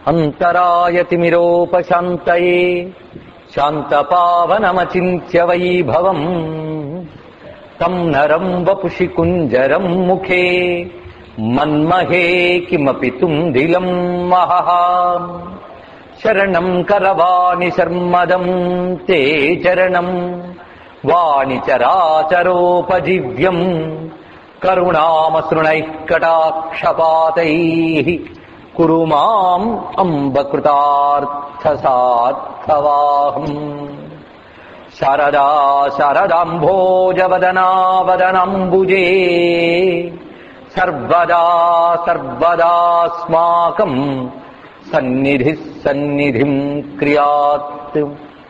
అంతరాయతిమిరోపశాంతయే శాంతపావనమచింత్య వైభవం తం నరం వపుషి కుంజరం ముఖే మన్మహే కిమపి తుందిలం మహః శరణం కరవాణి శర్మదం తే చరణం వాణి చరాచరోపజీవ్యం కరుణామసృణైః కటాక్షపాతైః కురు మాం అంబకృతార్థసార్థవాహం శారదా శారదాంభోజవదనావదనంబుజే సర్వదా సర్వదాస్మాకం సన్నిధి సన్నిధిం క్రియాత్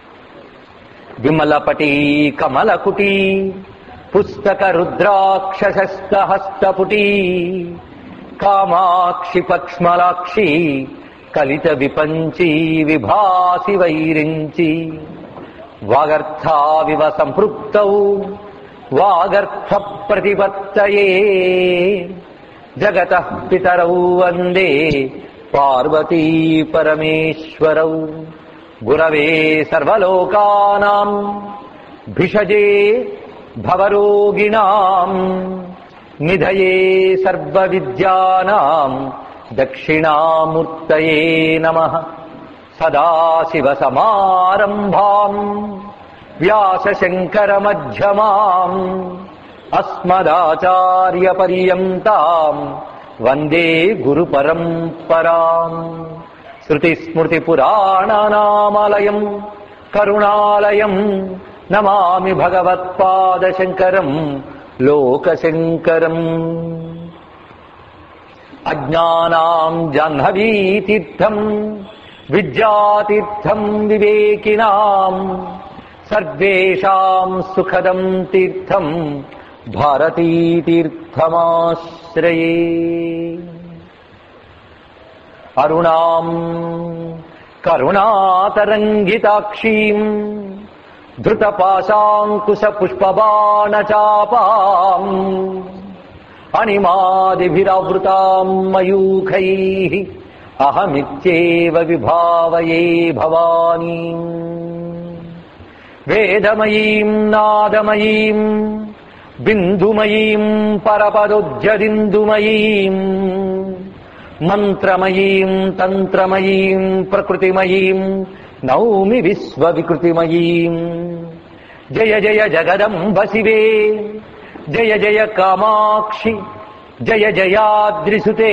విమలపటీ కమలకుటీ పుస్తక రుద్రాక్షసస్తహస్తపుటీ కామాక్షి పక్ష్మలాక్షి కలిత విపంచీ విభాసి వైరించి వాగర్థావివ సంపృక్తౌ వాగర్థ ప్రతిపత్తయే జగత పితరౌ వందే పార్వతీ పరమేశ్వరౌ గురవే సర్వలోకానాం భిషజే భవరోగిణాం నిధయే సర్వవిద్యానాం దక్షిణామూర్తయే నమః సదాశివసమారంభాం వ్యాసశంకరమధ్యమాం అస్మదాచార్యపర్యంతాం వందే గురుపరంపరాం శృతిస్మృతిపురాణానామాలయం కరుణాలయం నమామి భగవత్పాదశంకరం లోకశంకరం అజ్ఞానాం జాహ్నవీతీర్థం విద్యాతీర్థం వివేకినాం సర్వేషాం సుఖదం తీర్థం భారతీతీర్థమాశ్రయే అరుణాం కరుణాతరంగితాక్షీం ధృతపాశాంకుశ పుష్పబాణచాపాం అణిమాదిభిరావృతాం మయూఖై అహమిత్యేవ విభావయే భవానీ వేదమయీం నాదమయీం బిందుమయీం పరపదోజ్జదిందుమయీం మంత్రమయీం తంత్రమయీం ప్రకృతిమయీం నౌమి విశ్వవికృతిమయీం జయ జయ జగదంబ శివే జయ జయ కామాక్షి జయ జయాద్రిసుతే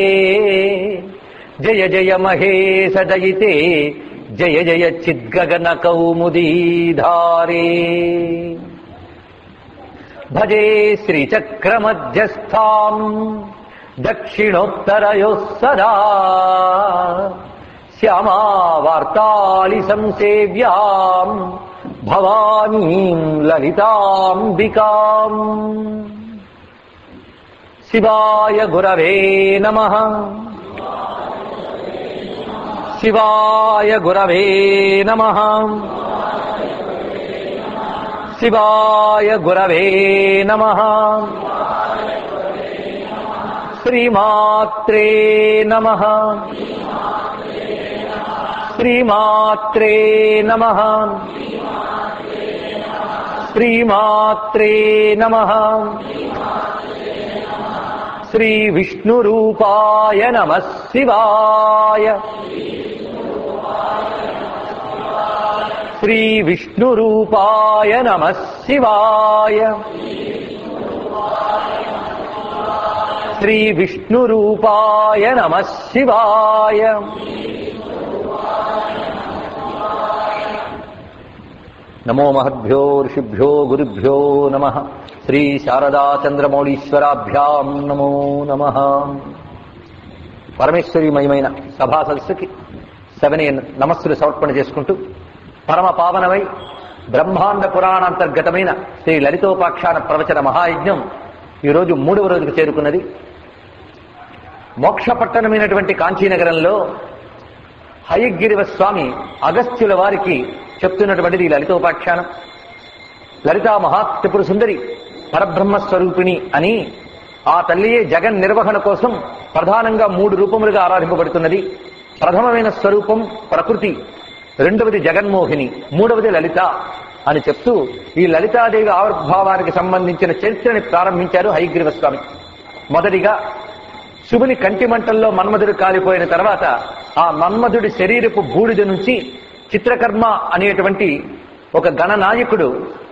జయ జయ మహేశ దయితే జయ జయ చిద్గగన కౌముదీధారే భజే శ్రీచక్రమధ్యస్థాం దక్షిణోత్తరయోः సదా శ్యామావార్తాళి సంసేవ్యాం భవానీం లలితాంబికాం శివాయ గురవే నమ శివాయ గురవే నమ శివాయ గురవే నమ శ్రీమాత్రే నమ శ్రీమాత్రే నమ శ్రీమాత్రే నమ శ్రీ విష్ణురూపాయ నమ శివాయ శ్రీ విష్ణురూపాయ నమ శివాయ శ్రీ విష్ణురూపాయ నమ శివాయ నమో మహద్భ్యో ఋషిభ్యో గురుభ్యో నమ శ్రీ శారదాచంద్రమౌళీశ్వరాభ్యాం నమో నమ పరమేశ్వరీమయమైన సభా సదస్సుకి సవినయ నమస్సులు సమర్పణ చేసుకుంటూ పరమ పావనమై బ్రహ్మాండ పురాణాంతర్గతమైన శ్రీ లలితోపాఖ్యాన ప్రవచన మహాయజ్ఞం ఈరోజు మూడవ రోజుకు చేరుకున్నది మోక్షపట్టణమైనటువంటి కాంచీనగరంలో హయగిరివ స్వామి అగస్త్యుల వారికి చెప్తున్నటువంటిది ఈ లలితోపాఖ్యానం లలితా మహాత్రిపుర సుందరి పరబ్రహ్మ స్వరూపిణి అని ఆ తల్లియే జగన్ నిర్వహణ కోసం ప్రధానంగా మూడు రూపములుగా ఆరాధింపబడుతున్నది ప్రథమమైన స్వరూపం ప్రకృతి రెండవది స్వరూపం ప్రకృతి రెండవది జగన్మోహిని మూడవది లలిత అని చెప్తూ ఈ లలితాదేవి ఆవిర్భావానికి సంబంధించిన చరిత్రని ప్రారంభించారు హైగ్రీవ స్వామి మొదటిగా శుభుని కంటి మంటల్లో మన్మధుడు కాలిపోయిన తర్వాత ఆ మన్మధుడి శరీరపు బూడిద నుంచి చిత్రకర్మ అనేటువంటి ఒక గణనాయకుడు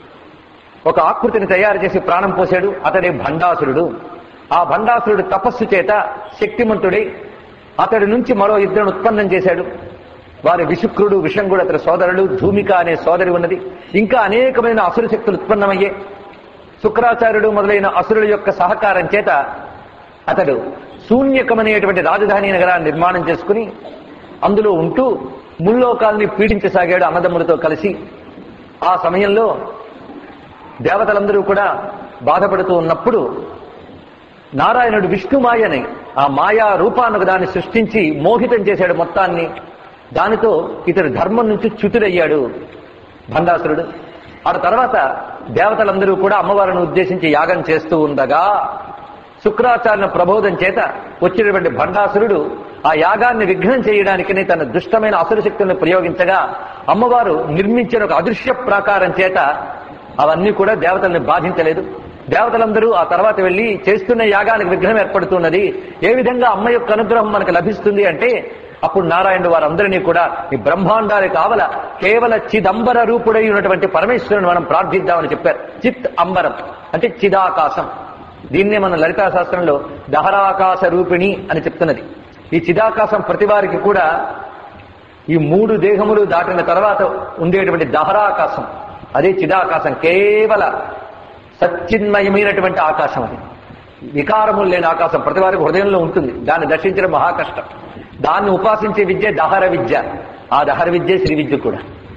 ఒక ఆకృతిని తయారు చేసి ప్రాణం పోశాడు అతడే భండాసురుడు ఆ భండాసురుడు తపస్సు చేత శక్తిమంతుడై అతడి నుంచి మరో ఇద్దరు ఉత్పన్నం చేశాడు వారి విశుక్రుడు విషంగుడు అతని సోదరుడు ధూమిక అనే సోదరి ఉన్నది ఇంకా అనేకమైన అసుర శక్తులు ఉత్పన్నమయ్యే శుక్రాచార్యుడు మొదలైన అసురుల యొక్క సహకారం చేత అతడు శూన్యకమనేటువంటి రాజధాని నగరాన్ని నిర్మాణం చేసుకుని అందులో ఉంటూ ముల్లోకాల్ని పీడించసాగాడు అన్నదమ్ములతో కలిసి ఆ సమయంలో దేవతలందరూ కూడా బాధపడుతూ ఉన్నప్పుడు నారాయణుడు విష్ణుమాయని ఆ మాయా రూపాన్ని దాన్ని సృష్టించి మోహితం చేశాడు మొత్తాన్ని దానితో ఇతడు ధర్మం నుంచి చ్యుతుడయ్యాడు భండాసురుడు ఆ తర్వాత దేవతలందరూ కూడా అమ్మవారిని ఉద్దేశించి యాగం చేస్తూ ఉండగా శుక్రాచార్య ప్రబోధం చేత వచ్చినటువంటి భండాసురుడు ఆ యాగాన్ని విఘ్నం చేయడానికని తన దుష్టమైన అసుర శక్తులను ప్రయోగించగా అమ్మవారు నిర్మించిన ఒక అదృశ్య ప్రాకారం చేత అవన్నీ కూడా దేవతల్ని బాధించలేదు దేవతలందరూ ఆ తర్వాత వెళ్లి చేస్తున్న యాగానికి విఘ్నం ఏర్పడుతున్నది ఏ విధంగా అమ్మ యొక్క అనుగ్రహం మనకు లభిస్తుంది అంటే అప్పుడు నారాయణుడు వారందరినీ కూడా ఈ బ్రహ్మాండాలకు కావల కేవల చిదంబర రూపుడై ఉన్నటువంటి పరమేశ్వరుని మనం ప్రార్థిద్దామని చెప్పారు చిత్ అంబరం అంటే చిదాకాశం దీన్నే మన లలితా శాస్త్రంలో దహరాకాశ రూపిణి అని చెప్తున్నది ఈ చిదాకాశం ప్రతి వారికి కూడా ఈ మూడు దేహములు దాటిన తర్వాత ఉండేటువంటి దహరాకాశం అదే చిదాకాశం కేవల సచ్చిన్మయమైనటువంటి ఆకాశం అది వికారములు లేని ఆకాశం ప్రతి వారికి హృదయంలో ఉంటుంది దాన్ని దర్శించడం మహా కష్టం దాన్ని ఉపాసించే విద్య దహర విద్య ఆ దహర విద్య శ్రీ విద్య కూడా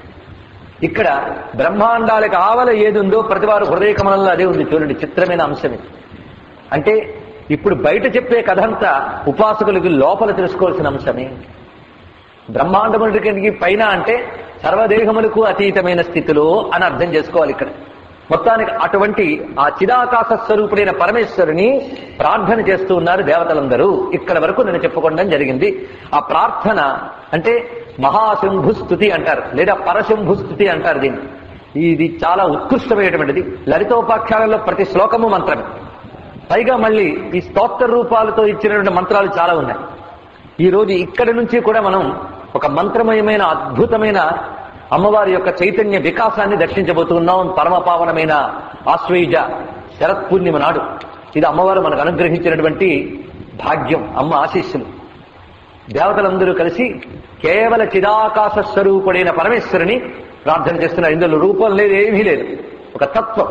ఇక్కడ బ్రహ్మాండాలకు ఆవల ఏది ఉందో ప్రతి వారు హృదయ కమలంలో అదే ఉంది చూడండి చిత్రమైన అంశం ఇది అంటే ఇప్పుడు బయట చెప్పే కథ అంతా ఉపాసకులకి లోపల తెలుసుకోవాల్సిన అంశమే బ్రహ్మాండములకి పైన అంటే సర్వదేహములకు అతీతమైన స్థితిలో అని అర్థం చేసుకోవాలి ఇక్కడ మొత్తానికి అటువంటి ఆ చిదాకాశ స్వరూపుడైన పరమేశ్వరుని ప్రార్థన చేస్తూ ఉన్నారు దేవతలందరూ ఇక్కడ వరకు నేను చెప్పుకోవడం జరిగింది ఆ ప్రార్థన అంటే మహాశంభు స్థుతి అంటారు లేదా పరశంభు స్థుతి అంటారు దీన్ని ఇది చాలా ఉత్కృష్టమైనటువంటిది లలితోపాఖ్యానంలో ప్రతి శ్లోకము మంత్రమే పైగా మళ్ళీ ఈ స్తోత్ర రూపాలతో ఇచ్చినటువంటి మంత్రాలు చాలా ఉన్నాయి ఈ రోజు ఇక్కడి నుంచి కూడా మనం ఒక మంత్రమయమైన అద్భుతమైన అమ్మవారి యొక్క చైతన్య వికాసాన్ని దర్శించబోతున్నాం పరమపావనమైన ఆశ్వయుజ శరత్ పూర్ణిమ నాడు ఇది అమ్మవారు మనకు అనుగ్రహించినటువంటి భాగ్యం అమ్మ ఆశీస్సులు దేవతలందరూ కలిసి కేవల చిదాకాశ స్వరూపుడైన పరమేశ్వరుని ప్రార్థన చేస్తున్నారు ఇందులో రూపం లేదు ఏమీ లేదు ఒక తత్వం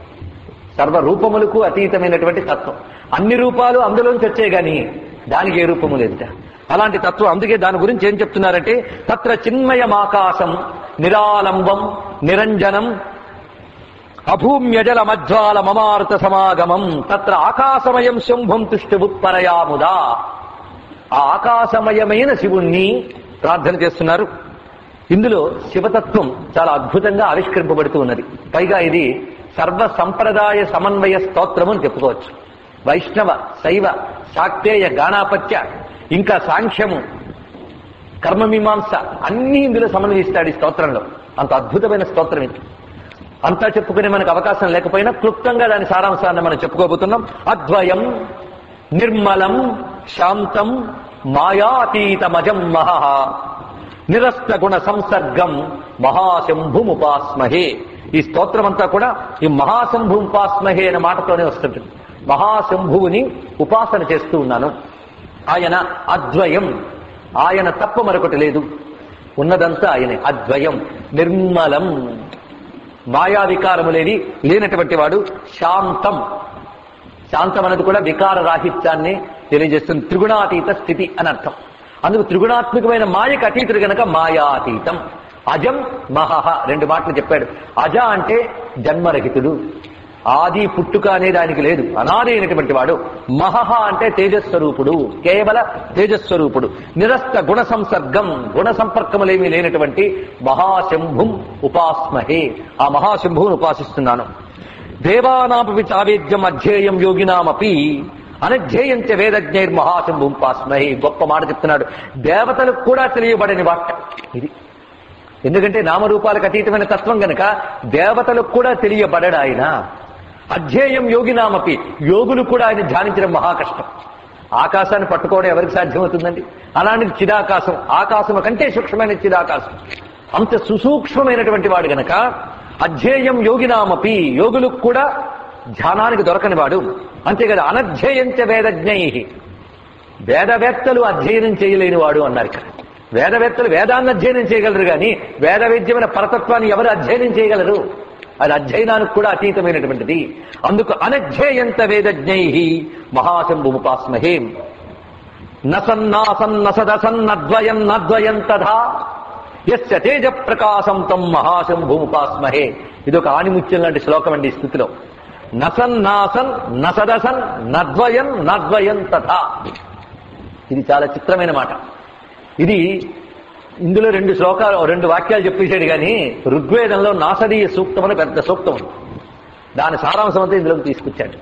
సర్వ రూపములకు అతీతమైనటువంటి తత్వం అన్ని రూపాలు అందులోంచి వచ్చాయి గాని దానికి ఏ రూపము లేదుట అలాంటి తత్వం అందుకే దాని గురించి ఏం చెప్తున్నారంటే తత్ర చిన్మయమాకాశం నిరాలంబం నిరంజనం అభూమ్యజల మధ్వాల మమారుత సమాగమం తత్ర ఆకాశమయం శంభం తుష్టిబుత్పరయాముదా ఆ ఆకాశమయమైన శివుణ్ణి ప్రార్థన చేస్తున్నారు ఇందులో శివతత్వం చాలా అద్భుతంగా ఆవిష్కరింపబడుతూ ఉన్నది పైగా ఇది సర్వ సంప్రదాయ సమన్వయ స్తోత్రము అని చెప్పుకోవచ్చు వైష్ణవ శైవ శాక్తేయ గాణాపత్య ఇంకా సాంఖ్యము కర్మమీమాంస అన్ని ఇందులో సమన్వయిస్తాడు ఈ స్తోత్రంలో అంత అద్భుతమైన స్తోత్రం ఇది అంతా చెప్పుకునే మనకు అవకాశం లేకపోయినా క్లుప్తంగా దాని సారాంశాన్ని మనం చెప్పుకోబోతున్నాం అద్వయం నిర్మలం శాంతం మాయాతీతమజం మహః నిరస్త గుణ సంసర్గం మహాశంభుముపాస్మహే ఈ స్తోత్రం అంతా కూడా ఈ మహాశంభుముపాస్మహే అనే మాటతోనే వస్తుంటుంది మహాశంభువుని ఉపాసన చేస్తూ ఉన్నాను ఆయన అద్వయం ఆయన తప్ప మరొకటి లేదు ఉన్నదంతా ఆయనే అద్వయం నిర్మలం మాయా వికారములేని లేనటువంటి వాడు శాంతం శాంతం అనేది కూడా వికార రాహిత్యాన్ని తెలియజేస్తుంది త్రిగుణాతీత స్థితి అని అర్థం అందుకు త్రిగుణాత్మకమైన మాయకు అతీతుడు గనక మాయాతీతం అజం మహహ రెండు మాటలు చెప్పాడు అజ అంటే జన్మరహితుడు ఆది పుట్టుక అనే దానికి లేదు అనాది అయినటువంటి వాడు మహహ అంటే తేజస్వరూపుడు కేవల తేజస్వరూపుడు నిరస్త గుణ సంసర్గం గుణ సంపర్కములేమీ లేనటువంటి మహాశంభుం ఉపాస్మహే ఆ మహాశంభువును ఉపాసిస్తున్నాను దేవానాపి చావేద్యం అధ్యేయం యోగినామపి అనధ్యేయంచ వేదజ్ఞైర్ మహాశంభుం పాస్మహి గొప్ప మాట చెప్తున్నాడు దేవతలకు కూడా తెలియబడని వాట ఇది ఎందుకంటే నామరూపాలకు అతీతమైన తత్వం గనక దేవతలకు కూడా తెలియబడడు ఆయన అధ్యేయం యోగినామపి యోగులు కూడా ఆయన ధ్యానించడం మహా కష్టం ఆకాశాన్ని పట్టుకోవడం ఎవరికి సాధ్యమవుతుందండి అలాంటిది చిదాకాశం ఆకాశం కంటే సూక్ష్మమైన చిదాకాశం అంత సుసూక్ష్మమైనటువంటి వాడు గనక అధ్యేయం యోగినామపి యోగులకు కూడా ధ్యానానికి దొరకని వాడు అంతే కదా అనధ్యేయంచ వేదజ్ఞై వేదవేత్తలు అధ్యయనం చేయలేని వాడు అన్నారు ఇక్కడ వేదవేత్తలు వేదాన్ని అధ్యయనం చేయగలరు కానీ వేద విద్యమైన పరతత్వాన్ని ఎవరు అధ్యయనం చేయగలరు అది అధ్యయనానికి కూడా అతీతమైనటువంటిది అందుకు అనధ్యేయంత వేదజ్ఞై మహాశంభుముపాస్మహే నసన్నాసన్నసదసన్నద్వయం నద్వయం తథా యస్య తేజ ప్రకాశం తం మహాశంభుముపాస్మహే ఇది ఒక ఆణిముత్యం లాంటి శ్లోకం అండి ఈ స్థితిలో నసన్నాసన్ నసదసన్ నద్వయం నద్వయం తథా ఇది చాలా చిత్రమైన మాట ఇది ఇందులో రెండు శ్లోకాలు రెండు వాక్యాలు చెప్పేశాడు కానీ ఋగ్వేదంలో నాసదీయ సూక్తం అని పెద్ద సూక్తం ఉంది దాని సారాంశం అంతా ఇందులోకి తీసుకొచ్చాడు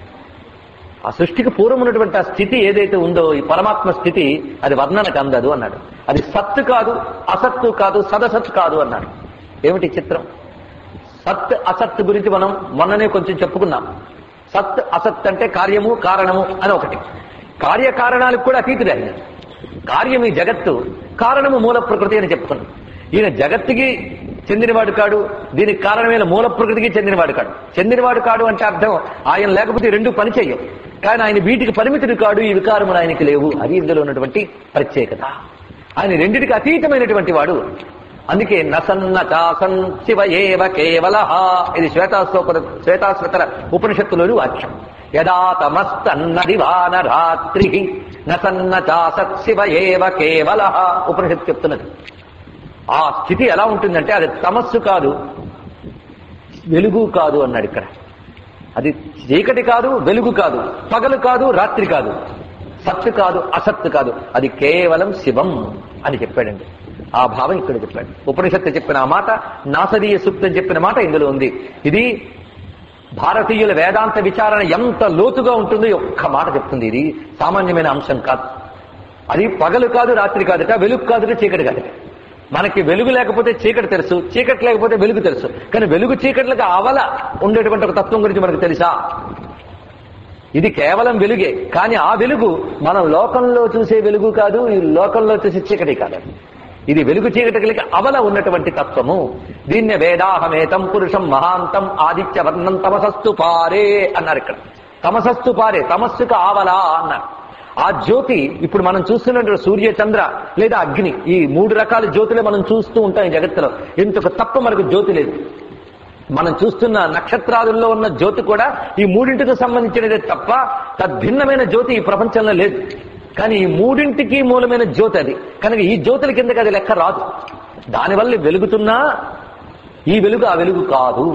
ఆ సృష్టికి పూర్వం ఉన్నటువంటి ఆ స్థితి ఏదైతే ఉందో ఈ పరమాత్మ స్థితి అది వర్ణనకు అందదు అన్నాడు అది సత్తు కాదు అసత్తు కాదు సదసత్తు కాదు అన్నాడు ఏమిటి చిత్రం సత్ అసత్ గురించి మనం మొన్ననే కొంచెం చెప్పుకున్నాం సత్ అసత్ అంటే కార్యము కారణము అని ఒకటి కార్యకారణాలకు కూడా అతీతుడు ఆయన కార్యం ఈ జగత్తు కారణము మూల ప్రకృతి అని చెప్పుకున్నాం ఈయన జగత్తుకి చెందినవాడు కాడు దీనికి కారణమైన మూల ప్రకృతికి చెందినవాడు కాడు చెందినవాడు కాడు అంటే అర్థం ఆయన లేకపోతే రెండు పని చెయ్యం కానీ ఆయన వీటికి పరిమితుడు కాడు ఈ వికారములు ఆయనకి లేవు అది ఇందులో ఉన్నటువంటి ప్రత్యేకత ఆయన రెండిటికి అతీతమైనటువంటి వాడు అందుకే నసన్న చాసన్ శివ ఏవ కేవల ఇది శ్వేతాశ్వత శ్వేతాశ్వతర ఉపనిషత్తులోని వాక్యం యదా తమస్తన్నదివాన రాత్రి నసన్న చాసత్ శివ ఏవ కేవల ఉపనిషత్తు చెప్తున్నది ఆ స్థితి ఎలా ఉంటుందంటే అది తమస్సు కాదు వెలుగు కాదు అన్నాడు ఇక్కడ అది చీకటి కాదు వెలుగు కాదు పగలు కాదు రాత్రి కాదు సత్తు కాదు అసత్తు కాదు అది కేవలం శివం అని చెప్పాడండి ఆ భావం ఇక్కడ చెప్పాడు ఉపనిషత్తు చెప్పిన ఆ మాట నాసదీయ సూక్తం చెప్పిన మాట ఇందులో ఉంది ఇది భారతీయుల వేదాంత విచారణ ఎంత లోతుగా ఉంటుందో ఈ ఒక్క మాట చెప్తుంది ఇది సామాన్యమైన అంశం కాదు అది పగలు కాదు రాత్రి కాదుట వెలుగు కాదుట చీకటి కాదుట మనకి వెలుగు లేకపోతే చీకటి తెలుసు చీకటి లేకపోతే వెలుగు తెలుసు కానీ వెలుగు చీకట్లకు అవల ఉండేటువంటి ఒక తత్వం గురించి మనకు తెలుసా ఇది కేవలం వెలుగే కానీ ఆ వెలుగు మనం లోకంలో చూసే వెలుగు కాదు ఈ లోకంలో చూసే చీకటి కాదు ఇది వెలుగు చీకటికి అవల ఉన్నటువంటి తత్వము దీన్నే వేదాహమేతం పురుషం మహాంతం ఆదిత్య వర్ణం తమసస్తు పారే అన్నారు ఇక్కడ తమసస్తు పారే తమస్సుకు ఆవలా అన్నారు ఆ జ్యోతి ఇప్పుడు మనం చూస్తున్నటువంటి సూర్య చంద్ర లేదా అగ్ని ఈ మూడు రకాల జ్యోతులే మనం చూస్తూ ఉంటాం ఈ జగత్తులో ఇంతకు తప్ప మనకు జ్యోతి లేదు మనం చూస్తున్న నక్షత్రాదుల్లో ఉన్న జ్యోతి కూడా ఈ మూడింటికి సంబంధించినదే తప్ప తద్భిన్నమైన జ్యోతి ఈ ప్రపంచంలో లేదు కానీ ఈ మూడింటికి మూలమైన జ్యోతి అది కనుక ఈ జ్యోతుల కిందకి అది లెక్క రాదు దానివల్ల వెలుగుతున్నా ఈ వెలుగు ఆ వెలుగు కాదు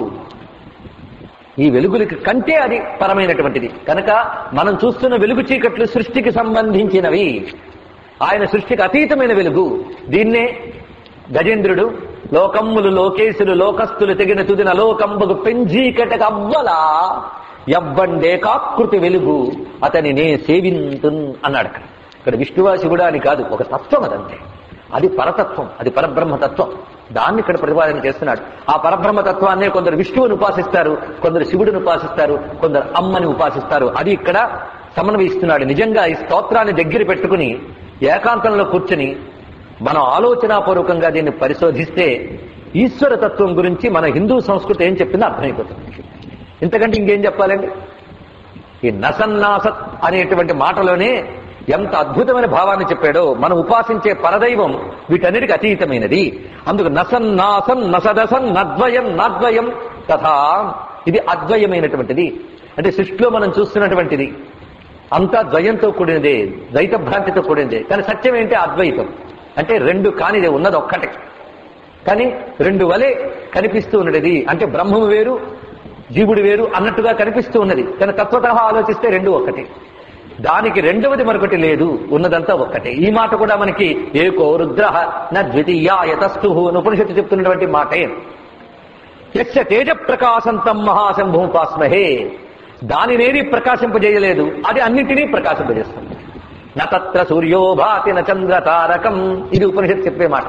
ఈ వెలుగులకి కంటే అది పరమైనటువంటిది కనుక మనం చూస్తున్న వెలుగు చీకట్లు సృష్టికి సంబంధించినవి ఆయన సృష్టికి అతీతమైన వెలుగు దీన్నే గజేంద్రుడు లోకమ్ములు లోకేశులు లోకస్తులు తెగిన తుదిన లోకంబగు పెంజీకటక అవ్వలా ఎవ్వండే కాకృతి వెలుగు అతని నే సేవింతున్ అన్నాడు అక్కడ ఇక్కడ విష్ణువాసి కూడా అని కాదు ఒక తత్వం అదంతే అది పరతత్వం అది పరబ్రహ్మతత్వం దాన్ని ఇక్కడ ప్రతిపాదన చేస్తున్నాడు ఆ పరబ్రహ్మ తత్వాన్నే కొందరు విష్ణువుని ఉపాసిస్తారు కొందరు శివుడిని ఉపాసిస్తారు కొందరు అమ్మని ఉపాసిస్తారు అది ఇక్కడ సమన్వయిస్తున్నాడు నిజంగా ఈ స్తోత్రాన్ని దగ్గర పెట్టుకుని ఏకాంతంలో కూర్చుని మనం ఆలోచనాపూర్వకంగా దీన్ని పరిశోధిస్తే ఈశ్వర తత్వం గురించి మన హిందూ సంస్కృతి ఏం చెప్పిందో అర్థమైపోతుంది ఇంతకంటే ఇంకేం చెప్పాలండి ఈ నసన్నాసత్ అనేటువంటి మాటలోనే ఎంత అద్భుతమైన భావాన్ని చెప్పాడో మనం ఉపాసించే పరదైవం వీటన్నిటికి అతీతమైనది అందుకు నసన్నాసన్ నసదసన్ నద్వయం నద్వయం తథా ఇది అద్వయమైనటువంటిది అంటే సృష్టిలో మనం చూస్తున్నటువంటిది అంతా ద్వయంతో కూడినదే ద్వైత భ్రాంతితో కూడినదే కానీ సత్యం ఏంటి అద్వైతం అంటే రెండు కానిదే ఉన్నది ఒక్కటే కానీ రెండు వలె కనిపిస్తూ ఉన్నది అంటే బ్రహ్మము వేరు జీవుడు వేరు అన్నట్టుగా కనిపిస్తూ ఉన్నది కానీ తత్వత ఆలోచిస్తే రెండు ఒక్కటే దానికి రెండవది మరొకటి లేదు ఉన్నదంతా ఒక్కటే ఈ మాట కూడా మనకి ఏకో రుద్ర న ద్వితీయాయతస్తు అని ఉపనిషత్తు చెప్తున్నటువంటి మాటే యస్య తేజ ప్రకాశంతం మహాశంభుపాస్మహే దానినేది ప్రకాశింపజేయలేదు అది అన్నింటినీ ప్రకాశింపజేస్తుంది నత్ర సూర్యో భాతి న చంద్ర తారకం ఇది ఉపనిషత్ చెప్పే మాట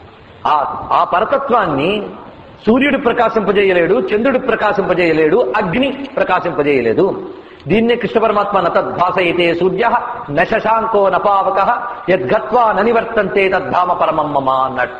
ఆ ఆ పరతత్వాన్ని సూర్యుడు ప్రకాశింపజేయలేడు చంద్రుడు ప్రకాశింపజేయలేడు అగ్ని ప్రకాశింపజేయలేదు దీన్నే కృష్ణ పరమాత్మ నతద్భాసయితే సూర్య న శశాంకో నపావక యద్గత్వా ననివర్తంతే తద్ధామ పరమం మమ అన్నాడు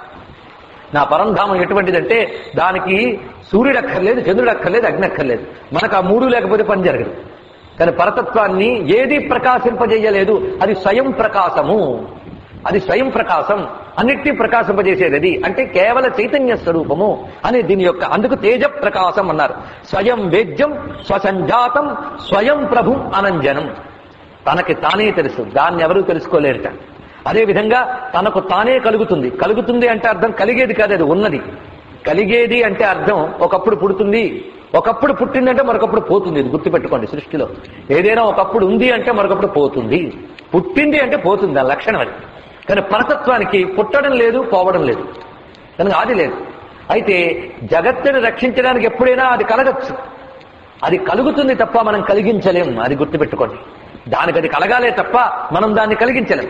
నా పరంధామం ఎటువంటిదంటే దానికి సూర్యుడు అక్కర్లేదు చంద్రుడు అక్కర్లేదు అగ్ని అక్కర్లేదు మనకు ఆ మూడు లేకపోతే పని జరగదు కానీ పరతత్వాన్ని ఏది ప్రకాశింపజేయలేదు అది స్వయం ప్రకాశము అది స్వయం ప్రకాశం అన్నిటినీ ప్రకాశింపజేసేది అది అంటే కేవల చైతన్య స్వరూపము అని దీని యొక్క అందుకు తేజ ప్రకాశం అన్నారు స్వయం వేద్యం స్వసంజాతం స్వయం ప్రభు అనంజనం తనకి తానే తెలుసు దాన్ని ఎవరూ తెలుసుకోలేరట అదే విధంగా తనకు తానే కలుగుతుంది కలుగుతుంది అంటే అర్థం కలిగేది కాదు అది ఉన్నది కలిగేది అంటే అర్థం ఒకప్పుడు పుడుతుంది ఒకప్పుడు పుట్టిందంటే మరొకప్పుడు పోతుంది ఇది గుర్తుపెట్టుకోండి సృష్టిలో ఏదైనా ఒకప్పుడు ఉంది అంటే మరొకప్పుడు పోతుంది పుట్టింది అంటే పోతుంది దాని లక్షణం అది కానీ పరతత్వానికి పుట్టడం లేదు పోవడం లేదు కనుక అది లేదు అయితే జగత్తుని రక్షించడానికి ఎప్పుడైనా అది కలగచ్చు అది కలుగుతుంది తప్ప మనం కలిగించలేం అది గుర్తుపెట్టుకోండి దానికి అది కలగాలే తప్ప మనం దాన్ని కలిగించలేం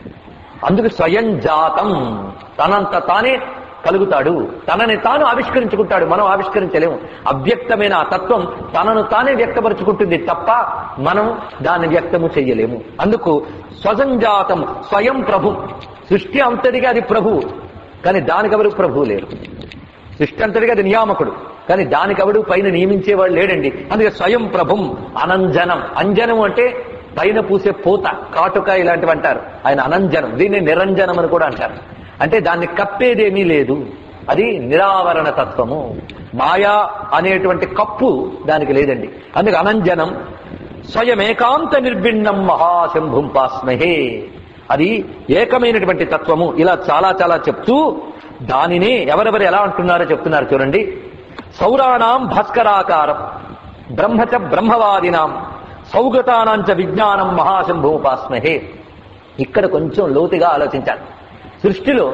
అందుకు స్వయం జాతం తనంత తానే కలుగుతాడు తనని తాను ఆవిష్కరించుకుంటాడు మనం ఆవిష్కరించలేము అవ్యక్తమైన ఆ తత్వం తనను తానే వ్యక్తపరుచుకుంటుంది తప్ప మనం దాన్ని వ్యక్తము చెయ్యలేము అందుకు స్వసంజాతం స్వయం ప్రభు సృష్టి అంతటిగా అది ప్రభు కానీ దానికెవరు ప్రభు లేరు సృష్టి అంతటిగా అది నియామకుడు కానీ దానికెవడు పైన నియమించేవాడు లేడండి అందుకే స్వయం ప్రభుం అనంజనం అంజనం అంటే పైన పూసే పూత కాటుక ఇలాంటివి అంటారు ఆయన అనంజనం దీన్ని నిరంజనం అని కూడా అంటారు అంటే దాన్ని కప్పేదేమీ లేదు అది నిరావరణ తత్వము మాయా అనేటువంటి కప్పు దానికి లేదండి అందుకే అనంజనం స్వయం ఏకాంత నిర్భిన్నం మహాశంభుం పాస్మహే అది ఏకమైనటువంటి తత్వము ఇలా చాలా చాలా చెప్తూ దానినే ఎవరెవరు ఎలా అంటున్నారో చెప్తున్నారు చూడండి సౌరాణం భాస్కరాకారం బ్రహ్మచ బ్రహ్మవాదినాం సౌగతానాంచ విజ్ఞానం మహాశంభూపాస్మహే ఇక్కడ కొంచెం లోతుగా ఆలోచించాలి సృష్టిలో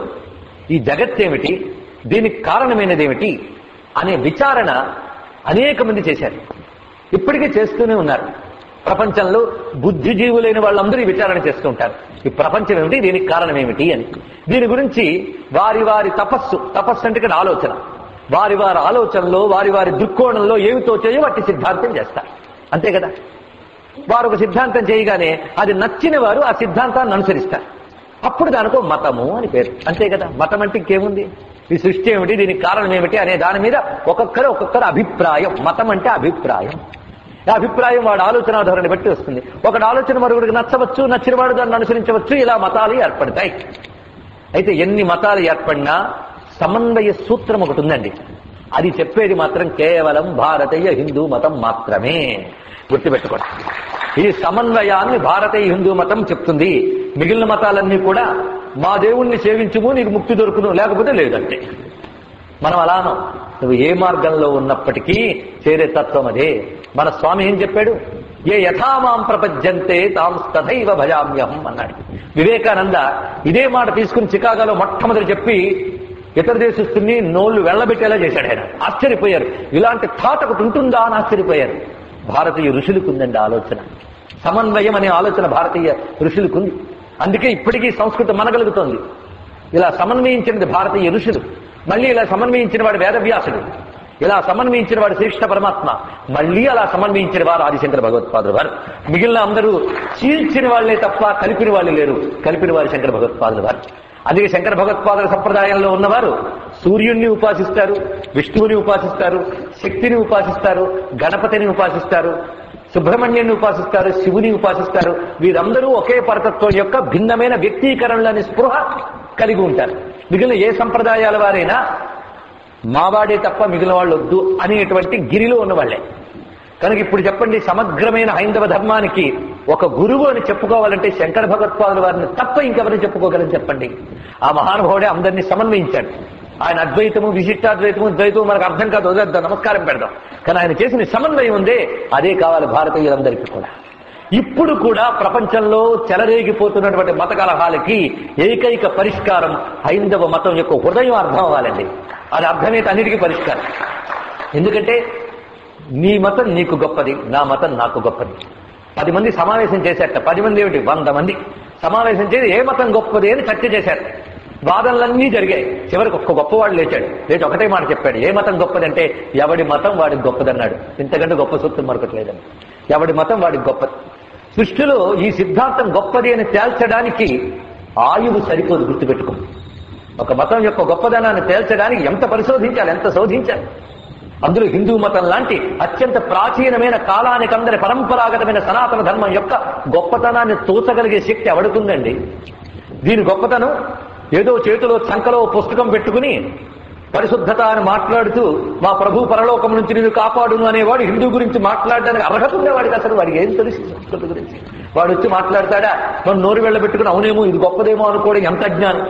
ఈ జగత్తేమిటి దీనికి కారణమైనదేమిటి అనే విచారణ అనేక మంది చేశారు ఇప్పటికీ చేస్తూనే ఉన్నారు ప్రపంచంలో బుద్ధిజీవులైన వాళ్ళందరూ ఈ విచారణ చేస్తూ ఉంటారు ఈ ప్రపంచం ఏమిటి దీనికి కారణం ఏమిటి అని దీని గురించి వారి వారి తపస్సు తపస్సు అంటే ఇక్కడ ఆలోచన వారి వారి ఆలోచనలో వారి వారి దృక్కోణంలో ఏమి తోచాయో వాటి సిద్ధాంతం చేస్తారు అంతే కదా వారు ఒక సిద్ధాంతం చేయగానే అది నచ్చిన వారు ఆ సిద్ధాంతాన్ని అనుసరిస్తారు అప్పుడు దానికో మతము అని పేరు అంతే కదా మతం అంటే ఇంకేముంది ఈ సృష్టి ఏమిటి దీనికి కారణం ఏమిటి అనే దాని మీద ఒక్కొక్కరు ఒక్కొక్కరు అభిప్రాయం మతం అంటే అభిప్రాయం ఆ అభిప్రాయం వాడు ఆలోచన ధోరణి బట్టి వస్తుంది ఒకటి ఆలోచన మరొకటికి నచ్చవచ్చు నచ్చిన వాడు దాన్ని అనుసరించవచ్చు ఇలా మతాలు ఏర్పడతాయి అయితే ఎన్ని మతాలు ఏర్పడినా సమన్వయ సూత్రం ఒకటి ఉందండి అది చెప్పేది మాత్రం కేవలం భారతీయ హిందూ మతం మాత్రమే గుర్తుపెట్టుకోండి ఈ సమన్వయాన్ని భారతీయ హిందూ మతం చెప్తుంది మిగిలిన మతాలన్నీ కూడా మా దేవుణ్ణి సేవించుము నీకు ముక్తి దొరుకును లేకపోతే లేదంటే మనం అలాను నువ్వు ఏ మార్గంలో ఉన్నప్పటికీ చేరే తత్వం అదే మన స్వామి ఏం చెప్పాడు ఏ యథామాం ప్రపంచంతే తాం తథైవ భజామ్యహం అన్నాడు వివేకానంద ఇదే మాట తీసుకుని చికాగోలో మొట్టమొదటి చెప్పి ఇతర దేశస్తుని నోళ్లు వెళ్ళబెట్టేలా చేశాడు ఆయన ఆశ్చర్యపోయారు ఇలాంటి థాట్ ఒకటి ఉంటుందా అని ఆశ్చర్యపోయారు భారతీయ ఋషులకు ఉందండి ఆలోచన సమన్వయం అనే ఆలోచన భారతీయ ఋషులకు ఉంది అందుకే ఇప్పటికీ సంస్కృతం మనగలుగుతోంది ఇలా సమన్వయించినది భారతీయ ఋషులు మళ్ళీ ఇలా సమన్వయించిన వాడు వేదవ్యాసుడు ఇలా సమన్వయించిన వాడు శ్రీకృష్ణ పరమాత్మ మళ్ళీ అలా సమన్వయించిన వారు ఆదిశంకర భగవత్పాదులు వారు మిగిలిన అందరూ చీల్చిన వాళ్లే తప్ప కలిపిన వాళ్ళు లేరు కలిపిన వారు శంకర భగవత్పాదులు వారు అందుకే శంకర భగవత్పాదుల సంప్రదాయంలో ఉన్నవారు సూర్యుణ్ణి ఉపాసిస్తారు విష్ణువుని ఉపాసిస్తారు శక్తిని ఉపాసిస్తారు గణపతిని ఉపాసిస్తారు సుబ్రహ్మణ్యాన్ని ఉపాసిస్తారు శివుని ఉపాసిస్తారు వీరందరూ ఒకే పరతత్వం యొక్క భిన్నమైన వ్యక్తీకరణలని స్పృహ కలిగి ఉంటారు మిగిలిన ఏ సంప్రదాయాల వారైనా మావాడే తప్ప మిగిలిన వాళ్ళు వద్దు అనేటువంటి గిరిలో ఉన్నవాళ్లే కనుక ఇప్పుడు చెప్పండి సమగ్రమైన హైందవ ధర్మానికి ఒక గురువు అని చెప్పుకోవాలంటే శంకర భగవత్పాదుల వారిని తప్ప ఇంకెవరిని చెప్పుకోగలని చెప్పండి ఆ మహానుభావుడే అందరినీ సమన్వయించాడు ఆయన అద్వైతము విశిష్టాద్వైతము ద్వైతము మనకు అర్థం కాదు వదిలేద్దాం నమస్కారం పెడదాం కానీ ఆయన చేసిన సమన్వయం ఉందే అదే కావాలి భారతీయులందరికీ కూడా ఇప్పుడు కూడా ప్రపంచంలో చెలరేగిపోతున్నటువంటి మత కలహాలకి ఏకైక పరిష్కారం హైందవ మతం యొక్క హృదయం అర్థం అవ్వాలండి అది అర్థమైతే అన్నిటికీ పరిష్కారం ఎందుకంటే నీ మతం నీకు గొప్పది నా మతం నాకు గొప్పది పది మంది సమావేశం చేశారట పది మంది ఏమిటి వంద మంది సమావేశం చేసి ఏ మతం గొప్పది అని చర్చ చేశారు వాదనలన్నీ జరిగాయి చివరికి ఒక్క గొప్పవాడు లేచాడు లేచి ఒకటే మాట చెప్పాడు ఏ మతం గొప్పదంటే ఎవడి మతం వాడికి గొప్పదన్నాడు ఇంతకంటే గొప్ప సూత్రం మరొకట్లేదని ఎవడి మతం వాడికి గొప్పది సృష్టిలో ఈ సిద్ధాంతం గొప్పది అని తేల్చడానికి ఆయువు సరిపోదు గుర్తుపెట్టుకో ఒక మతం యొక్క గొప్పదనాన్ని తేల్చడానికి ఎంత పరిశోధించాలి ఎంత శోధించాలి అందులో హిందూ మతం లాంటి అత్యంత ప్రాచీనమైన కాలానికి అందరి పరంపరాగతమైన సనాతన ధర్మం యొక్క గొప్పతనాన్ని తోచగలిగే శక్తి ఎవడుకుందండి దీని గొప్పతనం ఏదో చేతిలో చంకలో పుస్తకం పెట్టుకుని పరిశుద్ధత అని మాట్లాడుతూ మా ప్రభు పరలోకం నుంచి నేను కాపాడును అనేవాడు హిందూ గురించి మాట్లాడడానికి అర్హత ఉండేవాడికి అసలు వాడికి ఏం తెలుసు సంస్కృతి గురించి వాడు వచ్చి మాట్లాడతాడా మనం నోరు వెళ్ళబెట్టుకుని అవునేమో ఇది గొప్పదేమో అనుకోవడం ఎంత అజ్ఞానం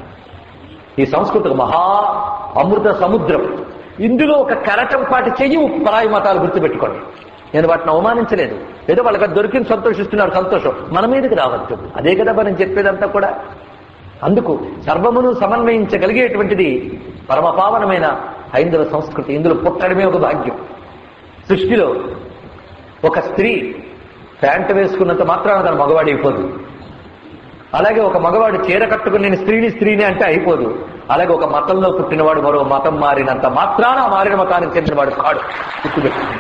ఈ సంస్కృతి మహా అమృత సముద్రం ఇందులో ఒక కరటం పాటి చెయ్యి పరాయి మతాలు గుర్తుపెట్టుకోండి నేను వాటిని అవమానించలేదు ఏదో వాళ్ళకి అది దొరికింది సంతోషిస్తున్నారు సంతోషం మన మీదకి రావద్దు అదే కదా మనం చెప్పేదంతా కూడా అందుకు సర్వమును సమన్వయించగలిగేటువంటిది పరమపావనమైన హైందవ సంస్కృతి ఇందులో పుట్టడమే ఒక భాగ్యం సృష్టిలో ఒక స్త్రీ ప్యాంటు వేసుకున్నంత మాత్రాన తన మగవాడు అయిపోదు అలాగే ఒక మగవాడు చీర కట్టుకుని నేను స్త్రీని స్త్రీని అంటే అయిపోదు అలాగే ఒక మతంలో పుట్టినవాడు మరో మతం మారినంత మాత్రాన ఆ మారిన మతానికి చెందినవాడు కాడు గుర్తుపెట్టుకుంది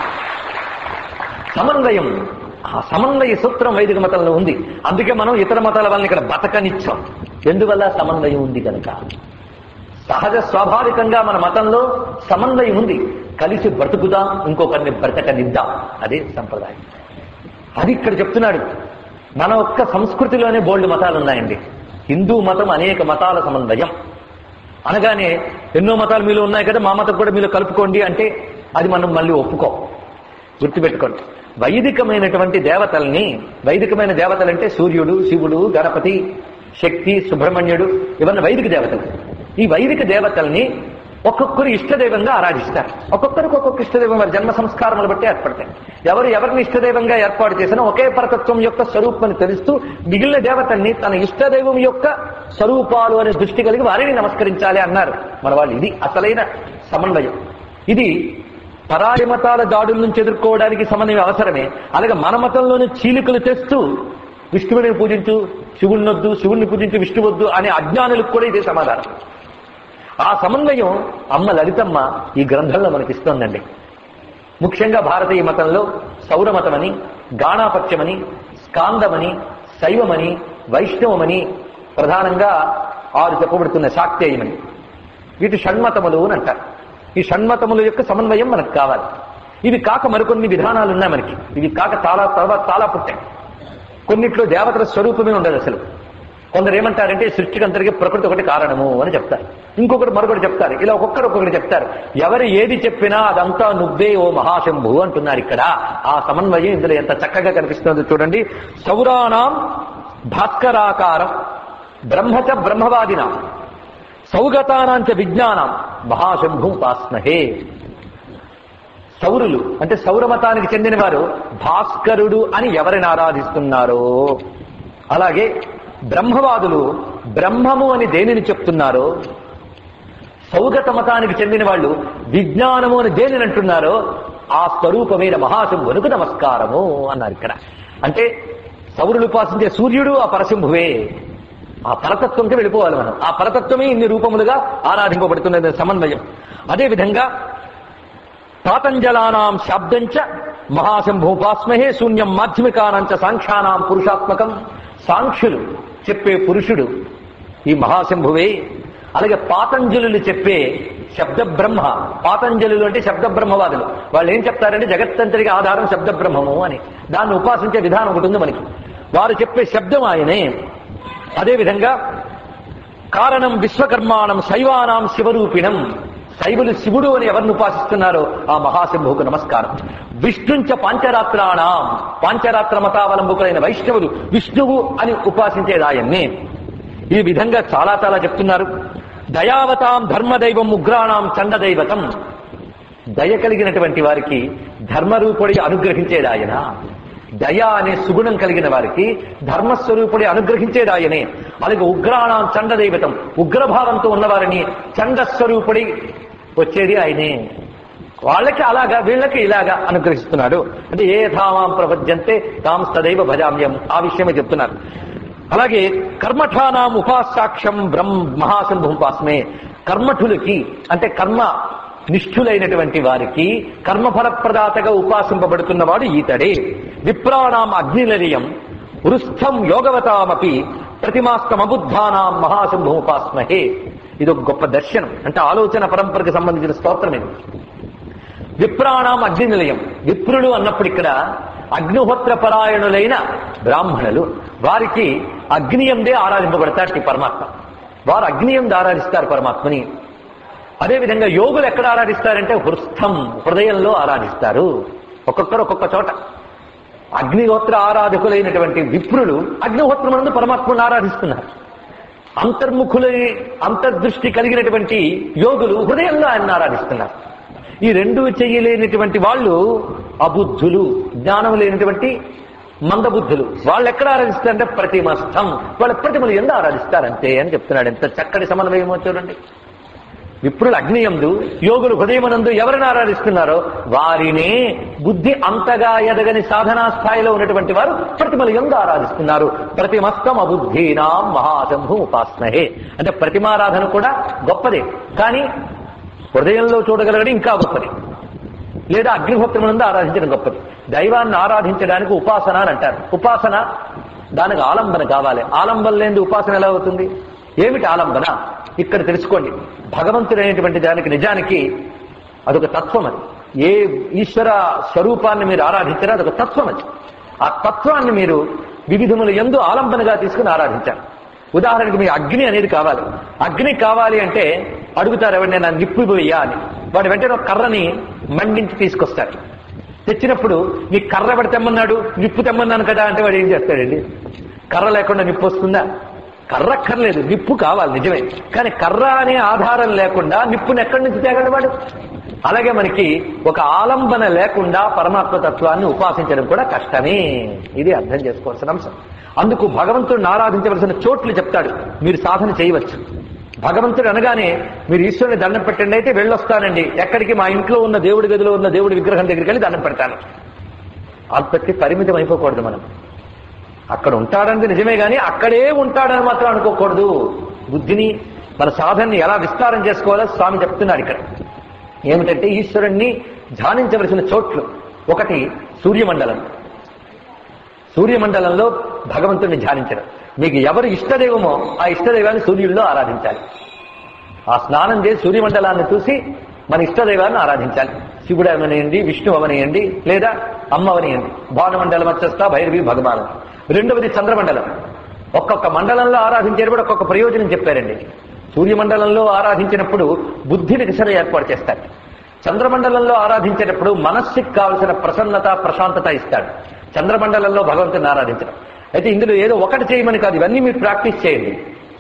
సమన్వయం ఆ సమన్వయ సూత్రం వైదిక మతంలో ఉంది అందుకే మనం ఇతర మతాల వాళ్ళని ఇక్కడ బతకనిచ్చాం ఎందువల్ల సమన్వయం ఉంది కనుక సహజ స్వాభావికంగా మన మతంలో సమన్వయం ఉంది కలిసి బ్రతుకుదాం ఇంకొకరిని బ్రతకనిద్దాం అదే సంప్రదాయం అది ఇక్కడ చెప్తున్నాడు మన ఒక్క సంస్కృతిలోనే బోల్డ్ మతాలు ఉన్నాయండి హిందూ మతం అనేక మతాల సమన్వయం అనగానే ఎన్నో మతాలు మీలో ఉన్నాయి కదా మా మతం కూడా మీలో కలుపుకోండి అంటే అది మనం మళ్ళీ ఒప్పుకో గుర్తుపెట్టుకోండి వైదికమైనటువంటి దేవతల్ని వైదికమైన దేవతలు అంటే సూర్యుడు శివుడు గణపతి శక్తి సుబ్రహ్మణ్యుడు ఇవన్నీ వైదిక దేవతలు ఈ వైదిక దేవతల్ని ఒక్కొక్కరు ఇష్టదైవంగా ఆరాధిస్తారు ఒక్కొక్కరికి ఒక్కొక్క ఇష్టదైవం వారి జన్మ సంస్కారములు బట్టి ఏర్పడతాయి ఎవరు ఎవరిని ఇష్టదైవంగా ఏర్పాటు చేసినా ఒకే పరతత్వం యొక్క స్వరూపాన్ని తెలుస్తూ మిగిలిన దేవతల్ని తన ఇష్టదైవం యొక్క స్వరూపాలు అనే దృష్టి కలిగి వారిని నమస్కరించాలి అన్నారు మన వాళ్ళు ఇది అసలైన సమన్వయం ఇది పరాయి మతాల దాడుల నుంచి ఎదుర్కోవడానికి సమన్వయం అవసరమే అలాగే మన మతంలోని చీలికలు తెస్తూ విష్ణువుని పూజించు శివుణ్ణొద్దు శివుణ్ణి పూజించు విష్ణువద్దు అనే అజ్ఞానులకు కూడా ఇదే సమాధానం ఆ సమన్వయం అమ్మ లలితమ్మ ఈ గ్రంథంలో మనకి ఇస్తోందండి ముఖ్యంగా భారతీయ మతంలో సౌరమతమని గాణాపత్యమని స్కాందమని శైవమని వైష్ణవమని ప్రధానంగా ఆరు చెప్పబడుతున్న శాక్తేయమని వీటి షణ్మతములు అని అంటారు ఈ షణ్మతముల యొక్క సమన్వయం మనకు కావాలి ఇవి కాక మరికొన్ని విధానాలు ఉన్నాయి మనకి ఇవి కాక చాలా తర్వాత చాలా పుట్టాయి కొన్నిట్లో దేవతల స్వరూపమే ఉండదు అసలు కొందరు ఏమంటారంటే సృష్టికి అంతరికి ప్రకృతి ఒకటి కారణము అని చెప్తారు ఇంకొకటి మరొకటి చెప్తారు ఇలా ఒక్కొక్కరు ఒక్కొక్కటి చెప్తారు ఎవరు ఏది చెప్పినా అదంతా నువ్వే ఓ మహాశంభు అంటున్నారు ఇక్కడ ఆ సమన్వయం ఇందులో ఎంత చక్కగా కనిపిస్తుందో చూడండి సౌరాణం భాస్కరాకారం బ్రహ్మచ బ్రహ్మవాదిన సౌగతానాంచ విజ్ఞానం మహాశంభుం పాస్మహే సౌరులు అంటే సౌరమతానికి చెందిన వారు భాస్కరుడు అని ఎవరిని ఆరాధిస్తున్నారో అలాగే బ్రహ్మవాదులు బ్రహ్మము అని దేనిని చెప్తున్నారో సౌగత మతానికి చెందిన వాళ్ళు విజ్ఞానము అని దేనిని అంటున్నారో ఆ స్వరూపమైన మహాశంభునికి నమస్కారము అన్నారు ఇక్కడ అంటే సౌరులు ఉపాసించే సూర్యుడు ఆ పరశంభువే ఆ పరతత్వంకి వెళ్ళిపోవాలి మనం ఆ పరతత్వమే ఇన్ని రూపములుగా ఆరాధింపబడుతున్నది సమన్వయం అదేవిధంగా పాతంజలానాం శాబ్దంచ మహాశంభూపాస్మహే శూన్యం మాధ్యమికానాంచ సాంఖ్యానాం పురుషాత్మకం సాంఖ్యులు చెప్పే పురుషుడు ఈ మహాశంభువే అలాగే పాతంజలులు చెప్పే శబ్ద బ్రహ్మ పాతంజలులు అంటే శబ్ద బ్రహ్మవాదులు వాళ్ళు ఏం చెప్తారంటే జగత్తంతరికి ఆధారం శబ్ద బ్రహ్మము అని దాన్ని ఉపాసించే విధానం ఒకటి ఉంది మనకి వారు చెప్పే శబ్దం ఆయనే అదేవిధంగా కారణం విశ్వకర్మాణం శైవానాం శివరూపిణం శైవులు శివుడు అని ఎవరిని ఉపాసిస్తున్నారో ఆ మహాశంభుకు నమస్కారం విష్ణుంచ పాంచరాత్రాణం పాంచరాత్ర మతావలంబకులైన వైష్ణవులు విష్ణువు అని ఉపాసించేది ఆయన్నే ఈ విధంగా చాలా చాలా చెప్తున్నారు దయావతాం ధర్మదైవం ఉగ్రాణం చండదైవతం దయ కలిగినటువంటి వారికి ధర్మరూపుడి అనుగ్రహించేది ఆయన దయ అనే సుగుణం కలిగిన వారికి ధర్మస్వరూపుడి అనుగ్రహించేది ఆయనే అలాగే ఉగ్రాణం చండదైవతం ఉగ్రభావంతో ఉన్నవారిని చండస్వరూపుడి వచ్చేది ఆయనే వాళ్ళకి అలాగా వీళ్ళకి ఇలాగా అనుగ్రహిస్తున్నాడు అంటే ఏ ధామాం ప్రపంచంతే తాం సదైవ భజామ్యం ఆ విషయమే చెప్తున్నారు అలాగే కర్మఠానాం ఉపాసాక్ష్యం బ్రహ్మ మహాశంభుపాస్మే కర్మఠులకి అంటే కర్మ నిష్ఠులైనటువంటి వారికి కర్మఫల ప్రదాతగా ఉపాసింపబడుతున్నవాడు ఈతడే విప్రాణాం అగ్నిలయం వృస్థం యోగవతామపి ప్రతిమాస్తమబుద్ధానాం మహాశంభుపాస్మహే ఇది ఒక గొప్ప దర్శనం అంటే ఆలోచన పరంపరకు సంబంధించిన స్తోత్రం ఇది విప్రాణం అగ్ని నిలయం విప్రులు అన్నప్పుడు ఇక్కడ అగ్నిహోత్ర పరాయణులైన బ్రాహ్మణులు వారికి అగ్ని ఎందే ఆరాధింపబడతాడు ఈ పరమాత్మ వారు అగ్ని ఎందు ఆరాధిస్తారు పరమాత్మని అదేవిధంగా యోగులు ఎక్కడ ఆరాధిస్తారంటే హృస్థం హృదయంలో ఆరాధిస్తారు ఒక్కొక్కరు ఒక్కొక్క చోట అగ్నిహోత్ర ఆరాధకులైనటువంటి విప్రులు అగ్నిహోత్రమందు పరమాత్మను ఆరాధిస్తున్నారు అంతర్ముఖులై అంతర్దృష్టి కలిగినటువంటి యోగులు హృదయంలో ఆయన ఆరాధిస్తున్నారు ఈ రెండు చెయ్యలేనటువంటి వాళ్ళు అబుద్ధులు జ్ఞానం లేనటువంటి మందబుద్ధులు వాళ్ళు ఎక్కడ ఆరాధిస్తారంటే ప్రతిమస్థం వాళ్ళ ప్రతిమలు ఎందు ఆరాధిస్తారంతే అని చెప్తున్నాడు ఎంత చక్కటి సమన్వయమో చూడండి విప్రులు అగ్నియందు యోగులు హృదయమనందు ఎవరిని ఆరాధిస్తున్నారో వారినే బుద్ధి అంతగా ఎదగని సాధనా స్థాయిలో ఉన్నటువంటి వారు ప్రతిమలు ఎందు ఆరాధిస్తున్నారు ప్రతిమస్తం అబుద్ధీనాం మహాశంభు ఉపాసనహే అంటే ప్రతిమారాధన కూడా గొప్పదే కానీ హృదయంలో చూడగలగడం ఇంకా గొప్పది లేదా అగ్నిహోత్రమునందు ఆరాధించడం గొప్పది దైవాన్ని ఆరాధించడానికి ఉపాసన అని అంటారు ఉపాసన దానికి ఆలంబన కావాలి ఆలంబన లేని ఉపాసన ఎలా అవుతుంది ఏమిటి ఆలంబన ఇక్కడ తెలుసుకోండి భగవంతుడైనటువంటి దానికి నిజానికి అదొక తత్వం అది ఏ ఈశ్వర స్వరూపాన్ని మీరు ఆరాధించారో అదొక తత్వం అది ఆ తత్వాన్ని మీరు వివిధములు ఎందు ఆలంబనగా తీసుకుని ఆరాధించాలి ఉదాహరణకి మీ అగ్ని అనేది కావాలి అగ్ని కావాలి అంటే అడుగుతారు ఎవరినైనా నిప్పు పోయ్యా అని వాడు వెంటనే ఒక కర్రని మండించి తీసుకొస్తాడు తెచ్చినప్పుడు నీ కర్ర ఎవడు తెమ్మన్నాడు నిప్పు తెమ్మన్నాను కదా అంటే వాడు ఏం చేస్తాడండి కర్ర లేకుండా నిప్పు వస్తుందా కర్ర అక్కర్లేదు నిప్పు కావాలి నిజమే కానీ కర్ర అనే ఆధారం లేకుండా నిప్పుని ఎక్కడి నుంచి తేగలడు వాడు అలాగే మనకి ఒక ఆలంబన లేకుండా పరమాత్మ తత్వాన్ని ఉపాసించడం కూడా కష్టమే ఇది అర్థం చేసుకోవాల్సిన అంశం అందుకు భగవంతుడిని ఆరాధించవలసిన చోట్లు చెప్తాడు మీరు సాధన చేయవచ్చు భగవంతుడు అనగానే మీరు ఈశ్వరుని దండం పెట్టండి అయితే వెళ్ళొస్తానండి ఎక్కడికి మా ఇంట్లో ఉన్న దేవుడి గదిలో ఉన్న దేవుడి విగ్రహం దగ్గరికి వెళ్ళి దండం పెడతాను అంతకి పరిమితం అయిపోకూడదు మనం అక్కడ ఉంటాడన్నది నిజమే గాని అక్కడే ఉంటాడని మాత్రం అనుకోకూడదు బుద్ధిని మన సాధనని ఎలా విస్తారం చేసుకోవాలో స్వామి చెప్తున్నాడు ఇక్కడ ఏమిటంటే ఈశ్వరుణ్ణి ధ్యానించవలసిన చోట్లు ఒకటి సూర్యమండలం సూర్యమండలంలో భగవంతుడిని ధ్యానించడం మీకు ఎవరు ఇష్టదైవమో ఆ ఇష్టదైవాన్ని సూర్యుల్లో ఆరాధించాలి ఆ స్నానం చేసి సూర్యమండలాన్ని చూసి మన ఇష్టదైవాన్ని ఆరాధించాలి శివుడు అవనియండి విష్ణు అవనియండి లేదా అమ్మ అవనియండి భానుమండలం వచ్చేస్తా భైరవి భగవాన్ రెండవది చంద్రమండలం ఒక్కొక్క మండలంలో ఆరాధించేటప్పుడు ఒక్కొక్క ప్రయోజనం చెప్పారండి సూర్యమండలంలో ఆరాధించినప్పుడు బుద్ధిని దిశ ఏర్పాటు చేస్తాడు చంద్రమండలంలో ఆరాధించేటప్పుడు మనస్సుకి కావలసిన ప్రసన్నత ప్రశాంతత ఇస్తాడు చంద్రమండలంలో భగవంతుని ఆరాధించడం అయితే ఇందులో ఏదో ఒకటి చేయమని కాదు ఇవన్నీ మీరు ప్రాక్టీస్ చేయండి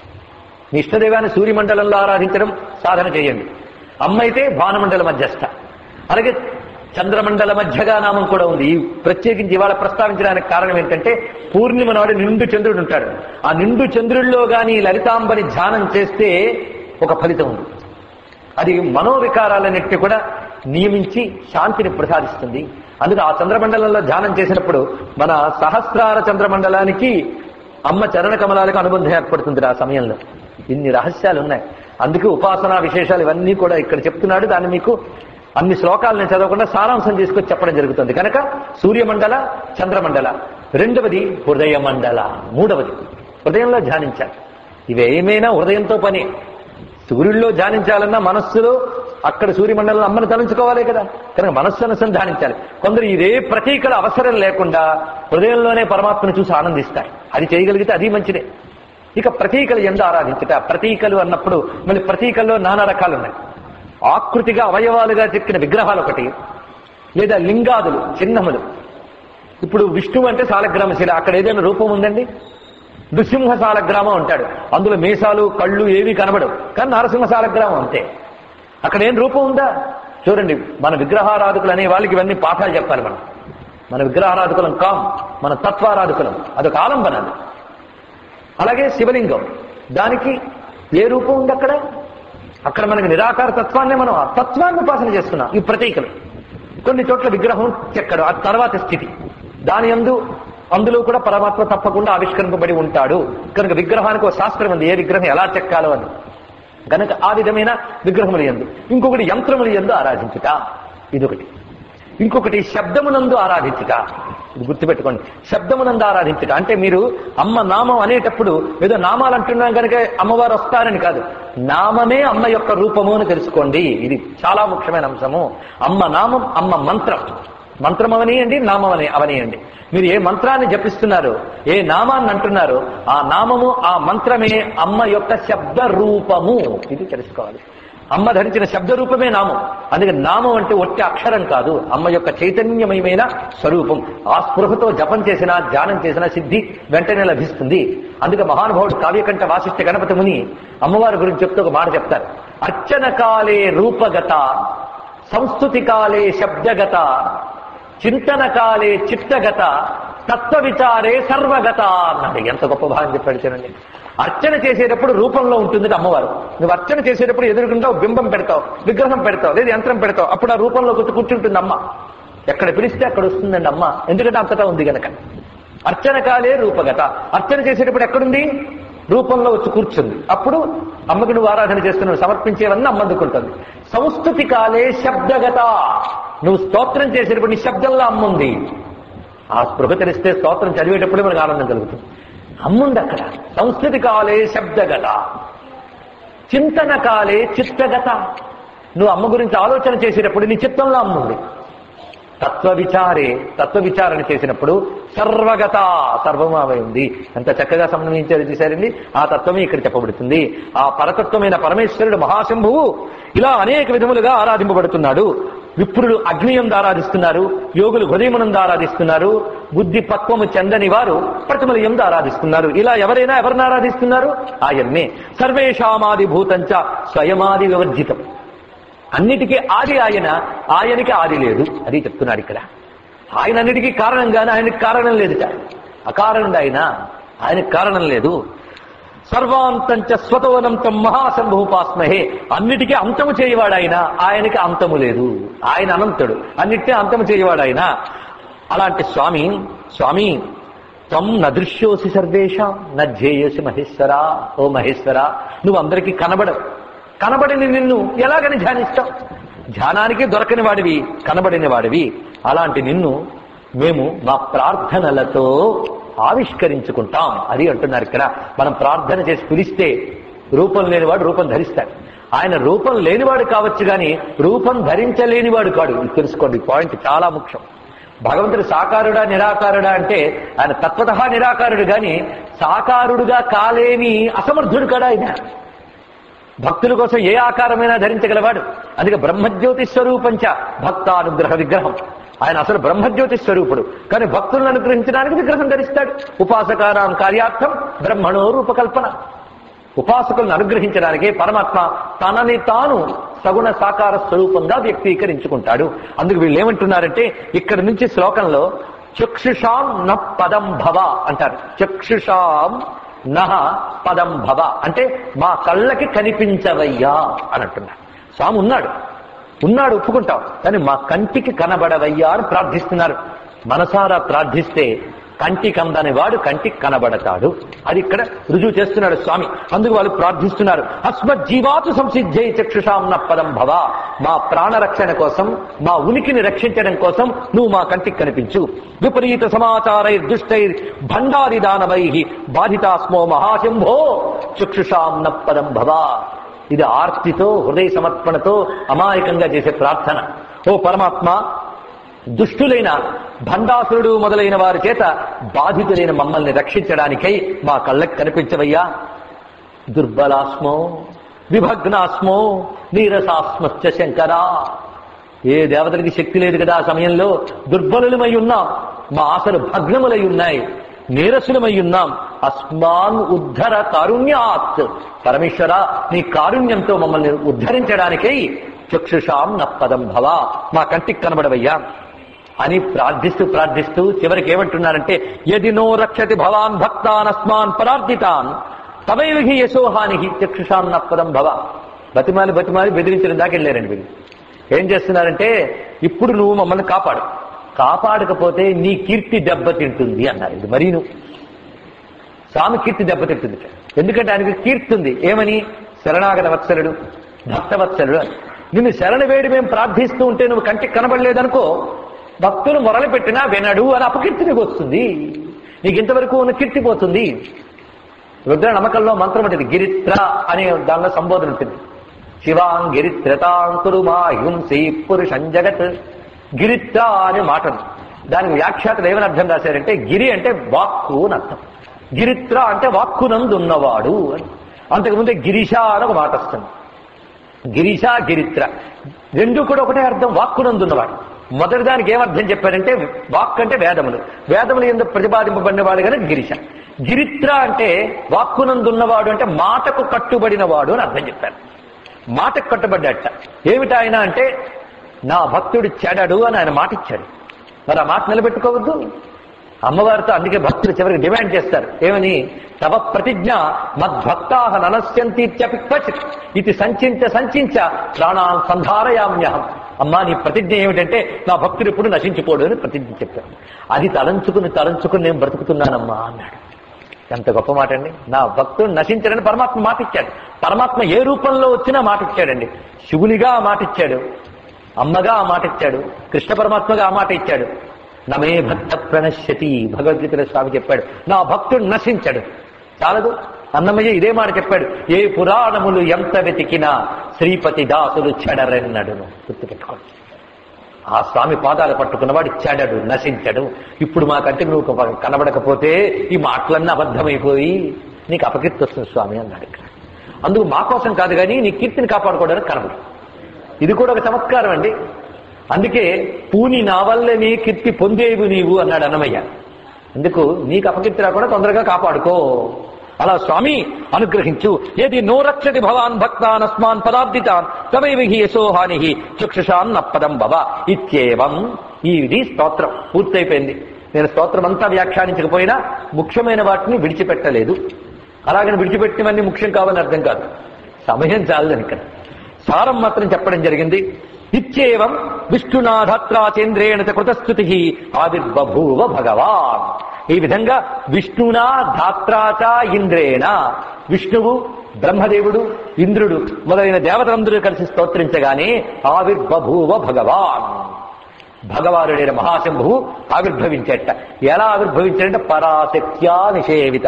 మీ ఇష్టదైవాన్ని సూర్యమండలంలో ఆరాధించడం సాధన చేయండి అమ్మ అయితే భానుమండల మధ్యస్థ అలాగే చంద్రమండల మధ్యగా నామం కూడా ఉంది ఈ ప్రత్యేకించి ఇవాళ ప్రస్తావించడానికి కారణం ఏంటంటే పూర్ణిమ నాడు నిండు చంద్రుడు ఉంటాడు ఆ నిండు చంద్రుల్లో గాని లలితాంబని ధ్యానం చేస్తే ఒక ఫలితం ఉంది అది మనోవికారాలన్నిటి కూడా నియమించి శాంతిని ప్రసాదిస్తుంది అందుకే ఆ చంద్రమండలంలో ధ్యానం చేసినప్పుడు మన సహస్రార చంద్రమండలానికి అమ్మ చరణ కమలాలకు అనుబంధం ఏర్పడుతుంది ఆ సమయంలో ఇన్ని రహస్యాలు ఉన్నాయి అందుకే ఉపాసనా విశేషాలు ఇవన్నీ కూడా ఇక్కడ చెప్తున్నాడు దాన్ని మీకు అన్ని శ్లోకాలను చదవకుండా సారాంశం తీసుకొచ్చి చెప్పడం జరుగుతుంది కనుక సూర్యమండల చంద్రమండల రెండవది హృదయ మండల మూడవది హృదయంలో ధ్యానించాలి ఇవేమైనా హృదయంతో పని సూర్యుల్లో ధ్యానించాలన్నా మనస్సులో అక్కడ సూర్యమండలం అమ్మని తలంచుకోవాలి కదా కనుక మనస్సు అనుసరి ధ్యానించాలి కొందరు ఇదే ప్రతీకల అవసరం లేకుండా హృదయంలోనే పరమాత్మను చూసి ఆనందిస్తారు అది చేయగలిగితే అది మంచిదే ఇక ప్రతీకలు ఎందు ఆరాధించుట ప్రతీకలు అన్నప్పుడు మళ్ళీ ప్రతీకల్లో నానా రకాలు ఉన్నాయి ఆకృతిగా అవయవాలుగా చెక్కిన విగ్రహాలు ఒకటి లేదా లింగాదులు చిహ్నములు ఇప్పుడు విష్ణువు అంటే సాలగ్రామశిల అక్కడ ఏదైనా రూపం ఉందండి నృసింహ సాలగ్రామం అంటాడు అందులో మీసాలు కళ్ళు ఏవి కనబడవు కానీ నరసింహ సాలగ్రామం అంతే అక్కడ ఏం రూపం ఉందా చూడండి మన విగ్రహారాధకులు అనే వాళ్ళకి ఇవన్నీ పాఠాలు చెప్పాలి మనం మన విగ్రహారాధకులం కాం మన తత్వారాధకులం అదొక ఆలంబన అది అలాగే శివలింగం దానికి ఏ రూపం ఉంది అక్కడ అక్కడ మనకి నిరాకార తత్వాన్ని మనం ఆ తత్వాన్ని ఉపాసన చేస్తున్నాం ఈ ప్రతీకలు కొన్ని చోట్ల విగ్రహం చెక్కడు ఆ తర్వాత స్థితి దాని అందు అందులో కూడా పరమాత్మ తప్పకుండా ఆవిష్కరింపబడి ఉంటాడు కనుక విగ్రహానికి ఒక శాస్త్రం ఉంది ఏ విగ్రహం ఎలా చెక్కాలో అని గనక ఆ విధమైన విగ్రహములు ఎందు ఇంకొకటి యంత్రములు ఎందు ఆరాధించుట ఇదొకటి ఇంకొకటి శబ్దమునందు ఆరాధించుట ఇది గుర్తుపెట్టుకోండి శబ్దమునందు ఆరాధించుట అంటే మీరు అమ్మ నామం అనేటప్పుడు ఏదో నామాలు అంటున్నాం కనుక అమ్మవారు వస్తారని కాదు నామమే అమ్మ యొక్క రూపము అని తెలుసుకోండి ఇది చాలా ముఖ్యమైన అంశము అమ్మ నామం అమ్మ మంత్రం మంత్రం అవనియండి నామం అని అవనియండి మీరు ఏ మంత్రాన్ని జపిస్తున్నారు ఏ నామాన్ని అంటున్నారు ఆ నామము ఆ మంత్రమే అమ్మ యొక్క శబ్ద రూపము ఇది తెలుసుకోవాలి అమ్మ ధరించిన శబ్ద రూపమే నామం అందుకని నామం అంటే ఒట్టి అక్షరం కాదు అమ్మ యొక్క చైతన్యమయమైన స్వరూపం ఆ స్పృహతో జపం చేసినా ధ్యానం చేసినా సిద్ధి వెంటనే లభిస్తుంది అందుకే మహానుభావుడు కావ్యకంఠ వాసిష్ఠ గణపతి ముని అమ్మవారి గురించి చెప్తూ ఒక మాట చెప్తారు అర్చన కాలే రూపగత సంస్థుతి కాలే శబ్దగత చింతన కాలే చిత్తగత తత్వ విచారే సర్వగత అన్నాడు ఎంత గొప్ప భాగం చెప్పాడు చూడండి అర్చన చేసేటప్పుడు రూపంలో ఉంటుంది అమ్మవారు నువ్వు అర్చన చేసేటప్పుడు ఎదురుకుంటా బింబం పెడతావు విగ్రహం పెడతావు లేదా యంత్రం పెడతావు అప్పుడు ఆ రూపంలో వచ్చి కూర్చుంటుంది అమ్మ ఎక్కడ పిలిస్తే అక్కడ వస్తుందండి అమ్మ ఎందుకంటే అంతటా ఉంది గనక అర్చన కాలే రూపగత అర్చన చేసేటప్పుడు ఎక్కడుంది రూపంలో వచ్చి కూర్చుంది అప్పుడు అమ్మకి నువ్వు ఆరాధన చేస్తున్నావు సమర్పించేవన్నీ అమ్మ అందుకుంటుంది సంస్కృతి కాలే శబ్దగత నువ్వు స్తోత్రం చేసేటప్పుడు నీ శబ్దంలో అమ్ముంది ఆ స్పృహ తెలిస్తే స్తోత్రం చదివేటప్పుడు మనకు ఆనందం కలుగుతుంది అమ్ముంది అక్కడ సంస్కృతి కాలే శబ్దగత చింతన కాలే చిత్తగత నువ్వు అమ్మ గురించి ఆలోచన చేసేటప్పుడు నీ చిత్తంలో అమ్ముంది తత్వ విచారే తత్వ విచారణ చేసినప్పుడు సర్వగత సర్వమావై ఉంది ఎంత చక్కగా సంబంధించారు చూశారండి ఆ తత్వమే ఇక్కడ చెప్పబడుతుంది ఆ పరతత్వమైన పరమేశ్వరుడు మహాశంభువు ఇలా అనేక విధములుగా ఆరాధింపబడుతున్నాడు విప్రులు అగ్నియందు ఆరాధిస్తున్నారు యోగులు హృదయమునందు ఆరాధిస్తున్నారు బుద్ధి పక్వము చెందని వారు ప్రతిమల ఎందు ఆరాధిస్తున్నారు ఇలా ఎవరైనా ఎవరిని ఆరాధిస్తున్నారు ఆయన్నే సర్వేషామాది భూతంచ స్వయమాది వివర్జితం అన్నిటికీ ఆది ఆయన ఆయనకి ఆది లేదు అది చెప్తున్నాడు ఇక్కడ ఆయన అన్నిటికీ కారణంగానే ఆయనకి కారణం లేదుట అకారణుడు ఆయన ఆయనకి కారణం లేదు సర్వాంతంచ స్వతోనంతం మహాశంభుపాస్మహే అన్నిటికీ అంతము చేయవాడు ఆయన ఆయనకి అంతము లేదు ఆయన అనంతుడు అన్నిటినీ అంతము చేయవాడు ఆయన అలాంటి స్వామి స్వామి త్వం నదృశ్యోసి సర్వేషాం నధ్యేయోసి మహేశ్వర ఓ మహేశ్వర నువ్వు అందరికీ కనబడవు కనబడిన నిన్ను ఎలాగని ధ్యానిస్తావు ధ్యానానికి దొరకని వాడివి కనబడిన వాడివి అలాంటి నిన్ను మేము మా ప్రార్థనలతో ఆవిష్కరించుకుంటాం అది అంటున్నారు ఇక్కడ మనం ప్రార్థన చేసి పిలిస్తే రూపం లేనివాడు రూపం ధరిస్తాడు ఆయన రూపం లేనివాడు కావచ్చు కానీ రూపం ధరించలేనివాడు కాడు ఇది తెలుసుకోండి ఈ పాయింట్ చాలా ముఖ్యం భగవంతుడు సాకారుడా నిరాకారుడా అంటే ఆయన తత్వత నిరాకారుడు గాని సాకారుడుగా కాలేని అసమర్థుడు కాడా ఆయన భక్తుల కోసం ఏ ఆకారమైనా ధరించగలవాడు అందుకే బ్రహ్మజ్యోతి స్వరూపంచ భక్తానుగ్రహ విగ్రహం ఆయన అసలు బ్రహ్మజ్యోతి స్వరూపుడు కానీ భక్తులను అనుగ్రహించడానికి విగ్రహం ధరిస్తాడు ఉపాసకారాం కార్యార్థం బ్రహ్మణో రూపకల్పన ఉపాసకులను అనుగ్రహించడానికి పరమాత్మ తనని తాను సగుణ సాకార స్వరూపంగా వ్యక్తీకరించుకుంటాడు అందుకు వీళ్ళు ఏమంటున్నారంటే ఇక్కడి నుంచి శ్లోకంలో చక్షుషాం న పదం భవ అంటారు చక్షుషాం నహ పదం భవ అంటే మా కళ్ళకి కనిపించవయ్యా అని అంటున్నారు స్వామి ఉన్నాడు ఉన్నాడు ఒప్పుకుంటాం కానీ మా కంటికి కనబడవయ్యా అని ప్రార్థిస్తున్నారు మనసారా ప్రార్థిస్తే కంటికి అందని వాడు కంటికి కనబడతాడు అది ఇక్కడ రుజువు చేస్తున్నాడు స్వామి అందుకు వాళ్ళు ప్రార్థిస్తున్నారు అస్మత్ జీవాతు సంసిద్ధై చక్షుషాం న పదం భవ మా ప్రాణరక్షణ కోసం మా ఉనికిని రక్షించడం కోసం నువ్వు మా కంటికి కనిపించు విపరీత సమాచారై దుష్టై భండారి దానవై బాధితాస్మో మహాశంభో చక్షుషాం న పదం భవ ఇది ఆర్తితో హృదయ సమర్పణతో అమాయకంగా చేసే ప్రార్థన ఓ పరమాత్మ దుష్టులైన భండాసురుడు మొదలైన వారి చేత బాధితులైన మమ్మల్ని రక్షించడానికై మా కళ్ళకి కనిపించవయ్యా దుర్బలాస్మో విభగ్నాస్మో నీరసాస్మశ్చ శంకరా ఏ దేవతలకి శక్తి లేదు కదా ఆ సమయంలో దుర్బలులమై ఉన్నాం మా ఆశలు భగ్నములై ఉన్నాయి నీరసులమై ఉన్నాం అస్మాన్ ఉద్ధర కారుణ్యాత్ పరమేశ్వర నీ కారుణ్యంతో మమ్మల్ని ఉద్ధరించడానికై చక్షుషాం నప్పదం భవ మా కంటికి కనబడవయ్యా అని ప్రార్థిస్తూ ప్రార్థిస్తూ చివరికి ఏమంటున్నారంటే యది నో రక్షతి భవాన్ భక్తాన్ అస్మాన్ పరార్థితాన్ తమైవిహి యశోహాని చక్షుషాం నప్పదం భవ బతిమాలి బతిమాలి బెదిరించడం దాకా వెళ్ళారండి వీళ్ళు ఏం చేస్తున్నారంటే ఇప్పుడు నువ్వు మమ్మల్ని కాపాడు కాపాడకపోతే నీ కీర్తి దెబ్బతింటుంది అన్నారు ఇది మరీ నువ్వు స్వామి కీర్తి దెబ్బతింటుంది ఎందుకంటే ఆయనకి కీర్తి ఉంది ఏమని శరణాగత వత్సలుడు భక్తవత్సలుడు అని నిన్ను శరణ వేడి మేము ప్రార్థిస్తూ ఉంటే నువ్వు కంటికి కనబడలేదనుకో భక్తులు మొరలు పెట్టినా వినడు అని అపకీర్తి నీకు వస్తుంది నీకు ఇంతవరకు ఉన్న కీర్తి పోతుంది రుద్ర నమ్మకంలో మంత్రం ఉంటుంది గిరిత్ర అనే దానిలో సంబోధన ఉంటుంది శివాం గిరిత్రతాంకురు మాయుంసి పురుషం జగత్ గిరిత్ర అనే మాట ఉంది. దానికి వ్యాఖ్యాతలు ఏమని అర్థం రాశారంటే గిరి అంటే వాక్కు అని అర్థం గిరిత్ర అంటే వాక్కునందు ఉన్నవాడు అని అంతకుముందే గిరిష అని ఒక మాట వస్తుంది గిరిష గిరిత్ర రెండు కూడా ఒకటే అర్థం వాక్కునందున్నవాడు మొదటి దానికి ఏమర్థం చెప్పారంటే వాక్ అంటే వేదములు వేదములు ఎందుకు ప్రతిపాదింపబడిన వాడు కనుక గిరిష గిరిత్ర అంటే వాక్కునందున్నవాడు అంటే మాటకు కట్టుబడిన వాడు అని అర్థం చెప్పారు మాటకు కట్టుబడ్డట ఏమిటి ఆయన అంటే నా భక్తుడు చెడడు అని ఆయన మాట ఇచ్చాడు మరి ఆ మాట నిలబెట్టుకోవద్దు అమ్మవారితో అందుకే భక్తులు చివరికి డిమాండ్ చేస్తారు ఏమని తవ ప్రతిజ్ఞ మద్భక్తా ననశ్యంతీత్యపి క్వచిత్ ఇది సంచించ సంచించ ప్రాణాన్ సంధారయామ్యహం అమ్మా నీ ప్రతిజ్ఞ ఏమిటంటే నా భక్తుడు ఎప్పుడు నశించిపోడు అని ప్రతిజ్ఞ చెప్పాడు అది తలంచుకుని తలంచుకుని నేను బ్రతుకుతున్నానమ్మా అన్నాడు ఎంత గొప్ప మాట అండి నా భక్తుడు నశించడని పరమాత్మ మాట ఇచ్చాడు పరమాత్మ ఏ రూపంలో వచ్చినా మాట ఇచ్చాడండి శివునిగా ఆ మాట ఇచ్చాడు అమ్మగా ఆ మాట ఇచ్చాడు కృష్ణ పరమాత్మగా ఆ మాట ఇచ్చాడు నమే భక్త ప్రణశ్యతి భగవద్గీతలో స్వామి చెప్పాడు నా భక్తుడు నశించాడు చాలదు అన్నమయ్య ఇదే మాట చెప్పాడు ఏ పురాణములు ఎంత వెతికినా శ్రీపతి దాసులు చెడరెన్నడును గుర్తుపెట్టుకోండి ఆ స్వామి పాదాలు పట్టుకున్నవాడు చెడడు నశించడు ఇప్పుడు మాకంటే నువ్వు కనబడకపోతే ఈ మాటలన్నీ అబద్ధమైపోయి నీకు అపకీర్తి వస్తుంది స్వామి అన్నాడు ఇక్కడ అందుకు మా కోసం కాదు కానీ నీ కీర్తిని కాపాడుకోవడానికి కనబడు ఇది కూడా ఒక చమత్కారం అండి అందుకే పూని నా వల్ల నీ కీర్తి పొందేవు నీవు అన్నాడు అన్నమయ్య ఎందుకు నీకు అపకీర్తి రాకుండా తొందరగా కాపాడుకో అలా స్వామి అనుగ్రహించు ఏది నో రక్షతి భవాన్ భక్తాన్ అస్మాన్ పదాబ్దితాన్ తమైవ హి యశోహాని చక్షుషాన్ నప్పదం భవ ఇత్యేవం ఇది స్తోత్రం పూర్తయిపోయింది నేను స్తోత్రం అంతా వ్యాఖ్యానించకపోయినా ముఖ్యమైన వాటిని విడిచిపెట్టలేదు అలాగని విడిచిపెట్టినవన్నీ ముఖ్యం కావాలని అర్థం కాదు సమయం చాలని ఇక్కడ సారం మాత్రం చెప్పడం జరిగింది ఇత్యేవం విష్ణునాథత్రాచేంద్రేణ చ కృతస్థుతి ఆవిర్బభూవ భగవాన్ ఈ విధంగా విష్ణునా ధాత్రాచ ఇంద్రేణ విష్ణువు బ్రహ్మదేవుడు ఇంద్రుడు మొదలైన దేవతలందరూ కలిసి స్తోత్రించగానే ఆవిర్బభూవ భగవాన్ భగవానుడైన మహాశంభువు ఆవిర్భవించేట ఎలా ఆవిర్భవించాడంటే పరాశక్త్యా నిషేవిత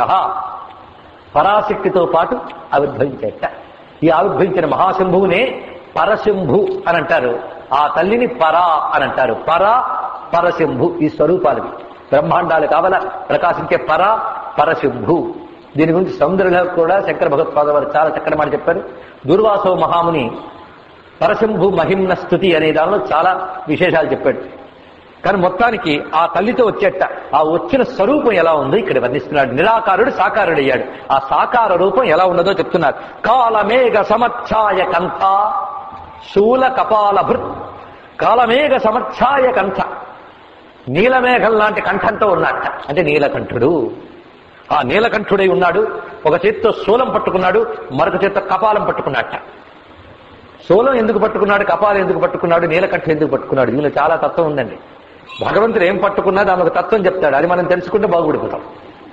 పరాశక్తితో పాటు ఆవిర్భవించేట ఈ ఆవిర్భవించిన మహాశంభువునే పరశంభు అని అంటారు ఆ తల్లిని పరా అని అంటారు పర పరశంభు ఈ స్వరూపాలు బ్రహ్మాండాలు కావాల ప్రకాశించే పర పరశంభు దీని గురించి సౌందర్యంలో కూడా శంకర భగవత్పాద వారు చాలా చక్కటి మాట చెప్పారు దుర్వాసవ మహాముని పరశంభు మహిమ్న స్థుతి అనే దానిలో చాలా విశేషాలు చెప్పాడు కానీ మొత్తానికి ఆ తల్లితో వచ్చేట ఆ వచ్చిన స్వరూపం ఎలా ఉందో ఇక్కడ వర్ణిస్తున్నాడు నిరాకారుడు సాకారుడయ్యాడు ఆ సాకార రూపం ఎలా ఉన్నదో చెప్తున్నారు కాలమేఘ సమచ్ఛాయ కంథ శూల కపాల భృత్ కాలమేఘ సమచ్ఛాయ కంథ నీలమేఘం లాంటి కంఠంతో ఉన్నట్ట అంటే నీలకంఠుడు ఆ నీలకంఠుడై ఉన్నాడు ఒక చేత్తో శూలం పట్టుకున్నాడు మరొక చేత్తో కపాలం పట్టుకున్నట్ట శూలం ఎందుకు పట్టుకున్నాడు కపాలం ఎందుకు పట్టుకున్నాడు నీలకంఠం ఎందుకు పట్టుకున్నాడు దీనిలో చాలా తత్వం ఉందండి భగవంతుడు ఏం పట్టుకున్నా దాని ఒక తత్వం చెప్తాడు అది మనం తెలుసుకుంటే బాగుపడిపోతాం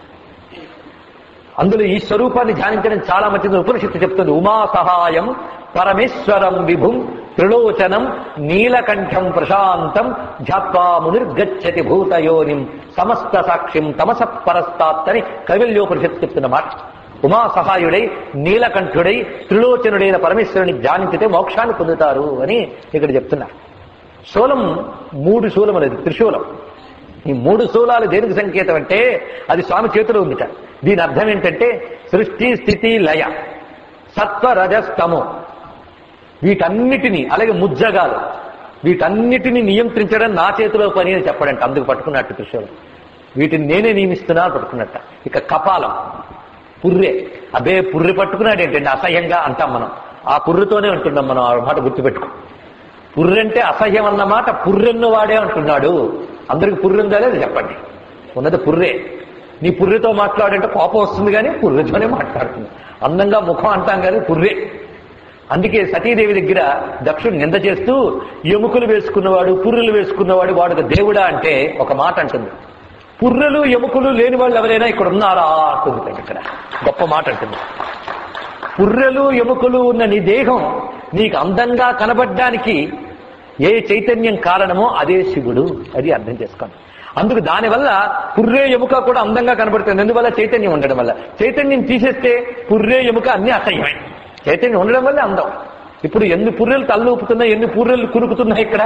అందులో ఈ స్వరూపాన్ని ధ్యానించడం చాలా మంచిది ఉపనిషత్తు చెప్తుంది ఉమా సహాయం పరమేశ్వరం విభుం త్రిలోచనం నీలకంఠం ప్రశాంతం ధ్యాత్వా మునిర్గచ్చతి భూతయోనిం సమస్త సాక్షిం తమస పరస్తాత్తని కవిల్యోపనిషత్తు చెప్తున్న మాట ఉమా సహాయుడై నీలకంఠుడై త్రిలోచనుడైన పరమేశ్వరుని ధ్యానించితే మోక్షాన్ని పొందుతారు అని ఇక్కడ చెప్తున్నారు శూలం మూడు శూలం అనేది త్రిశూలం ఈ మూడు శూలాలు దేనికి సంకేతం అంటే అది స్వామి చేతిలో ఉందిట దీని అర్థం ఏంటంటే సృష్టి స్థితి లయ సత్వ రజస్తము వీటన్నిటినీ అలాగే ముజ్జగాలు వీటన్నిటిని నియంత్రించడం నా చేతిలో పని అని చెప్పడంట అందుకు పట్టుకున్నట్టు త్రిశూలం వీటిని నేనే నియమిస్తున్నా అని పట్టుకున్నట్ట ఇక కపాలం పుర్రె అదే పుర్రె పట్టుకున్నాడు ఏంటంటే అసహ్యంగా అంటాం మనం ఆ పుర్రెతోనే ఉంటున్నాం మనం ఆ మాట గుర్తుపెట్టుకో పుర్రెంటే అసహ్యం అన్నమాట పుర్రెన్ను వాడే అంటున్నాడు అందరికి పుర్రెందా లేదు చెప్పండి ఉన్నది పుర్రే నీ పుర్రెతో మాట్లాడంటే కోపం వస్తుంది కానీ పుర్రెతోనే మాట్లాడుతుంది అందంగా ముఖం అంటాం కానీ పుర్రే అందుకే సతీదేవి దగ్గర దక్షుడు నింద చేస్తూ ఎముకలు వేసుకున్నవాడు పుర్రెలు వేసుకున్నవాడు వాడు దేవుడా అంటే ఒక మాట అంటుంది పుర్రెలు ఎముకలు లేని వాళ్ళు ఎవరైనా ఇక్కడ ఉన్నారా అంటుంది ఇక్కడ గొప్ప మాట అంటుంది పుర్రెలు ఎముకలు ఉన్న నీ దేహం నీకు అందంగా కనబడ్డానికి ఏ చైతన్యం కారణమో అదే శివుడు అది అర్థం చేసుకోండి అందుకు దానివల్ల పుర్రే ఎముక కూడా అందంగా కనబడుతుంది ఎందువల్ల చైతన్యం ఉండడం వల్ల చైతన్యం తీసేస్తే పుర్రే ఎముక అన్ని అసహ్యమే చైతన్యం ఉండడం వల్లే అందం ఇప్పుడు ఎన్ని పుర్రెలు తల్లు ఊపుతున్నాయి ఎన్ని పుర్రెలు కురుకుతున్నాయి ఇక్కడ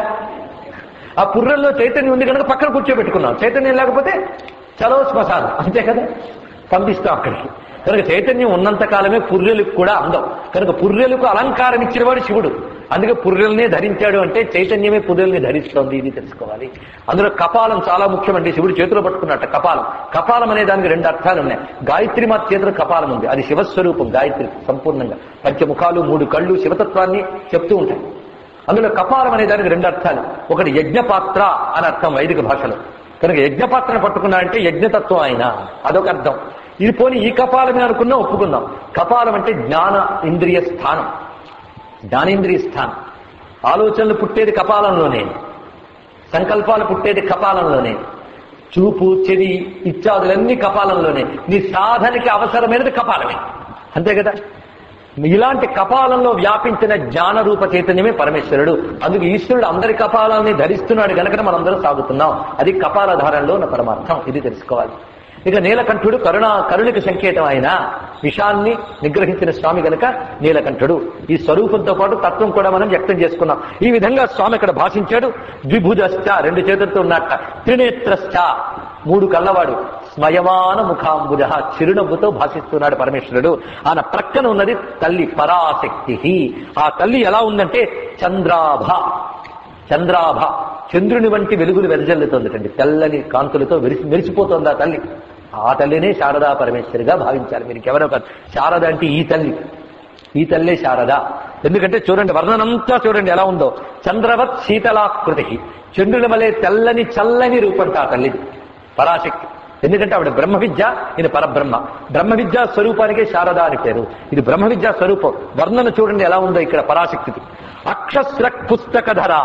ఆ పుర్రెల్లో చైతన్యం ఉంది కనుక పక్కన కూర్చోబెట్టుకున్నాం చైతన్యం లేకపోతే చలో శ్మశానం అంతే కదా పంపిస్తాం అక్కడికి కనుక చైతన్యం ఉన్నంత కాలమే పుర్రెలకు కూడా అందం కనుక పుర్రెలకు అలంకారం ఇచ్చినవాడు శివుడు అందుకే పుర్రెల్నే ధరించాడు అంటే చైతన్యమే పుర్రెల్ని ధరిస్తోంది ఇది తెలుసుకోవాలి అందులో కపాలం చాలా ముఖ్యమండి శివుడు చేతిలో పట్టుకున్నట్ట కపాలం కపాలం అనే దానికి రెండు అర్థాలు ఉన్నాయి గాయత్రి మాత చేతిలో కపాలం ఉంది అది శివస్వరూపం గాయత్రి సంపూర్ణంగా పంచముఖాలు మూడు కళ్ళు శివతత్వాన్ని చెప్తూ ఉంటాయి అందులో కపాలం అనే దానికి రెండు అర్థాలు ఒకటి యజ్ఞపాత్ర అని అర్థం వైదిక భాషలో కనుక యజ్ఞపాత్రను పట్టుకున్నాడంటే యజ్ఞతత్వం ఆయన అదొక అర్థం ఇది పోని ఈ కపాలమే అనుకున్నా ఒప్పుకుందాం కపాలం అంటే జ్ఞాన ఇంద్రియ స్థానం జ్ఞానేంద్రియ స్థానం ఆలోచనలు పుట్టేది కపాలంలోనే సంకల్పాలు పుట్టేది కపాలంలోనే చూపు చెవి ఇత్యాదులన్నీ కపాలంలోనే నీ సాధనకి అవసరమైనది కపాలమే అంతే కదా ఇలాంటి కపాలంలో వ్యాపించిన జ్ఞాన రూప చైతన్యమే పరమేశ్వరుడు అందుకు ఈశ్వరుడు అందరి కపాలాన్ని ధరిస్తున్నాడు గనక మనందరం సాగుతున్నాం అది కపాల ధారణలో ఉన్న పరమార్థం ఇది తెలుసుకోవాలి ఇక నీలకంఠుడు కరుణ కరుణికి సంకేతం ఆయన విషాన్ని నిగ్రహించిన స్వామి గనక నీలకంఠుడు ఈ స్వరూపంతో పాటు తత్వం కూడా మనం వ్యక్తం చేసుకున్నాం ఈ విధంగా స్వామి ఇక్కడ భాషించాడు ద్విభుజశ్చ రెండు చేతులతో ఉన్నట్ట త్రినేత్రశ్చ మూడు కళ్ళవాడు స్మయమాన ముఖాంబుజ చిరునవ్వుతో భాషిస్తున్నాడు పరమేశ్వరుడు ఆయన ప్రక్కన ఉన్నది తల్లి పరాశక్తి ఆ తల్లి ఎలా ఉందంటే చంద్రాభ చంద్రాభ చంద్రుని వంటి వెలుగులు వెదజల్లుతోందిటండి తెల్లని కాంతులతో వెరిసి మెరిసిపోతోంది ఆ తల్లి ఆ తల్లినే శారదా పరమేశ్వరిగా భావించాలి మీరు ఎవరో కాదు శారద అంటే ఈ తల్లి ఈ తల్లే శారద ఎందుకంటే చూడండి వర్ణనంతా చూడండి ఎలా ఉందో చంద్రవత్ శీతలాకృతి చంద్రుని వలె తెల్లని చల్లని రూపంట ఆ తల్లిది పరాశక్తి ఎందుకంటే ఆవిడ బ్రహ్మ విద్య ఇది పరబ్రహ్మ బ్రహ్మ విద్యా స్వరూపానికే శారద అని పేరు ఇది బ్రహ్మ విద్యా స్వరూపం వర్ణన చూడండి ఎలా ఉందో ఇక్కడ పరాశక్తికి అక్షస్ర పుస్తకధర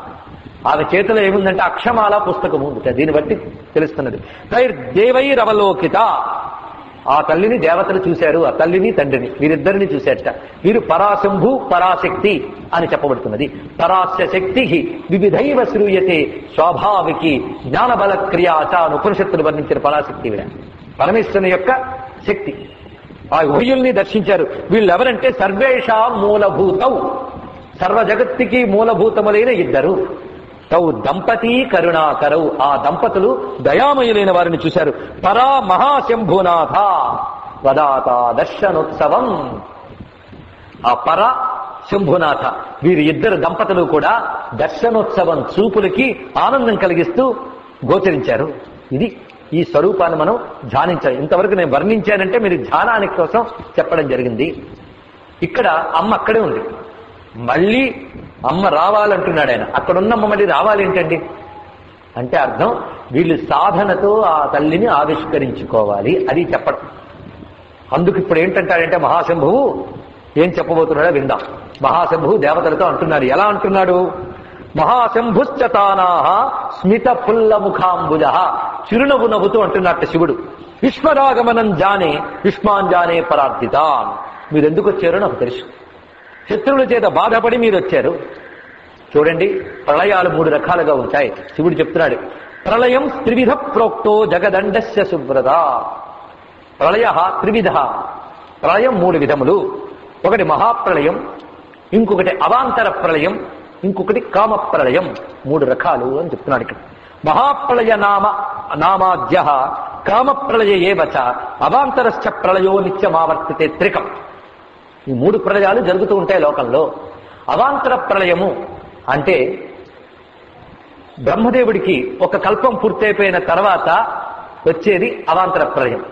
ఆమె చేతిలో ఏముందంటే అక్షమాల పుస్తకము ఉంది దీన్ని బట్టి తెలుస్తున్నది తైర్ దేవైరవలోకిత ఆ తల్లిని దేవతలు చూశారు ఆ తల్లిని తండ్రిని వీరిద్దరిని చూశారట వీరు పరాశంభు పరాశక్తి అని చెప్పబడుతున్నది పరాస్య శక్తి వివిధైవ శ్రూయతే స్వాభావికి జ్ఞానబల క్రియాచ అని ఉపనిషత్తులు వర్ణించిన పరాశక్తి వీడ పరమేశ్వరుని యొక్క శక్తి ఆ ఉభయుల్ని దర్శించారు వీళ్ళెవరంటే సర్వేషా మూలభూతౌ సర్వ జగత్తుకి మూలభూతములైన ఇద్దరు తౌ దంపతి కరుణాకరవు ఆ దంపతులు దయామయులైన వారిని చూశారు పరా మహాశంభునాథ వదాత దర్శనోత్సవం ఆ పర శంభునాథ వీరి ఇద్దరు దంపతులు కూడా దర్శనోత్సవం చూపులకి ఆనందం కలిగిస్తూ గోచరించారు ఇది ఈ స్వరూపాన్ని మనం ధ్యానించాలి ఇంతవరకు నేను వర్ణించానంటే మీరు ధ్యానానికి కోసం చెప్పడం జరిగింది ఇక్కడ అమ్మ అక్కడే ఉంది మళ్ళీ అమ్మ రావాలంటున్నాడు ఆయన అక్కడున్న అమ్మ మళ్ళీ రావాలి ఏంటండి అంటే అర్థం వీళ్ళు సాధనతో ఆ తల్లిని ఆవిష్కరించుకోవాలి అది చెప్పడం అందుకు ఇప్పుడు ఏంటంటాడంటే మహాశంభువు ఏం చెప్పబోతున్నాడో విందాం మహాశంభువు దేవతలతో అంటున్నాడు ఎలా అంటున్నాడు మహాశంభుశ్చతానాహ స్మిత పుల్ల ముఖాంబుజ చిరునవ్వు నవ్వుతూ అంటున్నట్టు శివుడు విశ్వరాగమనం జానే విష్మాన్ జానే పరార్థితాన్ మీరు ఎందుకు వచ్చారో నాకు తెలుసు శత్రువుల చేత బాధపడి మీరు వచ్చారు చూడండి ప్రళయాలు మూడు రకాలుగా ఉంటాయి శివుడు చెప్తున్నాడు ప్రళయం త్రివిధ ప్రోక్తో జగదండస్య శుభ్రత ప్రళయ త్రివిధ ప్రళయం మూడు విధములు ఒకటి మహాప్రళయం ఇంకొకటి అవాంతర ప్రళయం ఇంకొకటి కామ ప్రళయం మూడు రకాలు అని చెప్తున్నాడు ఇక్కడ మహాప్రళయ నామ నామాద్య కామ ప్రళయ ఏవచ అవాంతరశ్చ ప్రళయో నిత్యమావర్తితే త్రికం ఈ మూడు ప్రళయాలు జరుగుతూ ఉంటాయి లోకంలో అవాంతర ప్రళయము అంటే బ్రహ్మదేవుడికి ఒక కల్పం పూర్తయిపోయిన తర్వాత వచ్చేది అవాంతర ప్రళయం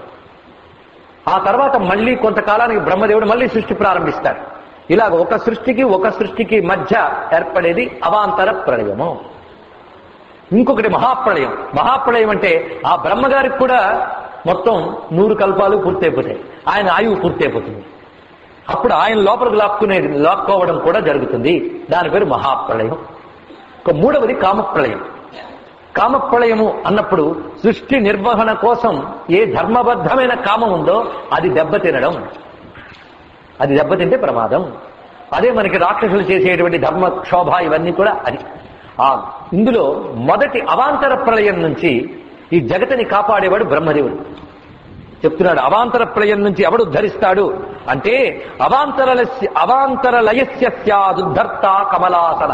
ఆ తర్వాత మళ్ళీ కొంతకాలానికి బ్రహ్మదేవుడు మళ్ళీ సృష్టి ప్రారంభిస్తాడు ఇలాగ ఒక సృష్టికి ఒక సృష్టికి మధ్య ఏర్పడేది అవాంతర ప్రళయము ఇంకొకటి మహాప్రళయం మహాప్రళయం అంటే ఆ బ్రహ్మగారికి కూడా మొత్తం నూరు కల్పాలు పూర్తయిపోతాయి ఆయన ఆయువు పూర్తయిపోతుంది అప్పుడు ఆయన లోపలికి లాక్కునేది లాక్కోవడం కూడా జరుగుతుంది దాని పేరు మహాప్రళయం ఒక మూడవది కామప్రళయం కామప్రళయము అన్నప్పుడు సృష్టి నిర్వహణ కోసం ఏ ధర్మబద్ధమైన కామం ఉందో అది దెబ్బతినడం అది దెబ్బతింటే ప్రమాదం అదే మనకి రాక్షసులు చేసేటువంటి ధర్మ క్షోభ ఇవన్నీ కూడా అది ఆ ఇందులో మొదటి అవాంతర ప్రళయం నుంచి ఈ జగతిని కాపాడేవాడు బ్రహ్మదేవుడు చెప్తున్నాడు అవాంతర ప్రళయం నుంచి ఎవడు ఉద్ధరిస్తాడు అంటే అవాంతర అవాంతర లయస్య స్యాదుద్ధర్త కమలాసన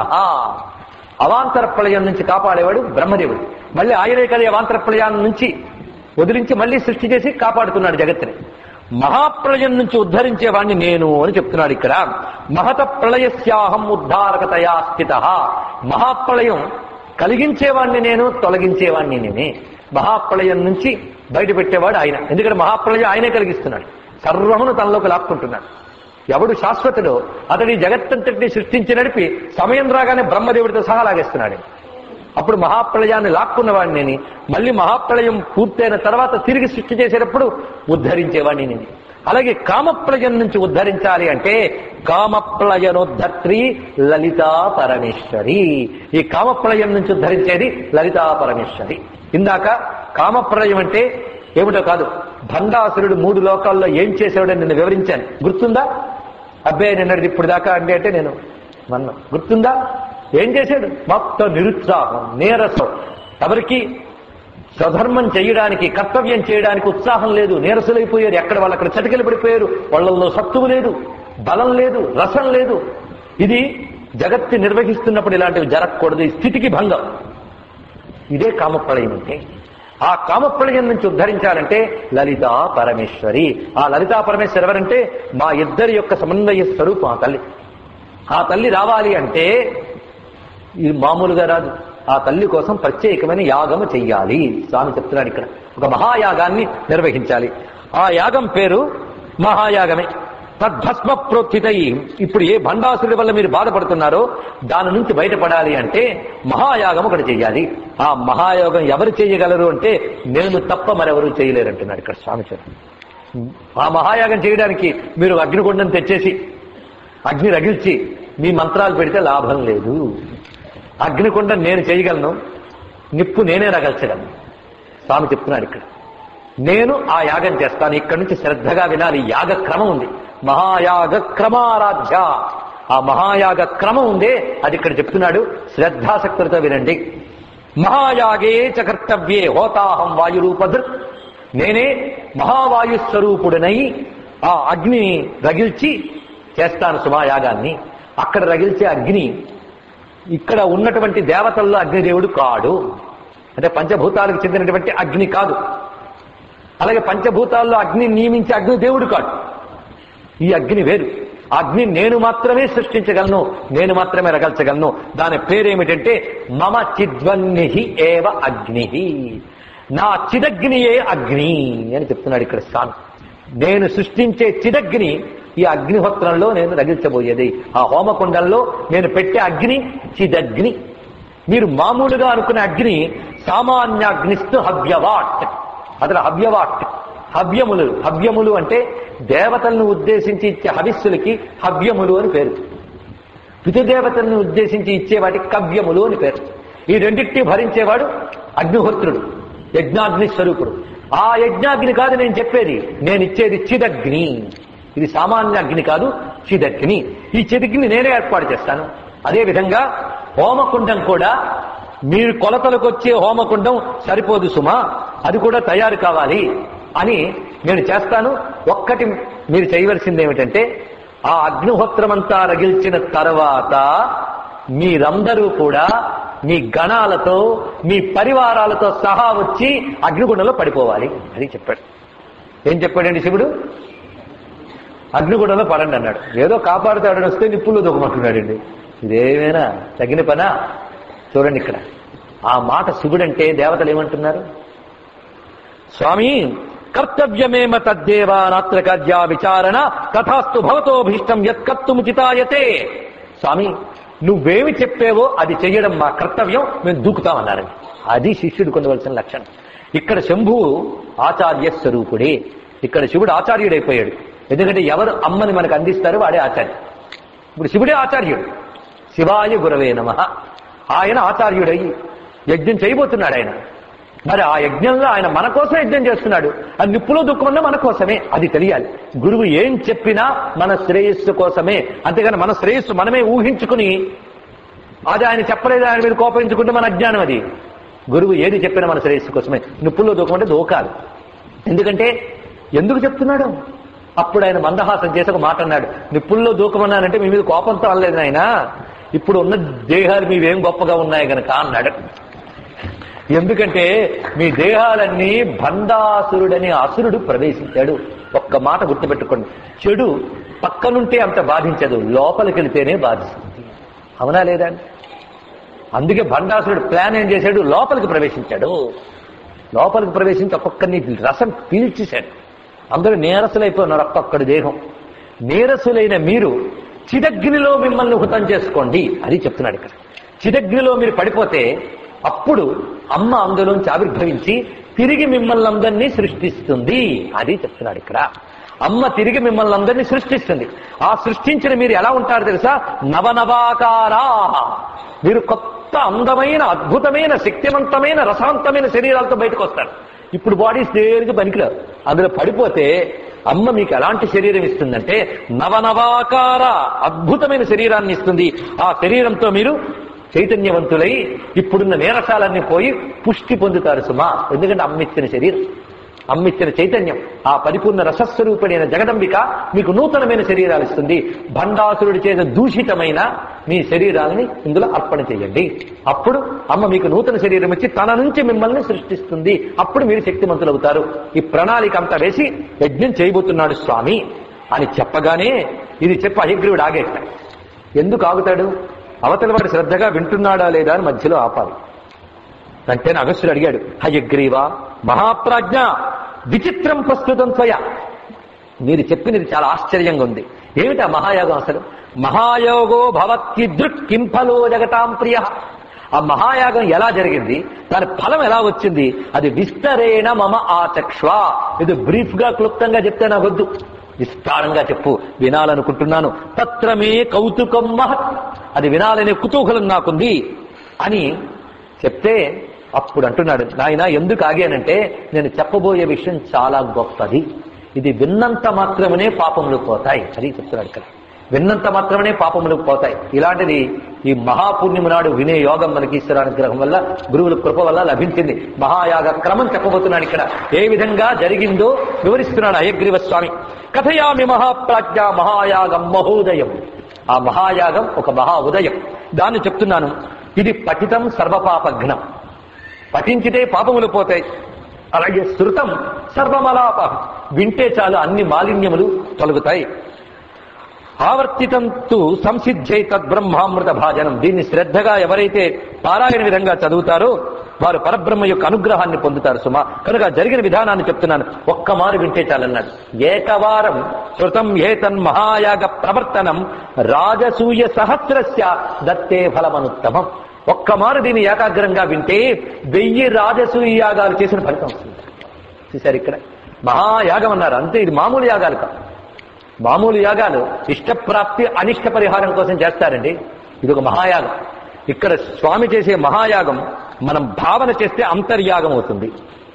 అవాంతర ప్రళయం నుంచి కాపాడేవాడు బ్రహ్మదేవుడు మళ్ళీ ఆయనే కదా అవాంతర ప్రళయాన్ని నుంచి వదిలించి మళ్ళీ సృష్టి చేసి కాపాడుతున్నాడు జగత్తుని మహాప్రళయం నుంచి ఉద్ధరించేవాణ్ణి నేను అని చెప్తున్నాడు ఇక్కడ మహత ప్రళయస్యాహం ఉద్ధారకతయా స్థిత మహాప్రళయం కలిగించేవాణ్ణి నేను తొలగించేవాణ్ణి నేనే మహాప్రళయం నుంచి బయటపెట్టేవాడు ఆయన ఎందుకంటే మహాప్రళయం ఆయనే కలిగిస్తున్నాడు సర్వమును తనలోకి లాక్కుంటున్నాడు ఎవడు శాశ్వతుడో అతడి జగత్తంతటిని సృష్టించి నడిపి సమయం రాగానే బ్రహ్మదేవుడితో సహా లాగేస్తున్నాడు అప్పుడు మహాప్రళయాన్ని లాక్కున్నవాడిని నేను మళ్ళీ మహాప్రళయం పూర్తయిన తర్వాత తిరిగి సృష్టి చేసేటప్పుడు ఉద్ధరించేవాడిని నేను అలాగే కామప్రళయం నుంచి ఉద్ధరించాలి అంటే కామప్రళయనోద్ధత్రి లలితా పరమేశ్వరి ఈ కామప్రళయం నుంచి ఉద్ధరించేది లలితా పరమేశ్వరి ఇందాక కామప్రళయం అంటే ఏమిటో కాదు భండాసురుడు మూడు లోకాల్లో ఏం చేసేవాడని నిన్ను వివరించాను గుర్తుందా అబ్బే నిన్నటిది ఇప్పుడు దాకా అంటే అంటే నేను మన్న గుర్తుందా ఏం చేశాడు మొత్తం నిరుత్సాహం నీరసం ఎవరికి స్వధర్మం చేయడానికి కర్తవ్యం చేయడానికి ఉత్సాహం లేదు నీరసులైపోయారు ఎక్కడ వాళ్ళు అక్కడ చటికలు పడిపోయారు వాళ్ళల్లో సత్తువు లేదు బలం లేదు రసం లేదు ఇది జగత్తి నిర్వహిస్తున్నప్పుడు ఇలాంటివి జరగకూడదు ఈ స్థితికి భంగం ఇదే కామప్రళయం అంటే ఆ కామప్రళయం నుంచి ఉద్ధరించాలంటే లలితా పరమేశ్వరి ఆ లలితా పరమేశ్వరి ఎవరంటే మా ఇద్దరి యొక్క సమన్వయ స్వరూపం ఆ తల్లి ఆ తల్లి రావాలి అంటే ఇది మామూలుగా రాదు ఆ తల్లి కోసం ప్రత్యేకమైన యాగము చెయ్యాలి స్వామి చెప్తున్నాడు ఇక్కడ ఒక మహాయాగాన్ని నిర్వహించాలి ఆ యాగం పేరు మహాయాగమే తద్భస్మ ప్రోత్థితై ఇప్పుడు ఏ భండాసుడి వల్ల మీరు బాధపడుతున్నారో దాని నుంచి బయటపడాలి అంటే మహాయాగం ఒకటి చెయ్యాలి ఆ మహాయోగం ఎవరు చేయగలరు అంటే నేను తప్ప మరెవరూ చేయలేరు అంటున్నాడు ఇక్కడ స్వామి చెప్పు ఆ మహాయాగం చేయడానికి మీరు అగ్నిగుండం తెచ్చేసి అగ్ని రగిల్చి మీ మంత్రాలు పెడితే లాభం లేదు అగ్నికుండ నేను చేయగలను నిప్పు నేనే రగల్చగలను స్వామి చెప్తున్నాడు ఇక్కడ నేను ఆ యాగం చేస్తాను ఇక్కడి నుంచి శ్రద్ధగా వినాలి యాగ క్రమం ఉంది మహాయాగ క్రమారాధ్య ఆ మహాయాగ క్రమం ఉందే అది ఇక్కడ చెప్తున్నాడు శ్రద్ధాసక్తులతో వినండి మహాయాగే చ కర్తవ్యే హోతాహం వాయురూపధృత్ నేనే మహావాయు స్వరూపుడనై ఆ అగ్నిని రగిల్చి చేస్తాను సుమాయాగాన్ని అక్కడ రగిల్చే అగ్ని ఇక్కడ ఉన్నటువంటి దేవతల్లో అగ్నిదేవుడు కాడు అంటే పంచభూతాలకు చెందినటువంటి అగ్ని కాదు అలాగే పంచభూతాల్లో అగ్ని నియమించే అగ్నిదేవుడు కాడు ఈ అగ్ని వేరు ఆ అగ్ని నేను మాత్రమే సృష్టించగలను నేను మాత్రమే రగల్చగలను దాని పేరేమిటంటే మమ చిద్వన్నిహి ఏవ అగ్ని నా చిదగ్నియే అగ్ని అని చెప్తున్నాడు ఇక్కడ స్వామి నేను సృష్టించే చిదగ్ని ఈ అగ్నిహోత్రంలో నేను రగిల్చబోయేది ఆ హోమకుండంలో నేను పెట్టే అగ్ని చిదగ్ని మీరు మామూలుగా అనుకునే అగ్ని సామాన్య అగ్నిస్తు హవ్యవాట్ అతను హవ్యవాట్ హవ్యములు హవ్యములు అంటే దేవతలను ఉద్దేశించి ఇచ్చే హవిస్సులకి హవ్యములు అని పేరు పితృదేవతలను ఉద్దేశించి ఇచ్చే వాటికి కవ్యములు అని పేరు ఈ రెండింటిని భరించేవాడు అగ్నిహోత్రుడు యజ్ఞాగ్ని స్వరూపుడు ఆ యజ్ఞాగ్ని కాదు నేను చెప్పేది నేను ఇచ్చేది చిదగ్ని ఇది సామాన్య అగ్ని కాదు చిదగ్ని ఈ చిదగ్ని నేనే ఏర్పాటు చేస్తాను అదే విధంగా హోమకుండం కూడా మీరు కొలతలకు వచ్చే హోమకుండం సరిపోదు సుమా అది కూడా తయారు కావాలి అని నేను చేస్తాను ఒక్కటి మీరు చేయవలసింది ఏమిటంటే ఆ అగ్నిహోత్రమంతా రగిల్చిన తర్వాత మీరందరూ కూడా మీ గణాలతో మీ పరివారాలతో సహా వచ్చి అగ్నిగుండంలో పడిపోవాలి అది చెప్పాడు ఏం చెప్పాడండి శివుడు అగ్నిగుండంలో పడండి అన్నాడు ఏదో కాపాడుతాడని వస్తే నిప్పుల్లో దొక్కమంటున్నాడండి ఇదేమైనా తగిన పనా చూడండి ఇక్కడ ఆ మాట శివుడంటే దేవతలు ఏమంటున్నారు స్వామి కర్తవ్యమేమ తద్దేవా నాత్ర కార్యా విచారణ తథాస్తు భవతోభీష్టం యత్కర్తుముచితాయతే స్వామి నువ్వేమి చెప్పేవో అది చెయ్యడం మా కర్తవ్యం మేము దూకుతామన్నారండి అది శిష్యుడు కొనవలసిన లక్షణం ఇక్కడ శంభువు ఆచార్య స్వరూపుడే ఇక్కడ శివుడు ఆచార్యుడైపోయాడు ఎందుకంటే ఎవరు అమ్మని మనకు అందిస్తారో వాడే ఆచార్యుడు ఇప్పుడు శివుడే ఆచార్యుడు శివాయ గురవే నమ ఆయన ఆచార్యుడై యజ్ఞం చేయబోతున్నాడు ఆయన మరి ఆ యజ్ఞంలో ఆయన మన కోసం యజ్ఞం చేస్తున్నాడు ఆ నిప్పులో దుఃఖమన్నా మన కోసమే అది తెలియాలి గురువు ఏం చెప్పినా మన శ్రేయస్సు కోసమే అంతేగాని మన శ్రేయస్సు మనమే ఊహించుకుని అది ఆయన చెప్పలేదు ఆయన మీద కోపించుకుంటే మన అజ్ఞానం అది గురువు ఏది చెప్పినా మన శ్రేయస్సు కోసమే నిప్పుల్లో దూకమంటే దూకాలి ఎందుకంటే ఎందుకు చెప్తున్నాడు అప్పుడు ఆయన మందహాసం చేసి ఒక మాట అన్నాడు నిప్పుల్లో దూకమన్నానంటే మీ మీద కోపంతో అనలేదు ఆయన ఇప్పుడు ఉన్న దేహాలు మీవేం గొప్పగా ఉన్నాయి గనక అన్నాడు ఎందుకంటే మీ దేహాలన్నీ భండాసురుడని అసురుడు ప్రవేశించాడు ఒక్క మాట గుర్తుపెట్టుకోండి చెడు పక్కనుంటే అంత బాధించదు లోపలికి వెళితేనే బాధిస్తుంది అవునా లేదా అండి? అందుకే భండాసురుడు ప్లాన్ ఏం చేశాడు లోపలికి ప్రవేశించాడు లోపలికి ప్రవేశించి ఒక్కొక్కరిని రసం పీల్చేశాడు అందరూ నీరసులైపోయినారు ఒక్కొక్కడి దేహం నీరసులైన మీరు చిదగ్నిలో మిమ్మల్ని హుతం చేసుకోండి అది చెప్తున్నాడు ఇక్కడ చిదగ్నిలో మీరు పడిపోతే అప్పుడు అమ్మ అందులోంచి ఆవిర్భవించి తిరిగి మిమ్మల్ని అందరినీ సృష్టిస్తుంది అది చెప్తున్నాడు ఇక్కడ అమ్మ తిరిగి మిమ్మల్ని అందరినీ సృష్టిస్తుంది ఆ సృష్టించిన మీరు ఎలా ఉంటారు తెలుసా నవనవాకారా మీరు కొత్త అందమైన అద్భుతమైన శక్తివంతమైన రసవంతమైన శరీరాలతో బయటకు వస్తారు ఇప్పుడు బాడీస్ దేనికి పనికిరారు అందులో పడిపోతే అమ్మ మీకు ఎలాంటి శరీరం ఇస్తుందంటే నవనవాకార అద్భుతమైన శరీరాన్ని ఇస్తుంది ఆ శరీరంతో మీరు చైతన్యవంతులై ఇప్పుడున్న నీరసాలన్నీ పోయి పుష్టి పొందుతారు సుమా ఎందుకంటే అమ్మిచ్చిన శరీరం అమ్మిచ్చిన చైతన్యం ఆ పరిపూర్ణ రసస్వరూపుడైన జగదంబిక మీకు నూతనమైన శరీరాలు ఇస్తుంది భండాసురుడి చేత దూషితమైన మీ శరీరాలని ఇందులో అర్పణ చేయండి అప్పుడు అమ్మ మీకు నూతన శరీరం ఇచ్చి తన నుంచి మిమ్మల్ని సృష్టిస్తుంది అప్పుడు మీరు శక్తిమంతులవుతారు ఈ ప్రణాళిక అంతా వేసి యజ్ఞం చేయబోతున్నాడు స్వామి అని చెప్పగానే ఇది చెప్పి అహిగ్రీవుడు ఆగేట ఎందుకు ఆగుతాడు అవతల వాడు శ్రద్ధగా వింటున్నాడా లేదా అని మధ్యలో ఆపాలి అంటే అగస్టుడు అడిగాడు హయగ్రీవ మహాప్రాజ్ఞ విచిత్రం ప్రస్తుతం త్వయ మీరు చెప్పినది చాలా ఆశ్చర్యంగా ఉంది ఏమిటి ఆ మహాయాగం అసలు మహాయోగో భవత్యుదృక్ కింఫలో జగతాం ప్రియ ఆ మహాయాగం ఎలా జరిగింది దాని ఫలం ఎలా వచ్చింది అది విస్తరేణ మమ ఆచక్ష్వ ఇది బ్రీఫ్ గా క్లుప్తంగా చెప్తే నాకు వద్దు విస్తారంగా చెప్పు వినాలనుకుంటున్నాను తత్రమే కౌతుకం మహత్ అది వినాలనే కుతూహలం నాకుంది అని చెప్తే అప్పుడు అంటున్నాడు నాయన ఎందుకు ఆగానంటే నేను చెప్పబోయే విషయం చాలా గొప్పది ఇది విన్నంత మాత్రమే పాపములు పోతాయి అది చెప్తున్నాడు ఇక్కడ విన్నంత మాత్రమే పాపములు పోతాయి ఇలాంటిది ఈ మహాపుణ్యము నాడు వినే యోగం మనకి ఈశ్వరానుగ్రహం వల్ల గురువుల కృప వల్ల లభించింది మహాయాగ క్రమం చెప్పబోతున్నాడు ఇక్కడ ఏ విధంగా జరిగిందో వివరిస్తున్నాడు అయగ్రీవ స్వామి కథయామి మహాప్రాజ్ఞ మహాయాగం మహోదయం ఆ మహాయాగం ఒక మహా ఉదయం దాన్ని చెప్తున్నాను ఇది పఠితం సర్వపాపఘ్నం పఠించితే పాపములు పోతాయి అలాగే శృతం సర్వమలాప వింటే చాలు అన్ని మాలిన్యములు తొలగుతాయి ఆవర్తితంతు సంసిద్ధై తద్బ్రహ్మామృత భాజనం దీన్ని శ్రద్ధగా ఎవరైతే పారాయణ విధంగా చదువుతారో వారు పరబ్రహ్మ యొక్క అనుగ్రహాన్ని పొందుతారు సుమా కనుక జరిగిన విధానాన్ని చెప్తున్నాను ఒక్క మారు వింటే చాలన్నాడు ఏకవారం శృతం ఏతన్ మహాయాగ ప్రవర్తనం రాజసూయ సహస్రస్య దత్తే ఫలమనుత్తమం ఒక్క మారు దీన్ని ఏకాగ్రంగా వింటే వెయ్యి రాజసూయ యాగాలు చేసిన ఫలితం వస్తుంది చూశారు ఇక్కడ మహాయాగం అన్నారు అంతే ఇది మామూలు యాగాలు కాదు మామూలు యాగాలు ఇష్టప్రాప్తి అనిష్ట పరిహారం కోసం చేస్తారండి ఇది ఒక మహాయాగం ఇక్కడ స్వామి చేసే మహాయాగం మనం భావన చేస్తే అంతర్యాగం అవుతుంది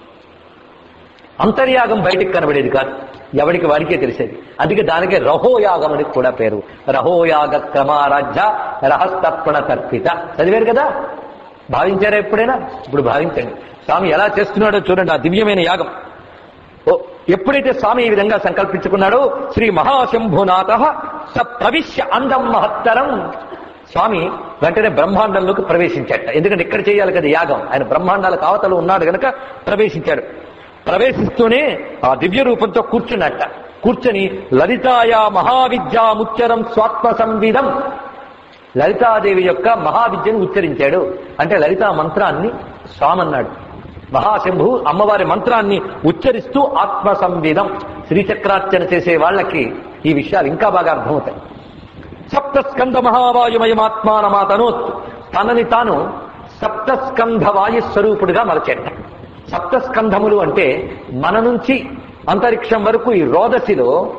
అంతర్యాగం బయటికి కనబడేది కాదు ఎవరికి వాడికే తెలిసేది అందుకే దానికే రహోయాగం అని కూడా పేరు రహోయాగ క్రమారాధ్య రహస్తర్పణ తర్పిత చదివారు కదా భావించారా ఎప్పుడైనా ఇప్పుడు భావించండి స్వామి ఎలా చేస్తున్నాడో చూడండి ఆ దివ్యమైన యాగం ఓ ఎప్పుడైతే స్వామి ఈ విధంగా సంకల్పించుకున్నాడో శ్రీ మహాశంభునాథ స ప్రవిశ్య అందం మహత్తరం స్వామి వెంటనే బ్రహ్మాండంలోకి ప్రవేశించాట ఎందుకంటే ఇక్కడ చేయాలి కదా యాగం ఆయన బ్రహ్మాండాల కావతలు ఉన్నాడు గనక ప్రవేశించాడు ప్రవేశిస్తూనే ఆ దివ్య రూపంతో కూర్చున్నట్ట కూర్చొని లలితాయా మహావిద్యా ముచ్చరం స్వాత్మ సంవిధం లలితాదేవి యొక్క మహావిద్యను ఉచ్చరించాడు అంటే లలితా మంత్రాన్ని స్వామన్నాడు మహాశంభు అమ్మవారి మంత్రాన్ని ఉచ్చరిస్తూ ఆత్మ సంవిధం శ్రీచక్రార్చన చేసే వాళ్ళకి ఈ విషయాలు ఇంకా బాగా అర్థమవుతాయి సప్తస్కంధ మహావాయుమయమాత్మానమాతనోత్ తనని తాను సప్తస్కంధ వాయు స్వరూపుడుగా మలచేట సప్తస్కంధములు అంటే మన నుంచి అంతరిక్షం వరకు ఈ రోదసిలో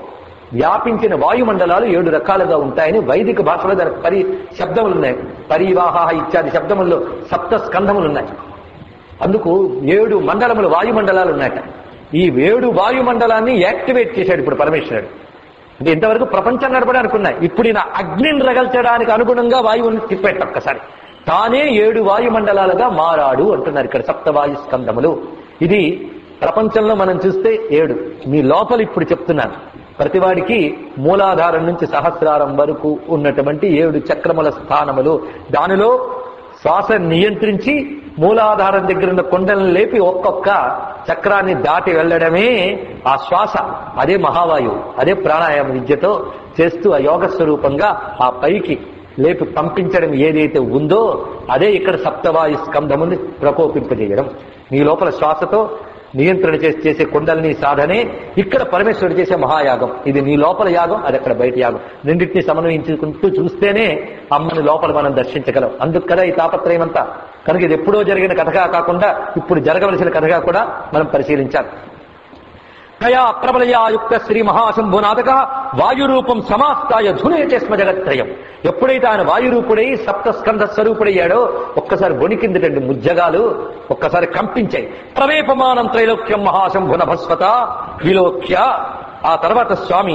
వ్యాపించిన వాయుమండలాలు ఏడు రకాలుగా ఉంటాయని వైదిక భాషలో దానికి పరి శబ్దములు ఉన్నాయి పరివాహ ఇత్యాది శబ్దముల్లో సప్త స్కంధములు ఉన్నాయి అందుకు ఏడు మండలములు వాయుమండలాలు ఉన్నాయట ఈ ఏడు వాయుమండలాన్ని యాక్టివేట్ చేశాడు ఇప్పుడు పరమేశ్వరుడు అంటే ఇంతవరకు ప్రపంచం నడపడానికి ఉన్నాయి ఇప్పుడు ఈయన అగ్నిని రగల్చడానికి అనుగుణంగా వాయువుని తిప్పెట్ట ఒక్కసారి తానే ఏడు వాయుమండలాలుగా మారాడు అంటున్నారు ఇక్కడ సప్తవాయు స్కందములు ఇది ప్రపంచంలో మనం చూస్తే ఏడు మీ లోపల ఇప్పుడు చెప్తున్నాను ప్రతివాడికి మూలాధారం నుంచి సహస్రారం వరకు ఉన్నటువంటి ఏడు చక్రముల స్థానములు దానిలో శ్వాస నియంత్రించి మూలాధారం దగ్గర ఉన్న కొండలను లేపి ఒక్కొక్క చక్రాన్ని దాటి వెళ్ళడమే ఆ శ్వాస అదే మహావాయువు అదే ప్రాణాయామ విద్యతో చేస్తూ ఆ యోగ స్వరూపంగా ఆ పైకి లేపి పంపించడం ఏదైతే ఉందో అదే ఇక్కడ సప్తవాయు స్కంధముని ప్రకోపింపజేయడం నీ లోపల శ్వాసతో నియంత్రణ చేసి చేసే కుండలిని సాధనే ఇక్కడ పరమేశ్వరుడు చేసే మహాయాగం ఇది నీ లోపల యాగం అది అక్కడ బయట యాగం రెండింటిని సమన్వయించుకుంటూ చూస్తేనే అమ్మని లోపల మనం దర్శించగలం అందుకు కదా ఈ తాపత్రయం అంతా కనుక ఇది ఎప్పుడో జరిగిన కథగా కాకుండా ఇప్పుడు జరగవలసిన కథగా కూడా మనం పరిశీలించాలి కయా ప్రబలయాయుక్త శ్రీ మహాశంభునాథక వాయురూపం సమాస్తాయ ధునేతే స్మ జగత్రయం ఎప్పుడైతే ఆయన వాయురూపుడై సప్త స్కంధ స్వరూపుడయ్యాడో ఒక్కసారి వణికిందిటండి ముజ్జగాలు ఒక్కసారి కంపించాయి ప్రవేపమానం త్రైలోక్యం మహాశంభున భస్వత విలోక్య ఆ తర్వాత స్వామి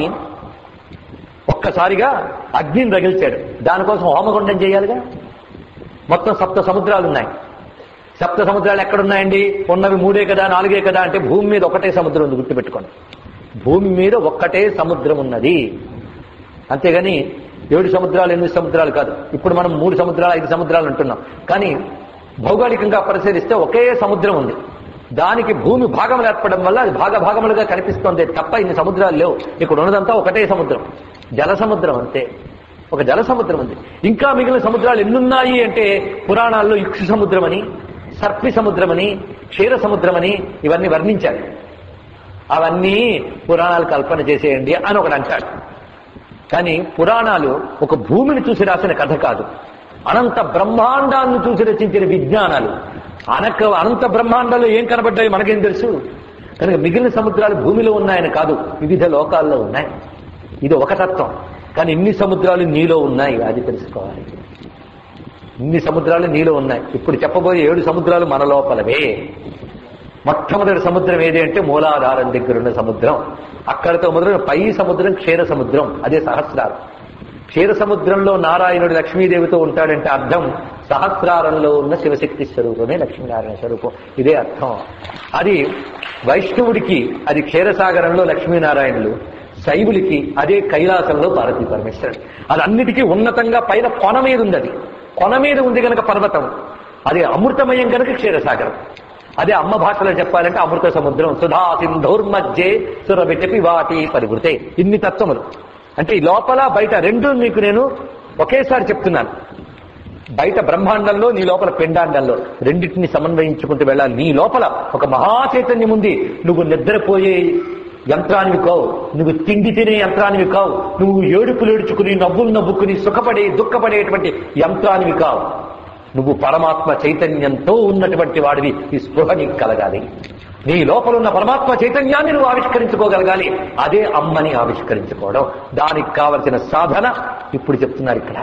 ఒక్కసారిగా అగ్నిని రగిల్చాడు దానికోసం హోమగుండం చేయాలిగా మొత్తం సప్త సముద్రాలు ఉన్నాయి సప్త సముద్రాలు ఎక్కడున్నాయండి ఉన్నవి మూడే కదా నాలుగే కదా అంటే భూమి మీద ఒకటే సముద్రం ఉంది గుర్తుపెట్టుకోండి భూమి మీద ఒక్కటే సముద్రం ఉన్నది అంతేగాని ఏడు సముద్రాలు ఎనిమిది సముద్రాలు కాదు ఇప్పుడు మనం మూడు సముద్రాలు ఐదు సముద్రాలు అంటున్నాం కానీ భౌగోళికంగా పరిశీలిస్తే ఒకే సముద్రం ఉంది దానికి భూమి భాగములు ఏర్పడడం వల్ల అది భాగ భాగములుగా కనిపిస్తోంది తప్ప ఇన్ని సముద్రాలు లేవు ఇక్కడ ఉన్నదంతా ఒకటే సముద్రం జల సముద్రం అంతే ఒక జల సముద్రం ఉంది ఇంకా మిగిలిన సముద్రాలు ఎన్నున్నాయి అంటే పురాణాల్లో ఇక్షు సముద్రం అని సర్పి సముద్రం అని క్షీర సముద్రం అని ఇవన్నీ వర్ణించారు అవన్నీ పురాణాలు కల్పన చేసేయండి అని ఒకడు అంటాడు కానీ పురాణాలు ఒక భూమిని చూసి రాసిన కథ కాదు అనంత బ్రహ్మాండాన్ని చూసి రచించిన విజ్ఞానాలు అనక అనంత బ్రహ్మాండాల్లో ఏం కనబడ్డాయి మనకేం తెలుసు కనుక మిగిలిన సముద్రాలు భూమిలో ఉన్నాయని కాదు వివిధ లోకాల్లో ఉన్నాయి ఇది ఒక తత్వం కానీ ఇన్ని సముద్రాలు నీలో ఉన్నాయి అది తెలుసుకోవాలి ఇన్ని సముద్రాలు నీలో ఉన్నాయి ఇప్పుడు చెప్పబోయే ఏడు సముద్రాలు మన లోపలవే మొట్టమొదటి సముద్రం ఏది అంటే మూలాధారం దగ్గర ఉన్న సముద్రం అక్కడితో మొదలు పై సముద్రం క్షీర సముద్రం అదే సహస్రారం క్షీర సముద్రంలో నారాయణుడు లక్ష్మీదేవితో ఉంటాడంటే అర్థం సహస్రారంలో ఉన్న శివశక్తి స్వరూపమే లక్ష్మీనారాయణ స్వరూపం ఇదే అర్థం అది వైష్ణవుడికి అది క్షీరసాగరంలో లక్ష్మీనారాయణులు శైవులకి అదే కైలాసంలో పార్వతీ పరమేశ్వరుడు అది అన్నిటికీ ఉన్నతంగా పైన కొన మీద ఉంది అది కొన మీద ఉంది కనుక పర్వతం అది అమృతమయం కనుక క్షీరసాగరం అదే అమ్మ భాషలో చెప్పాలంటే అమృత సముద్రం సుధా సింధౌర్మధ్యే సురవిటపి వాటి పరివృతే ఇన్ని తత్వములు అంటే ఈ లోపల బయట రెండు నీకు నేను ఒకేసారి చెప్తున్నాను బయట బ్రహ్మాండంలో నీ లోపల పిండాండంలో రెండింటిని సమన్వయించుకుంటూ వెళ్ళాలి నీ లోపల ఒక మహాచైతన్యం ఉంది నువ్వు నిద్రపోయే యంత్రానివి కావు నువ్వు తిండి తినే యంత్రానివి కావు నువ్వు ఏడుపులు ఏడుచుకుని నవ్వులు నవ్వుకుని సుఖపడే దుఃఖపడేటువంటి యంత్రానివి కావు నువ్వు పరమాత్మ చైతన్యంతో ఉన్నటువంటి వాడివి ఈ స్పృహ నీకు కలగాలి నీ లోపల ఉన్న పరమాత్మ చైతన్యాన్ని నువ్వు ఆవిష్కరించుకోగలగాలి అదే అమ్మని ఆవిష్కరించుకోవడం దానికి కావలసిన సాధన ఇప్పుడు చెప్తున్నారు ఇక్కడ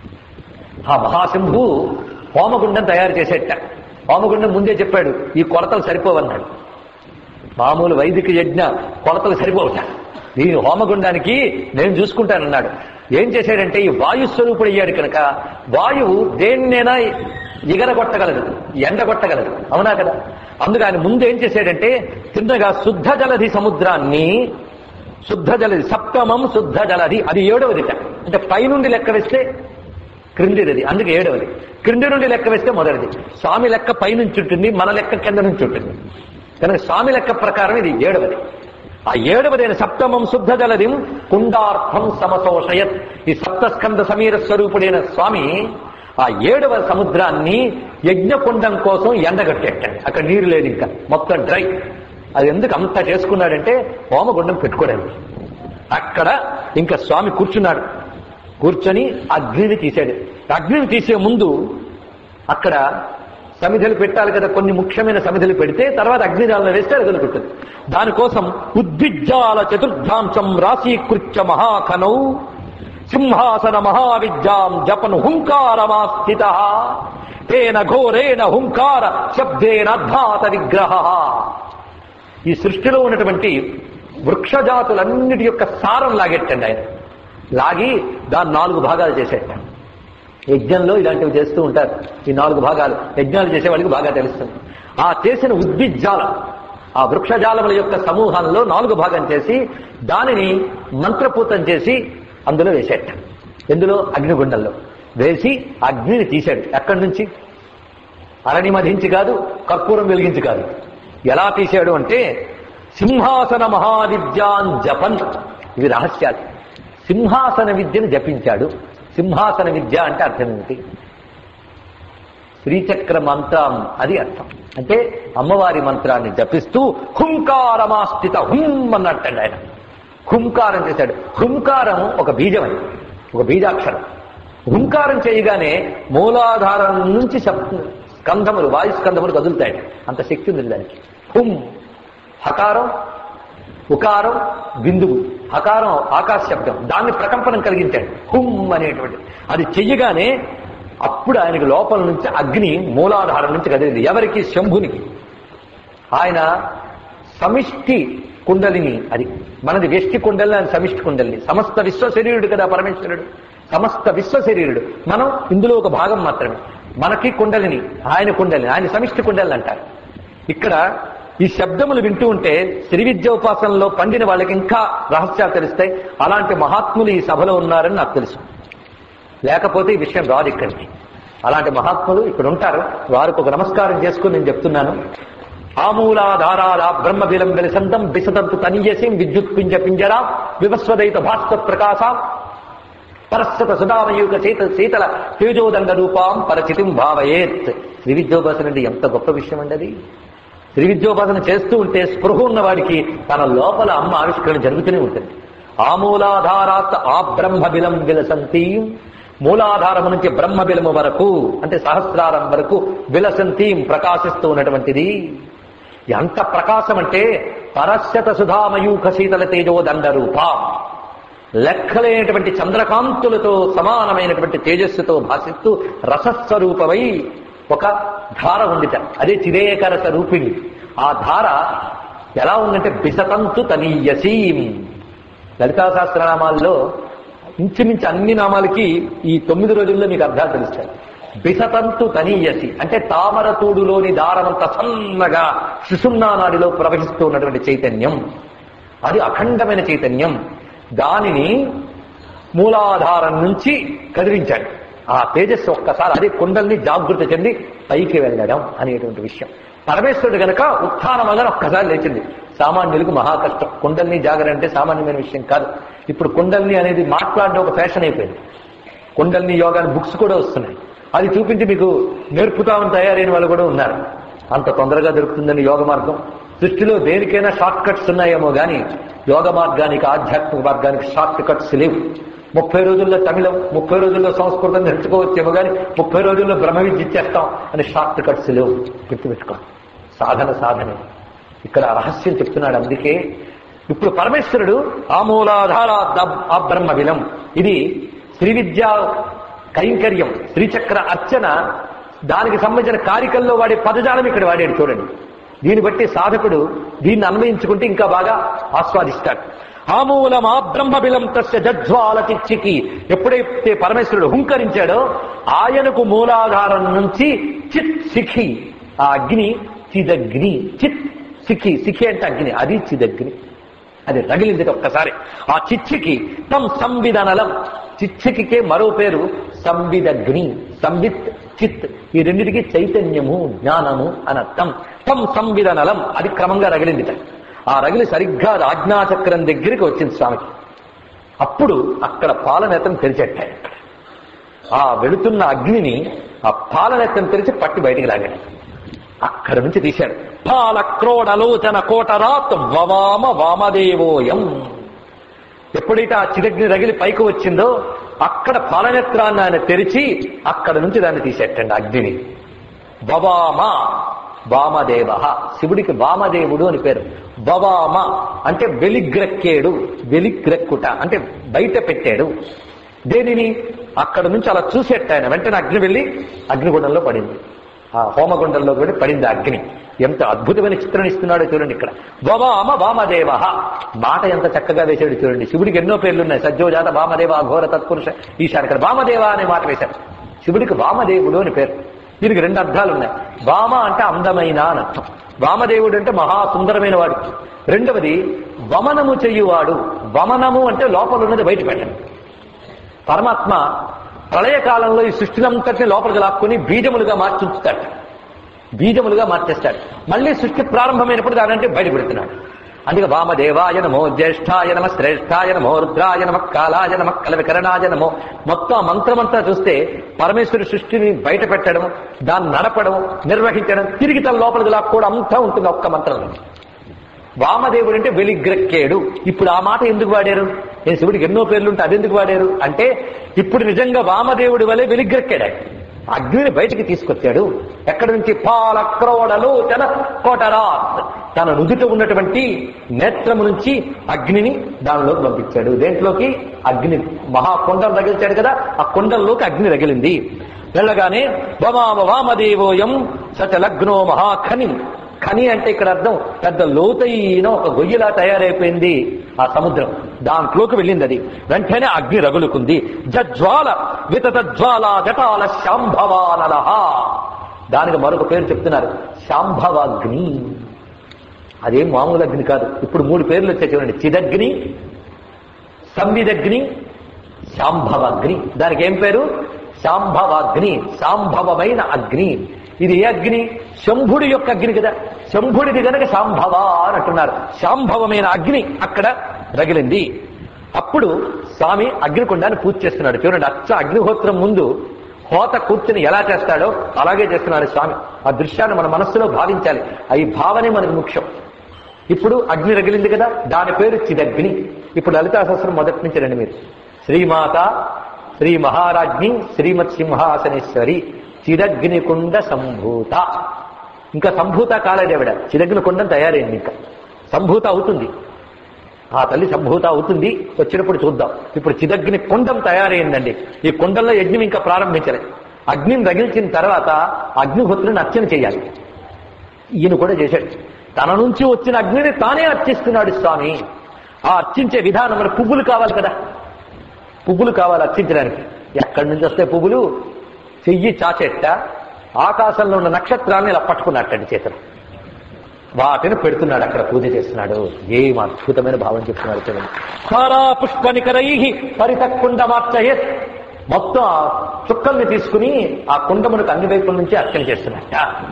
ఆ మహాశంభు హోమగుండం తయారు చేసేట హోమగుండం ముందే చెప్పాడు ఈ కొలతలు సరిపోవన్నాడు మామూలు వైదిక యజ్ఞ కొలతలు సరిపోవట ఈ హోమగుండానికి నేను చూసుకుంటానన్నాడు ఏం చేశాడంటే ఈ వాయు స్వరూపుడు అయ్యాడు కనుక వాయువు దేన్నైనా ఎగరగొట్టగలదు ఎండగొట్టగలదు అవునా కదా అందుకు ఆయన ముందు ఏం చేశాడంటే తిన్నగా శుద్ధ జలధి సముద్రాన్ని శుద్ధ జలధి సప్తమం శుద్ధ జలధి అది ఏడవదిట అంటే పైనుండి లెక్క వేస్తే క్రిందిది అందుకే ఏడవది క్రింది నుండి లెక్క వేస్తే మొదటిది స్వామి లెక్క పైనుంచి ఉంటుంది మన లెక్క కింద నుంచి ఉంటుంది కనుక స్వామి లెక్క ప్రకారం ఇది ఏడవది ఆ ఏడవదైన సప్తమం శుద్ధ జలదిం కుండార్థం సమశోషయత్ ఈ సప్తస్కంద సమీర స్వరూపుడైన స్వామి ఆ ఏడవ సముద్రాన్ని యజ్ఞకుండం కోసం ఎండగట్టేటండి అక్కడ నీరు లేదు ఇంకా మొత్తం డ్రై అది ఎందుకు అంత చేసుకున్నాడంటే హోమగుండం పెట్టుకోవడానికి అక్కడ ఇంకా స్వామి కూర్చున్నాడు కూర్చొని అగ్నిని తీశాడు అగ్నిని తీసే ముందు అక్కడ సమిధులు పెట్టాలి కదా కొన్ని ముఖ్యమైన సమిధులు పెడితే తర్వాత అగ్నిజాలను వేస్తే అది వదులుకుంటుంది దానికోసం ఉద్విజ్జాల చతుర్థాంశం రాశీకృత్య మహాఖనౌ సింహాసన మహావిద్యాం జపను హుంకారమా స్థిత తేన ఘోరేణ హుంకార శబ్దేన అద్భాత విగ్రహ ఈ సృష్టిలో ఉన్నటువంటి వృక్షజాతులన్నిటి యొక్క సారం లాగెట్టండి ఆయన లాగి దాన్ని నాలుగు భాగాలు చేసేట యజ్ఞంలో ఇలాంటివి చేస్తూ ఉంటారు ఈ నాలుగు భాగాలు యజ్ఞాలు చేసే వాళ్ళకి బాగా తెలుస్తుంది ఆ చేసిన ఉద్విజ్జాలం ఆ వృక్షజాలముల యొక్క సమూహంలో నాలుగు భాగం చేసి దానిని మంత్రపూతం చేసి అందులో వేసేట ఎందులో అగ్నిగుండంలో వేసి అగ్నిని తీశాడు ఎక్కడి నుంచి అరణి మధించి కాదు కర్పూరం వెలిగించి కాదు ఎలా తీశాడు అంటే సింహాసన మహావిద్యాన్ జపన్ ఇవి రహస్యాలు సింహాసన విద్యను జపించాడు సింహాసన విద్య అంటే అర్థం ఏమిటి శ్రీచక్ర మంత్రం అది అర్థం అంటే అమ్మవారి మంత్రాన్ని జపిస్తూ హుంకారమాస్థిత హుం అన్నట్టండి ఆయన హుంకారం చేశాడు హుంకారం ఒక బీజం అది ఒక బీజాక్షరం హుంకారం చేయగానే మూలాధారం నుంచి శబ్ద స్కంధములు వాయు స్కంధములు కదులుతాయి అంత శక్తి ఉంది దానికి హుం హకారం ఉకారం బిందువు హకారం ఆకాశ శబ్దం దాన్ని ప్రకంపనం కలిగించాడు హుం అనేటువంటి అది చెయ్యగానే అప్పుడు ఆయనకి లోపల నుంచి అగ్ని మూలాధారం నుంచి కదిలింది ఎవరికి శంభునికి ఆయన సమిష్టి కుండలిని అది మనది వ్యష్టి కుండలిని ఆయన సమిష్టి కుండలిని సమస్త విశ్వ శరీరుడు కదా పరమేశ్వరుడు సమస్త విశ్వ శరీరుడు మనం ఇందులో ఒక భాగం మాత్రమే మనకి కుండలిని ఆయన కుండలిని ఆయన సమిష్టి కుండలిని అంటారు ఇక్కడ ఈ శబ్దములు వింటూ ఉంటే శ్రీ విద్యోపాసనలో పండిన వాళ్ళకి ఇంకా రహస్యాలు తెలుస్తాయి అలాంటి మహాత్ములు ఈ సభలో ఉన్నారని నాకు తెలుసు లేకపోతే ఈ విషయం రాదు ఇక్కడికి అలాంటి మహాత్ములు ఇక్కడ ఉంటారు వారికి ఒక నమస్కారం చేసుకుని నేను చెప్తున్నాను ఆమూలాధారాల బ్రహ్మబిలం వెలిసంతం బిసతంతు తనియసిం విద్యుత్ పింజ పింజరా వివస్వదయిత భాస్వ ప్రకాశ పరస్వత సుధామయూక శీత శీతల తేజోదండ రూపాం పరచితిం భావయేత్ శ్రీ విద్యోపాసన అంటే ఎంత గొప్ప విషయం అండి అది శ్రీ విద్యోపాసన చేస్తూ ఉంటే స్పృహ ఉన్న వాడికి తన లోపల అమ్మ ఆవిష్కరణ జరుగుతూనే ఉంటుంది ఆమూలాధారాత్ ఆ బ్రహ్మబిలం విలసంతి మూలాధారము నుంచి బ్రహ్మబిలము వరకు అంటే సహస్రారం వరకు విలసంతీం ప్రకాశిస్తూ ఉన్నటువంటిది ఎంత ప్రకాశం అంటే పరస్యత సుధామయూఖ శీతల తేజో దండ రూపా లెక్కలేనటువంటి చంద్రకాంతులతో సమానమైనటువంటి తేజస్సుతో భాషిస్తూ రసస్వరూపమై ఒక ధార ఉందిట అదే చిరేకరస రూపిణి ఆ ధార ఎలా ఉందంటే బిసతంతు తనీయసీం లలితా సహస్రనామాల్లో ఇంచుమించు అన్ని నామాలకి ఈ తొమ్మిది రోజుల్లో మీకు అర్థాలు తెలుస్తాయి బిసతంతు తనీయసి అంటే తామరతూడులోని దారమంత సన్నగా సుషుమ్నా నాడిలో ప్రవహిస్తూ ఉన్నటువంటి చైతన్యం అది అఖండమైన చైతన్యం దానిని మూలాధారం నుంచి కదిలించాడు ఆ తేజస్సు ఒక్కసారి అదే కుండల్ని జాగృతి చెంది పైకి వెళ్ళడం అనేటువంటి విషయం పరమేశ్వరుడు గనక ఉత్థానమగన ఒక్కసారి లేచింది సామాన్యులకు మహా కష్టం కుండల్ని జాగర అంటే సామాన్యమైన విషయం కాదు ఇప్పుడు కుండల్ని అనేది మాట్లాడడం ఒక ఫ్యాషన్ అయిపోయింది కుండల్ని యోగాని బుక్స్ కూడా వస్తున్నాయి అది చూపించి మీకు నేర్పుతామని తయారైన వాళ్ళు కూడా ఉన్నారు అంత తొందరగా దొరుకుతుందని యోగ మార్గం సృష్టిలో దేనికైనా షార్ట్ కట్స్ ఉన్నాయేమో గాని యోగ మార్గానికి ఆధ్యాత్మిక మార్గానికి షార్ట్ కట్స్ లేవు ముప్పై రోజుల్లో తమిళం ముప్పై రోజుల్లో సంస్కృతం నేర్చుకోవచ్చేమో కానీ ముప్పై రోజుల్లో బ్రహ్మ విద్య ఇచ్చేస్తాం అని షార్ట్ కట్స్ లేవు గుర్తుపెట్టుకో సాధన సాధనే ఇక్కడ రహస్యం చెప్తున్నాడు అందుకే ఇప్పుడు పరమేశ్వరుడు ఆమూలాధార ఆ బ్రహ్మ విలం ఇది శ్రీ విద్యా కైంకర్యం శ్రీచక్ర అర్చన దానికి సంబంధించిన కారికల్లో వాడే పదజాలం ఇక్కడ వాడాడు చూడండి దీన్ని బట్టి సాధకుడు దీన్ని అన్వయించుకుంటే ఇంకా బాగా ఆస్వాదిస్తాడు ఆమూలం ఆ బ్రహ్మబిలం తస్య జజ్వాల చిచ్చికి ఎప్పుడైతే పరమేశ్వరుడు హుంకరించాడో ఆయనకు మూలాధారం నుంచి చిత్ సిఖి ఆ అగ్ని చిదగ్ని చిత్ సిఖి సిఖి అంటే అగ్ని అది చిదగ్ని అది రగిలింది ఒక్కసారి ఆ చిచ్చికి తం సంవిధనలం చిచ్చికే మరో పేరు సంవిదగ్ని సంవిత్ చిత్ ఈ రెండిటికి చైతన్యము జ్ఞానము అనర్థం తం సంవిధనలం అది క్రమంగా రగిలిందిట ఆ రగిలి సరిగ్గా ఆజ్ఞాచక్రం దగ్గరికి వచ్చింది స్వామికి అప్పుడు అక్కడ పాలనేతం తెరిచెట్టాయి ఆ వెళుతున్న అగ్నిని ఆ పాలనేతం తెరిచి పట్టి బయటికి లాగాడు అక్కడ నుంచి తీశాడు పాల క్రోడలోచన కోటరాత్ వవామ వామదేవోయం ఎప్పుడైతే ఆ చిరగ్ని రగిలి పైకి వచ్చిందో అక్కడ పాలనేత్రాన్ని ఆయన తెరిచి అక్కడ నుంచి దాన్ని తీసేటండి అగ్నిని బవామ వామదేవ శివుడికి వామదేవుడు అని పేరు బవామ అంటే వెలిగ్రక్కేడు వెలిగ్రక్కుట అంటే బయట పెట్టాడు దేనిని అక్కడ నుంచి అలా చూసేట ఆయన వెంటనే అగ్ని వెళ్ళి అగ్నిగుండంలో పడింది ఆ హోమగుండంలో కూడా పడింది ఆ అగ్ని ఎంత అద్భుతమైన చిత్రం ఇస్తున్నాడో చూడండి ఇక్కడ వవామ వామదేవ మాట ఎంత చక్కగా వేశాడు చూడండి శివుడికి ఎన్నో పేర్లు ఉన్నాయి సజ్జోజాత వామదేవ ఘోర తత్పురుష ఈశాన్ ఇక్కడ వామదేవ అనే మాట వేశాడు శివుడికి వామదేవుడు అని పేరు దీనికి రెండు అర్థాలు ఉన్నాయి వామ అంటే అందమైన అని అర్థం వామదేవుడు అంటే మహా సుందరమైన వాడు రెండవది వమనము చెయ్యువాడు వమనము అంటే లోపల ఉన్నది బయట పెట్టండి పరమాత్మ ప్రళయకాలంలో ఈ సృష్టినంతటిని లోపలికి లాక్కుని బీజములుగా మార్చి ఉంచుతాడు బీజములుగా మార్చేస్తాడు మళ్ళీ సృష్టి ప్రారంభమైనప్పుడు దానంటే బయట పెడుతున్నాడు అందుకే వామదేవాయ నమో జ్యేష్ఠాయ నమ శ్రేష్ఠాయ నమో రుద్రాయ నమ కాలాయ నమ కలవికరణాయ నమో మొత్తం ఆ మంత్రమంతా చూస్తే పరమేశ్వరి సృష్టిని బయట పెట్టడం దాన్ని నడపడం నిర్వహించడం తిరిగి తన లోపలికి లాక్కోవడం అంతా ఉంటుంది ఒక్క మంత్రంలో వామదేవుడు అంటే వెలిగ్రక్కేడు ఇప్పుడు ఆ మాట ఎందుకు వాడారు నేను శివుడికి ఎన్నో పేర్లు ఉంటే అదెందుకు వాడారు అంటే ఇప్పుడు నిజంగా వామదేవుడి వలె వెలిగ్రక్కాడు ఆయన. అగ్నిని బయటికి తీసుకొచ్చాడు ఎక్కడి నుంచి పాల క్రోడలు తన కోటరా తన నుదుట ఉన్నటువంటి నేత్రము నుంచి అగ్నిని దానిలోకి పంపించాడు దేంట్లోకి అగ్ని మహాకొండం రగిల్చాడు కదా ఆ కొండంలోకి అగ్ని రగిలింది వెళ్ళగానే వమామ వామదేవోయం సచ లగ్నో మహాఖని ఖని అంటే ఇక్కడ అర్థం పెద్ద లోతైన ఒక గొయ్యిలా తయారైపోయింది ఆ సముద్రం దాంట్లోకి వెళ్ళింది అది వెంటనే అగ్ని రగులుకుంది జజ్వాల వితత జ్వాల జటాల శాంభవానలహ దానికి మరొక పేరు చెప్తున్నారు శాంభవాగ్ని అదేం మామూలు అగ్ని కాదు ఇప్పుడు మూడు పేర్లు వచ్చాయి చూడండి చిదగ్ని సంవిదగ్ని శాంభవాగ్ని దానికి ఏం పేరు శాంభవాగ్ని శాంభవమైన అగ్ని ఇది ఏ అగ్ని శంభుడి యొక్క అగ్ని కదా శంభుడిది గనక శాంభవ అని అంటున్నారు శాంభవమైన అగ్ని అక్కడ రగిలింది అప్పుడు స్వామి అగ్నికుండాన్ని పూజ చేస్తున్నాడు చూడండి అచ్చ అగ్నిహోత్రం ముందు హోత కూర్చుని ఎలా చేస్తాడో అలాగే చేస్తున్నాడు స్వామి ఆ దృశ్యాన్ని మన మనస్సులో భావించాలి ఈ భావనే మనకు ముఖ్యం ఇప్పుడు అగ్ని రగిలింది కదా దాని పేరు చిదగ్ని ఇప్పుడు లలితా సహస్రం మొదటి నుంచి రండి మీరు శ్రీమాత శ్రీ మహారాజ్ని శ్రీమత్ సింహాసనేశ్వరి చిదగ్నికుండ సంభూత ఇంకా సంభూత కాలేదేవిడ చిదగ్ని కుండం తయారైంది ఇంకా సంభూత అవుతుంది ఆ తల్లి సంభూత అవుతుంది వచ్చినప్పుడు చూద్దాం ఇప్పుడు చిదగ్ని కుండం తయారైందండి ఈ కుండంలో యజ్ఞం ఇంకా ప్రారంభించలేదు అగ్నిని రగిల్చిన తర్వాత అగ్నిహోత్రుని అర్చన చేయాలి ఈయన కూడా చేశాడు తన నుంచి వచ్చిన అగ్నిని తానే అర్చిస్తున్నాడు స్వామి ఆ అర్చించే విధానం మన పువ్వులు కావాలి కదా పువ్వులు కావాలి అర్చించడానికి ఎక్కడి నుంచి వస్తే పువ్వులు చెయ్యి చాచెట్ట ఆకాశంలో ఉన్న నక్షత్రాన్ని ఇలా పట్టుకున్నట్టండి చేతులు వాటిని పెడుతున్నాడు అక్కడ పూజ చేస్తున్నాడు ఏం అద్భుతమైన భావం చెప్తున్నాడు చూడండి సారా పుష్పనికరై పరితక్కుండ మార్చయే మొత్తం ఆ చుక్కల్ని తీసుకుని ఆ కుండమునకు అన్ని వైపుల నుంచి అర్చన చేస్తున్నట్ట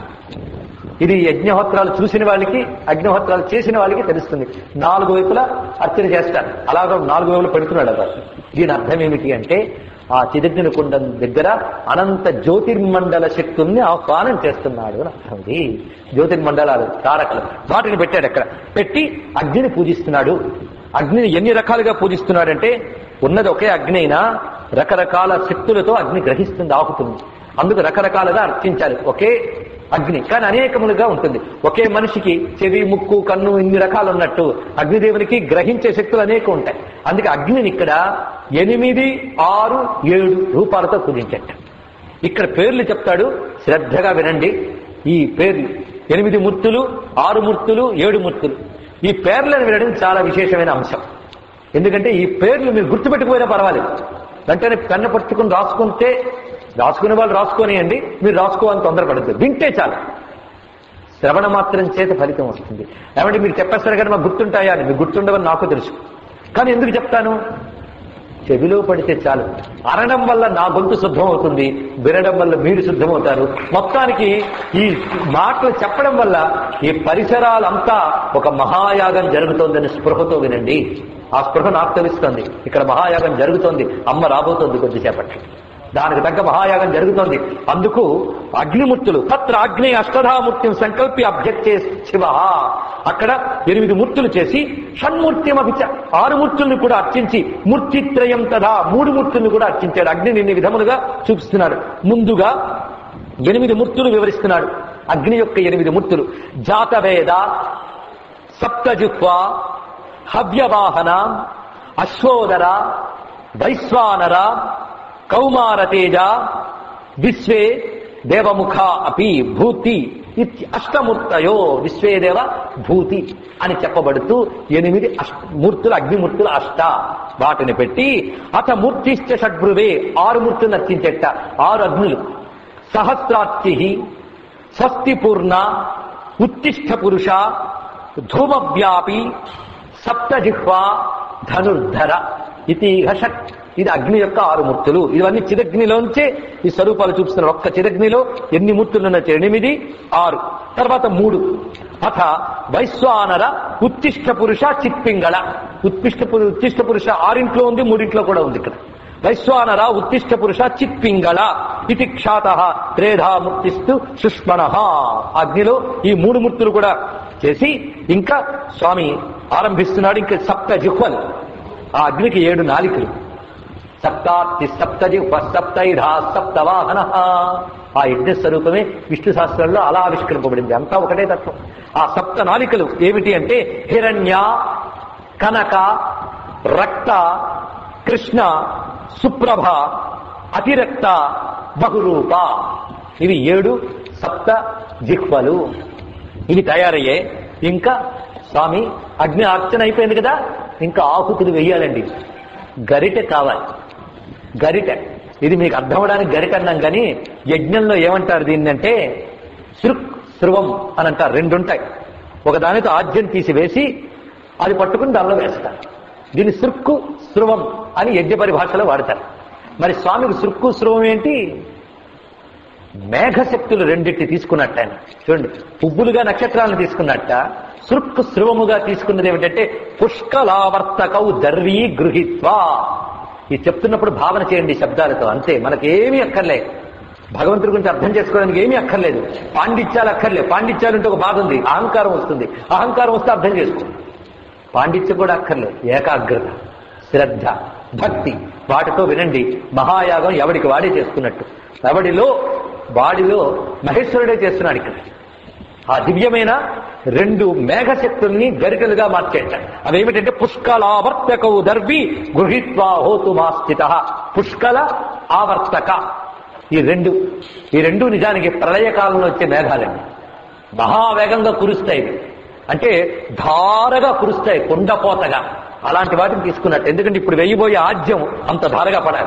ఇది యజ్ఞహోత్రాలు చూసిన వాళ్ళకి అగ్నిహోత్రాలు చేసిన వాళ్ళకి తెలుస్తుంది నాలుగు వైపులా అర్చన చేస్తారు అలాగా నాలుగు వైపులు పెడుతున్నాడు అతను దీని అర్థం ఏమిటి అంటే ఆ చిదగ్ని కుండం దగ్గర అనంత జ్యోతిర్మండల శక్తుల్ని ఆహ్వానం చేస్తున్నాడు అని అర్థం ఇది జ్యోతిర్మండలాలు తారకలు వాటిని పెట్టాడు అక్కడ పెట్టి అగ్నిని పూజిస్తున్నాడు అగ్నిని ఎన్ని రకాలుగా పూజిస్తున్నాడంటే ఉన్నది ఒకే అగ్ని అయినా రకరకాల శక్తులతో అగ్ని గ్రహిస్తుంది ఆకుతుంది అందుకు రకరకాలుగా అర్చించాలి ఒకే అగ్ని కానీ అనేకములుగా ఉంటుంది ఒకే మనిషికి చెవి ముక్కు కన్ను ఇన్ని రకాలు ఉన్నట్టు అగ్నిదేవునికి గ్రహించే శక్తులు అనేకం ఉంటాయి అందుకే అగ్నిని ఇక్కడ ఎనిమిది ఆరు ఏడు రూపాలతో పూజించట ఇక్కడ పేర్లు చెప్తాడు శ్రద్ధగా వినండి ఈ పేర్లు ఎనిమిది మూర్తులు ఆరు మూర్తులు ఏడు మూర్తులు ఈ పేర్లను వినడం చాలా విశేషమైన అంశం ఎందుకంటే ఈ పేర్లు మీరు గుర్తుపెట్టుకుపోయినా పర్వాలేదు వెంటనే పెన్ను పట్టుకుని రాసుకుంటే రాసుకునే వాళ్ళు రాసుకోనియండి మీరు రాసుకోవాలని తొందరపడద్దు వింటే చాలు శ్రవణ మాత్రం చేత ఫలితం వస్తుంది ఏమంటే మీరు చెప్పేస్తారు కానీ మాకు గుర్తుంటాయా అని మీకు గుర్తుండవని నాకు తెలుసు కానీ ఎందుకు చెప్తాను చెవిలో పడితే చాలు అనడం వల్ల నా గొంతు శుద్ధం అవుతుంది వినడం వల్ల మీరు శుద్ధమవుతారు మొత్తానికి ఈ మాటలు చెప్పడం వల్ల ఈ పరిసరాలంతా ఒక మహాయాగం జరుగుతోందని స్పృహతో వినండి ఆ స్పృహ నాకు తెలుస్తుంది ఇక్కడ మహాయాగం జరుగుతోంది అమ్మ రాబోతోంది కొద్దిసేపటి దానికి తగ్గ మహాయాగం జరుగుతోంది అందుకు అగ్నిమూర్తులు తత్ర అగ్ని అష్టధామూర్తిని సంకల్పి అభ్యర్థే శివ అక్కడ ఎనిమిది మూర్తులు చేసి షణ్మూర్తిం అభిచ ఆరు మూర్తుల్ని కూడా అర్చించి మూర్తిత్రయం తదా మూడు మూర్తుల్ని కూడా అర్చించాడు అగ్నిని ఇన్ని విధములుగా చూపిస్తున్నాడు ముందుగా ఎనిమిది మూర్తులు వివరిస్తున్నాడు అగ్ని యొక్క ఎనిమిది మూర్తులు జాతవేద సప్తజుహ్వ హవ్యవాహన అశ్వోదర వైశ్వానర కౌమారతేజ విశ్వే దేవముఖ అపి భూతి ఇత్య అష్టమూర్తయో విశ్వే దేవ భూతి అని చెప్పబడుతూ ఎనిమిది అష్ట మూర్తులు అగ్నిమూర్తులు అష్ట వాటిని పెట్టి అత మూర్తిశ్చ షడ్భృవే ఆరు మూర్తులు నర్చించెట్ట ఆరు అగ్నులు సహస్రార్చి స్వస్తి పూర్ణ ఉత్తిష్ట పురుష ధూమవ్యాపి సప్తజిహ్వ ధనుర్ధర ఇది షట్ ఇది అగ్ని యొక్క ఆరు మూర్తులు ఇవన్నీ చిదగ్నిలోంచే ఈ స్వరూపాలు చూపిస్తున్నారు ఒక్క చిదగ్నిలో ఎన్ని మూర్తులు ఉన్నాయి ఎనిమిది ఆరు తర్వాత మూడు అథ వైశ్వానర ఉత్తిష్ట పురుష చిత్పింగళ ఉత్తిష్ట పురు ఉత్తిష్ట పురుష ఆరింట్లో ఉంది మూడింట్లో కూడా ఉంది ఇక్కడ వైశ్వానర ఉత్తిష్ట పురుష చిత్పింగళ ఇది క్షాత త్రేధా ముక్తిస్తు సుష్మణ అగ్నిలో ఈ మూడు మూర్తులు కూడా చేసి ఇంకా స్వామి ఆరంభిస్తున్నాడు ఇంకా సప్త జిహ్వలు ఆ అగ్నికి ఏడు నాలికలు సప్తార్తి సప్తజి సప్తైధా సప్తవాహన ఆ యజ్ఞ స్వరూపమే విష్ణు శాస్త్రంలో అలా ఆవిష్కరింపబడింది అంతా ఒకటే తత్వం ఆ సప్త నాలికలు ఏమిటి అంటే హిరణ్య కనక రక్త కృష్ణ సుప్రభ అతిరక్త బహురూప ఇవి ఏడు సప్త జిహ్వలు ఇవి తయారయ్యే ఇంకా స్వామి అగ్ని అర్చన అయిపోయింది కదా ఇంకా ఆహుతులు వెయ్యాలండి గరిటె కావాలి గరిటె ఇది మీకు అర్థం అవడానికి గరిటె అన్నాం కానీ యజ్ఞంలో ఏమంటారు దీన్ని అంటే సృక్ స్రువం అని అంటారు రెండు ఉంటాయి ఒక దానితో ఆజ్యం తీసివేసి అది పట్టుకుని దానిలో వేస్తారు దీన్ని సృక్కు స్రువం అని యజ్ఞ పరిభాషలో వాడతారు మరి స్వామికి సృక్కు స్రువం ఏంటి మేఘశక్తులు రెండిట్టి తీసుకున్నట్ట ఆయన చూడండి పువ్వులుగా నక్షత్రాలను తీసుకున్నట్ట సృక్కు స్రువముగా తీసుకున్నది ఏమిటంటే పుష్కలావర్తకౌ దర్వీ గృహిత్వా ఇది చెప్తున్నప్పుడు భావన చేయండి శబ్దాలతో అంతే మనకేమీ అక్కర్లే భగవంతుడి గురించి అర్థం చేసుకోవడానికి ఏమీ అక్కర్లేదు పాండిత్యాలు అక్కర్లేదు పాండిత్యాలు అంటే ఒక బాధ ఉంది అహంకారం వస్తుంది అహంకారం వస్తే అర్థం చేసుకో పాండిత్యం కూడా అక్కర్లేదు ఏకాగ్రత శ్రద్ధ భక్తి వాటితో వినండి మహాయాగం ఎవడికి వాడే చేసుకున్నట్టు ఎవడిలో వాడిలో మహేశ్వరుడే చేస్తున్నాడు ఇక్కడ ఆ దివ్యమైన రెండు మేఘశక్తుల్ని గరికలుగా మార్చేట అవేమిటంటే పుష్కలావర్తకౌ దర్వి గృహీత్వా హోతు మాస్థిత పుష్కల ఆవర్తక ఈ రెండు ఈ రెండు నిజానికి ప్రళయకాలంలో వచ్చే మేఘాలండి మహావేగంగా కురుస్తాయి ఇవి. అంటే ధారగా కురుస్తాయి కుండపోతగా అలాంటి వాటిని తీసుకున్నట్టు ఎందుకంటే ఇప్పుడు వెయ్యిపోయే ఆజ్యం అంత ధారగా పడాలి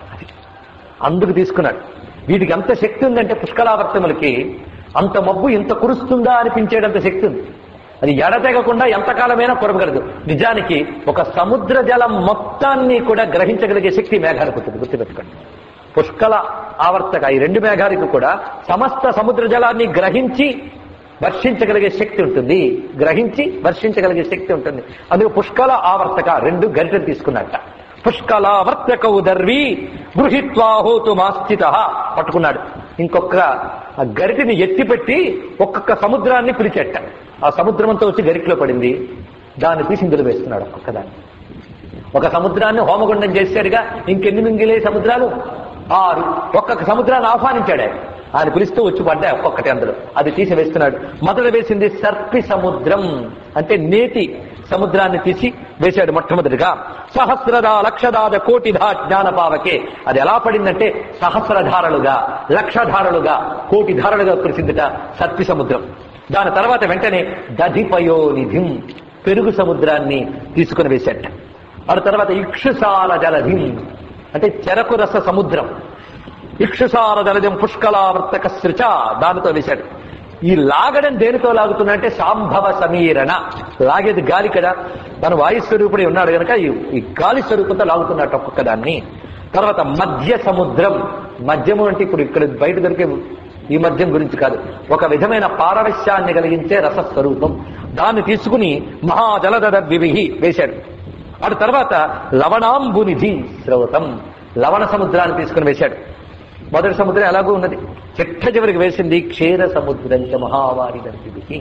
అందుకు తీసుకున్నాడు వీటికి అంత శక్తి ఉందంటే పుష్కలావర్తములకి అంత మబ్బు ఇంత కురుస్తుందా అనిపించేటంత శక్తి ఉంది అది ఎడతెగకుండా ఎంతకాలమైనా కురవగలదు నిజానికి ఒక సముద్ర జలం మొత్తాన్ని కూడా గ్రహించగలిగే శక్తి మేఘానికి ఉంటుంది గుర్తుపెట్టుకోండి పుష్కల ఆవర్తక ఈ రెండు మేఘాలకు కూడా సమస్త సముద్ర జలాన్ని గ్రహించి వర్షించగలిగే శక్తి ఉంటుంది గ్రహించి వర్షించగలిగే శక్తి ఉంటుంది అందుకు పుష్కల ఆవర్తక రెండు గరిటలు తీసుకున్నట్ట పుష్కలావర్తక ఉదర్వి గృహిత్వా హోతు మాస్థిత పట్టుకున్నాడు ఇంకొక ఆ గరిటిని ఎత్తిపెట్టి ఒక్కొక్క సముద్రాన్ని పిలిచెట్ట ఆ సముద్రమంతా వచ్చి గరిటిలో పడింది దాన్ని తీసి ఇందులో వేస్తున్నాడు ఒక్కొక్క దాన్ని ఒక సముద్రాన్ని హోమగుండం చేశాడుగా ఇంకెన్ని మింగిలే సముద్రాలు ఆరు ఒక్కొక్క సముద్రాన్ని ఆహ్వానించాడు ఆయన ఆయన పిలుస్తూ వచ్చి పడ్డాయి ఒక్కొక్కటి అందులో అది తీసి వేస్తున్నాడు మొదట వేసింది సర్పి సముద్రం అంటే నేతి సముద్రాన్ని తీసి వేశాడు మొట్టమొదటిగా సహస్రదా లక్షదాద కోటిధా జ్ఞానపావకే అది ఎలా పడిందంటే సహస్రధారలుగా లక్షధారలుగా కోటి ధారలుగా కురిసిందిట సర్పి సముద్రం దాని తర్వాత వెంటనే దధిపయోనిధిం పెరుగు సముద్రాన్ని తీసుకుని వేశాట ఆ తర్వాత ఇక్షుసాల జలధిం అంటే చెరకు రస సముద్రం ఇక్షుసార జలజం పుష్కలావర్తక సృచ దానితో వేశాడు ఈ లాగడం దేనితో లాగుతున్నా అంటే సాంభవ సమీరణ లాగేది గాలి కదా తను వాయు స్వరూపుడే ఉన్నాడు కనుక ఈ- ఈ గాలి స్వరూపంతో లాగుతున్నట్టు ఒక్కొక్క దాన్ని తర్వాత మధ్య సముద్రం మద్యము అంటే ఇప్పుడు ఇక్కడ బయట దొరికే ఈ మద్యం గురించి కాదు ఒక విధమైన పారవశ్యాన్ని కలిగించే రసస్వరూపం దాన్ని తీసుకుని మహాజలదర వివిహి వేశాడు అటు తర్వాత లవణాంబునిధి స్రవతం లవణ సముద్రాన్ని తీసుకుని వేశాడు మొదటి సముద్రం ఎలాగో ఉన్నది చిట్ట చివరికి వేసింది క్షీర సముద్రం చ మహావారి దంతికి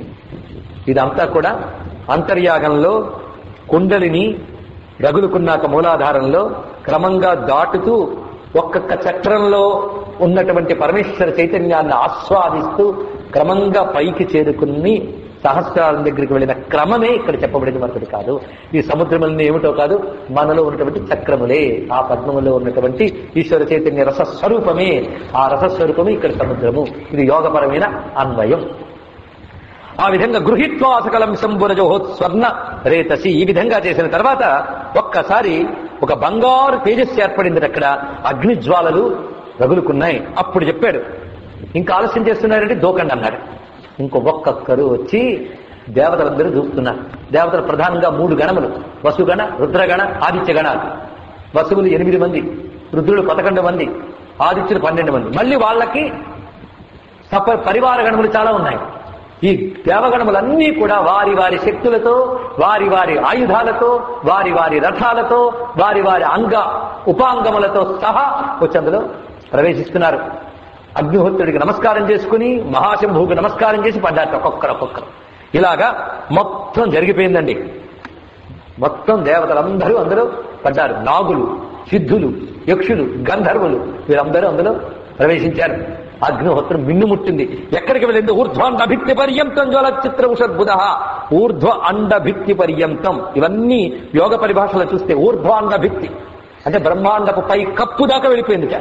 ఇదంతా కూడా అంతర్యాగంలో కుండలిని రగులుకున్నాక మూలాధారంలో క్రమంగా దాటుతూ ఒక్కొక్క చక్రంలో ఉన్నటువంటి పరమేశ్వర చైతన్యాన్ని ఆస్వాదిస్తూ క్రమంగా పైకి చేరుకుని సహస్రారం దగ్గరికి వెళ్ళిన క్రమమే ఇక్కడ చెప్పబడింది మరొకటి కాదు ఈ సముద్రములని ఏమిటో కాదు మనలో ఉన్నటువంటి చక్రములే ఆ పద్మములో ఉన్నటువంటి ఈశ్వర చైతన్య రసస్వరూపమే ఆ రసస్వరూపమే ఇక్కడ సముద్రము ఇది యోగపరమైన అన్వయం ఆ విధంగా గృహిత్వా సకలం శంభురజోహో స్వర్ణ రేతసి ఈ విధంగా చేసిన తర్వాత ఒక్కసారి ఒక బంగారు తేజస్సు ఏర్పడింది అక్కడ అగ్ని జ్వాలలు రగులుకున్నాయి అప్పుడు చెప్పాడు ఇంకా ఆలస్యం చేస్తున్నారంటే దూకండి అన్నాడు ఇంకో ఒక్కొక్కరు వచ్చి దేవతలందరూ దూకుతున్నారు దేవతలు ప్రధానంగా మూడు గణములు వసుగణ రుద్రగణ ఆదిత్య గణాలు వసువులు ఎనిమిది మంది రుద్రులు పదకొండు మంది ఆదిత్యులు పన్నెండు మంది మళ్ళీ వాళ్ళకి సప పరివార గణములు చాలా ఉన్నాయి ఈ దేవగణములన్నీ కూడా వారి వారి శక్తులతో వారి వారి ఆయుధాలతో వారి వారి రథాలతో వారి వారి అంగ ఉపాంగములతో సహా వచ్చి అందులో ప్రవేశిస్తున్నారు అగ్నిహోత్రుడికి నమస్కారం చేసుకుని మహాశంభువుకి నమస్కారం చేసి పడ్డారు ఒక్కొక్కరు ఒక్కొక్కరు ఇలాగా మొత్తం జరిగిపోయిందండి మొత్తం దేవతలందరూ అందరూ పడ్డారు నాగులు సిద్ధులు యక్షులు గంధర్వులు వీరందరూ అందులో ప్రవేశించారు అగ్నిహోత్రం మిన్నుముట్టింది ఎక్కడికి వెళ్ళింది ఊర్ధ్వాండ భిత్తి పర్యంతం జ్వల చిత్ర ఉషద్బుధ ఊర్ధ్వ అండ భిత్తి పర్యంతం ఇవన్నీ యోగ పరిభాషలో చూస్తే ఊర్ధ్వాండ భిత్తి అంటే బ్రహ్మాండపు పై కప్పు దాకా వెళ్ళిపోయింది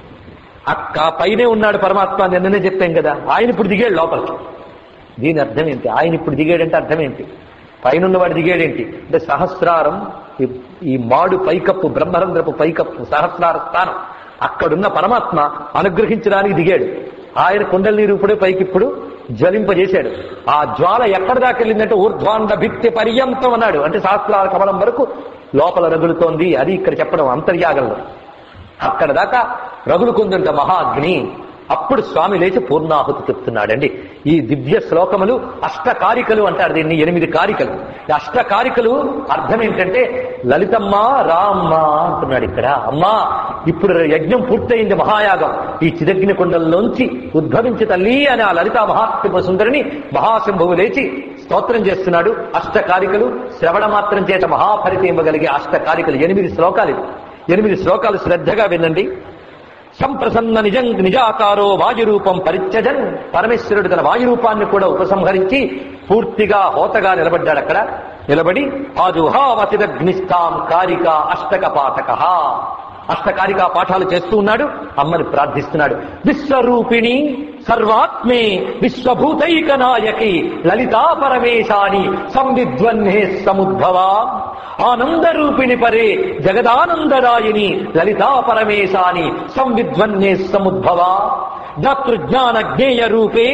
అక్క పైనే ఉన్నాడు పరమాత్మ నిన్ననే చెప్పాం కదా ఆయన ఇప్పుడు దిగాడు లోపలికి దీని అర్థం ఏంటి ఆయన ఇప్పుడు దిగాడంటే అర్థం ఏంటి పైనున్నవాడు దిగాడేంటి అంటే సహస్రారం ఈ- ఈ మాడు పైకప్పు బ్రహ్మరంధ్రపు పైకప్పు సహస్రార స్థానం అక్కడున్న పరమాత్మ అనుగ్రహించడానికి దిగాడు ఆయన కుండల నీరు ఇప్పుడే పైకిప్పుడు జ్వలింపజేశాడు ఆ జ్వాల ఎక్కడి దాకా వెళ్ళిందంటే ఊర్ధ్వాండ భిత్తి పర్యంతం అన్నాడు అంటే సహస్రార కమలం వరకు లోపల రగులుతోంది అది ఇక్కడ చెప్పడం అంతర్యాగంలో అక్కడ దాకా రగులుకుందంట మహాగ్ని అప్పుడు స్వామి లేచి పూర్ణాహుతి చెప్తున్నాడండి ఈ దివ్య శ్లోకములు అష్టకారికలు అంటారు దీన్ని ఎనిమిది కారికలు ఈ అష్టకారికలు అర్థం ఏంటంటే లలితమ్మ రామ్మ అంటున్నాడు ఇక్కడ అమ్మా ఇప్పుడు యజ్ఞం పూర్తయింది మహాయాగం ఈ చిదగ్ని కుండల్లోంచి ఉద్భవించి తల్లి అని ఆ లలితా మహాత్మ సుందరిని మహాశంభువు లేచి స్తోత్రం చేస్తున్నాడు అష్టకారికలు శ్రవణ మాత్రం చేత మహాఫలితం ఇవ్వగలిగే అష్టకారికలు ఎనిమిది శ్లోకాలు ఇవి. ఎనిమిది శ్లోకాలు శ్రద్ధగా వినండి సంప్రసన్న నిజం నిజాకారో వాయురూపం పరిత్యజన్ పరమేశ్వరుడు తన వాయురూపాన్ని కూడా ఉపసంహరించి పూర్తిగా హోతగా నిలబడ్డాడు అక్కడ నిలబడి ఆజుహావతిరగ్నిస్తాం కారిక అష్టక పాఠక అష్టకారికా పాఠాలు చేస్తూ ఉన్నాడు అమ్మని ప్రార్థిస్తున్నాడు విశ్వరూపిణి సర్వాత్మే విశ్వభూతైక నాయకి లలితా పరమేశాని సంవిధ్వన్నే సముద్భవా ఆనందరూపిణి పరే జగదానందరాయిని లలితా పరమేశాని సంవిధ్వన్నే సముద్భవా జ్ఞాతృజ్ఞాన జ్ఞేయ రూపే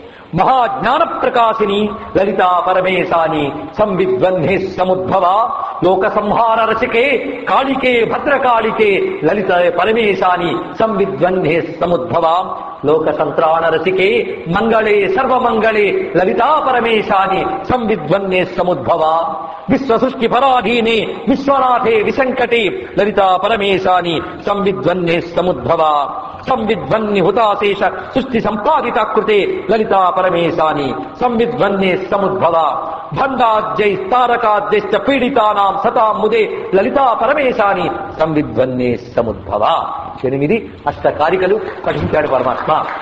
మహాజ్ఞాన ప్రకాశిని లలితా పరమేశాని సంవిద్వన్నే సముద్భవ లోక సంహార రసికే కాళికే భద్రకాళికే లలిత పరమేశాని సంవిద్వన్నే సముద్భవ లోక సంత్రాణ రసికే మంగళే సర్వమంగళే లలితా పరమేశాని సంవిద్వన్నే సముద్భవ విశ్వసృష్టి పరాధీనే విశ్వనాథే విసంకటే లలితా పరమేశాని సంవిద్వన్నే సముద్భవ సంవిధ్వన్ని హుతాశేష సృష్టి సంపాదిత కృతే లలితా పరమేశాని సంవిధ్వన్నే సముద్భవ భండాద్యై తారకాద్యశ్చ పీడితానాం సతాం ముదే లలితా పరమేశాని సంవిధ్వన్నే సముద్భవ ఎనిమిది అష్టకారికలు పఠించాడు పరమాత్మ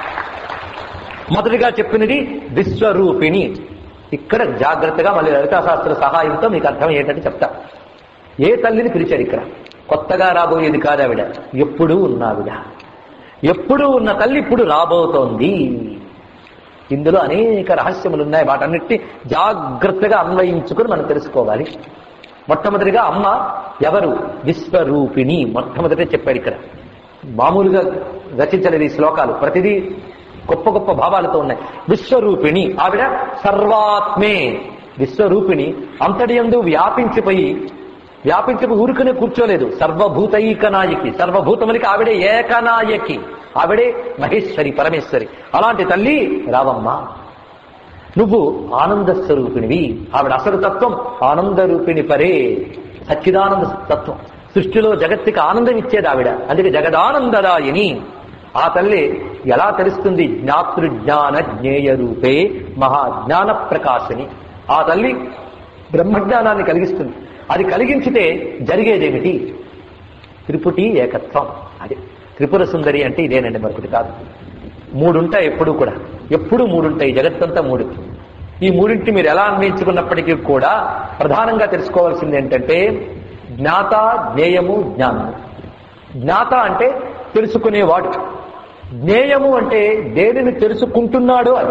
మొదటిగా చెప్పినది విశ్వరూపిణి ఇక్కడ జాగ్రత్తగా మళ్ళీ లలితా శాస్త్ర సహాయంతో మీకు అర్థం ఏంటంటే చెప్తా ఏ తల్లిని పిలిచాడు ఇక్కడ కొత్తగా రాబోయేది కాదు ఆవిడ ఎప్పుడూ ఉన్నావిడ ఎప్పుడూ ఉన్న తల్లి ఇప్పుడు రాబోతోంది ఇందులో అనేక రహస్యములు ఉన్నాయి వాటన్నిటి జాగ్రత్తగా అన్వయించుకుని మనం తెలుసుకోవాలి మొట్టమొదటిగా అమ్మ ఎవరు విశ్వరూపిణి మొట్టమొదటే చెప్పాడు ఇక్కడ మామూలుగా రచించలేదు ఈ శ్లోకాలు ప్రతిదీ గొప్ప గొప్ప భావాలతో ఉన్నాయి విశ్వరూపిణి ఆవిడ సర్వాత్మే విశ్వరూపిణి అంతటి యందు వ్యాపించిపోయి వ్యాపించి ఊరుకునే కూర్చోలేదు సర్వభూతైక నాయకి సర్వభూతములకి ఆవిడే ఏకనాయకి ఆవిడే మహేశ్వరి పరమేశ్వరి అలాంటి తల్లి రావమ్మ నువ్వు ఆనంద స్వరూపిణివి ఆవిడ అసలు తత్వం ఆనంద రూపిణి పరే సచ్చిదానంద తత్వం సృష్టిలో జగత్తుకి ఆనందం ఇచ్చేది ఆవిడ అందుకే జగదానందరాయని ఆ తల్లి ఎలా తెలుస్తుంది జ్ఞాతృజ్ఞాన జ్ఞేయ రూపే మహాజ్ఞాన ప్రకాశిని ఆ తల్లి బ్రహ్మజ్ఞానాన్ని కలిగిస్తుంది అది కలిగించితే జరిగేదేమిటి త్రిపుటి ఏకత్వం అది త్రిపుర సుందరి అంటే ఇదేనండి మరొకటి కాదు మూడుంటాయి ఎప్పుడూ కూడా ఎప్పుడూ మూడుంటాయి జగత్తంతా మూడు ఈ మూడింటిని మీరు ఎలా అన్వయించుకున్నప్పటికీ కూడా ప్రధానంగా తెలుసుకోవాల్సింది ఏంటంటే జ్ఞాత జ్ఞేయము జ్ఞానము జ్ఞాత అంటే తెలుసుకునేవాడు జ్ఞేయము అంటే దేనిని తెలుసుకుంటున్నాడో అది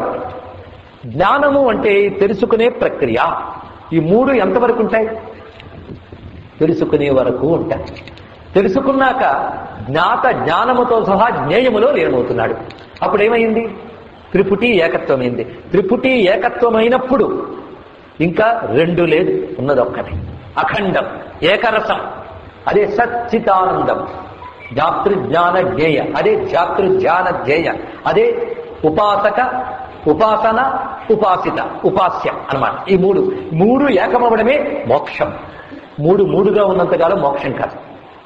జ్ఞానము అంటే తెలుసుకునే ప్రక్రియ ఈ మూడు ఎంతవరకు ఉంటాయి తెలుసుకునే వరకు ఉంటాయి తెలుసుకున్నాక జ్ఞాత జ్ఞానముతో సహా జ్ఞేయములో లీనమవుతున్నాడు అప్పుడు ఏమైంది త్రిపుటి ఏకత్వమైంది త్రిపుటి ఏకత్వమైనప్పుడు ఇంకా రెండు లేదు ఉన్నది ఒక్కటి అఖండం ఏకరసం అదే సచ్చితానందం జాతృజ్ఞాన జ్ఞేయ అదే జాతృజ్ఞాన జ్ఞేయ అదే ఉపాసక ఉపాసన ఉపాసిత ఉపాస్య అన్నమాట ఈ మూడు మూడు ఏకమవడమే మోక్షం మూడు మూడుగా ఉన్నంతకాలం మోక్షం కాదు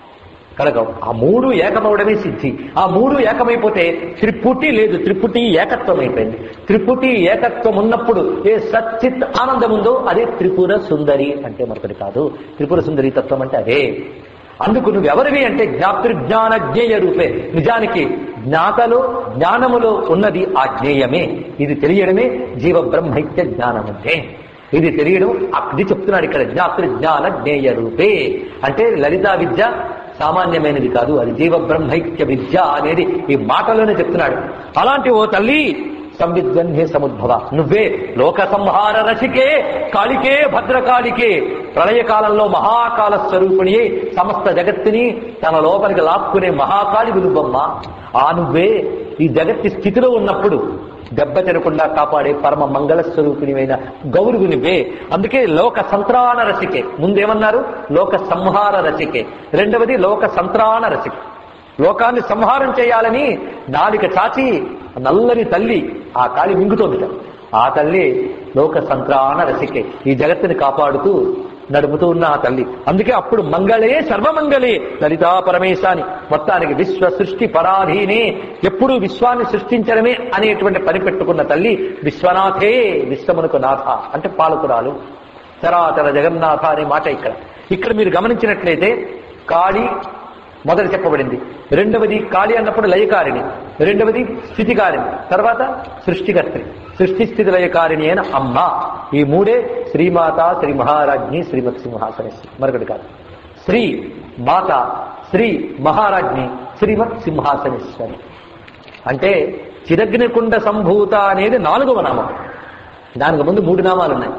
కనుక ఆ మూడు ఏకమవడమే సిద్ధి ఆ మూడు ఏకమైపోతే త్రిపుటి లేదు త్రిపుటి ఏకత్వం అయిపోయింది త్రిపుటి ఏకత్వం ఉన్నప్పుడు ఏ సచ్చిత్ ఆనందం ఉందో అదే త్రిపుర సుందరి అంటే మరొకటి కాదు త్రిపుర సుందరి తత్వం అంటే అదే అందుకు నువ్వెవరివి అంటే జ్ఞాతృజ్ఞాన జ్ఞేయ రూపే నిజానికి జ్ఞాతలో జ్ఞానములో ఉన్నది ఆ జ్ఞేయమే ఇది తెలియడమే జీవ బ్రహ్మైక్య జ్ఞానమంటే ఇది తెలియడం అది చెప్తున్నాడు ఇక్కడ జ్ఞాతృజ్ఞాన జ్ఞేయ రూపే అంటే లలితా విద్య సామాన్యమైనది కాదు అది జీవ బ్రహ్మైక్య విద్య అనేది ఈ మాటలోనే చెప్తున్నాడు అలాంటి ఓ తల్లి సంవిద్వన్హే సముద్భవ నువ్వే లోక సంహార రసికే కాళికే భద్రకాళికే ప్రళయకాలంలో మహాకాల స్వరూపిణి సమస్త జగత్తుని తన లోపలికి లాక్కునే మహాకాళి విలుబమ్మ ఆ నువ్వే ఈ జగత్తి స్థితిలో ఉన్నప్పుడు దెబ్బ తినకుండా కాపాడే పరమ మంగళ స్వరూపిణివైన గౌరువు నువ్వే అందుకే లోక సంత్రాణ రసికే ముందేమన్నారు లోక సంహార రసికే రెండవది లోక సంత్రాణ రసికే లోకాన్ని సంహారం చేయాలని నాలిక చాచి నల్లని తల్లి ఆ కాలి మింగుతోందిట ఆ తల్లి లోక సంత్రాణ రసికే ఈ జగత్తుని కాపాడుతూ నడుపుతూ ఉన్న ఆ తల్లి అందుకే అప్పుడు మంగళే సర్వమంగళే లలితా పరమేశాని మొత్తానికి విశ్వ సృష్టి పరాధీనే ఎప్పుడు విశ్వాన్ని సృష్టించడమే అనేటువంటి పని పెట్టుకున్న తల్లి విశ్వనాథే విశ్వమునకు నాథ అంటే పాలకురాలు చరాచర జగన్నాథ అనే మాట ఇక్కడ ఇక్కడ మీరు గమనించినట్లయితే కాళీ మొదటి చెప్పబడింది రెండవది కాళి అన్నప్పుడు లయకారిణి రెండవది స్థితికారిణి తర్వాత సృష్టికర్త్రి సృష్టి స్థితి లయకారిణి అయిన అమ్మ ఈ మూడే శ్రీమాత శ్రీ మహారాజ్ఞి శ్రీమత్ సింహాసనేశ్వరి మరొకటి కాదు శ్రీ మాత శ్రీ మహారాజ్ఞి శ్రీమత్ సింహాసనేశ్వరి అంటే చిరగ్నికుండ సంభూత అనేది నాలుగవ నామం దానికి ముందు మూడు నామాలు ఉన్నాయి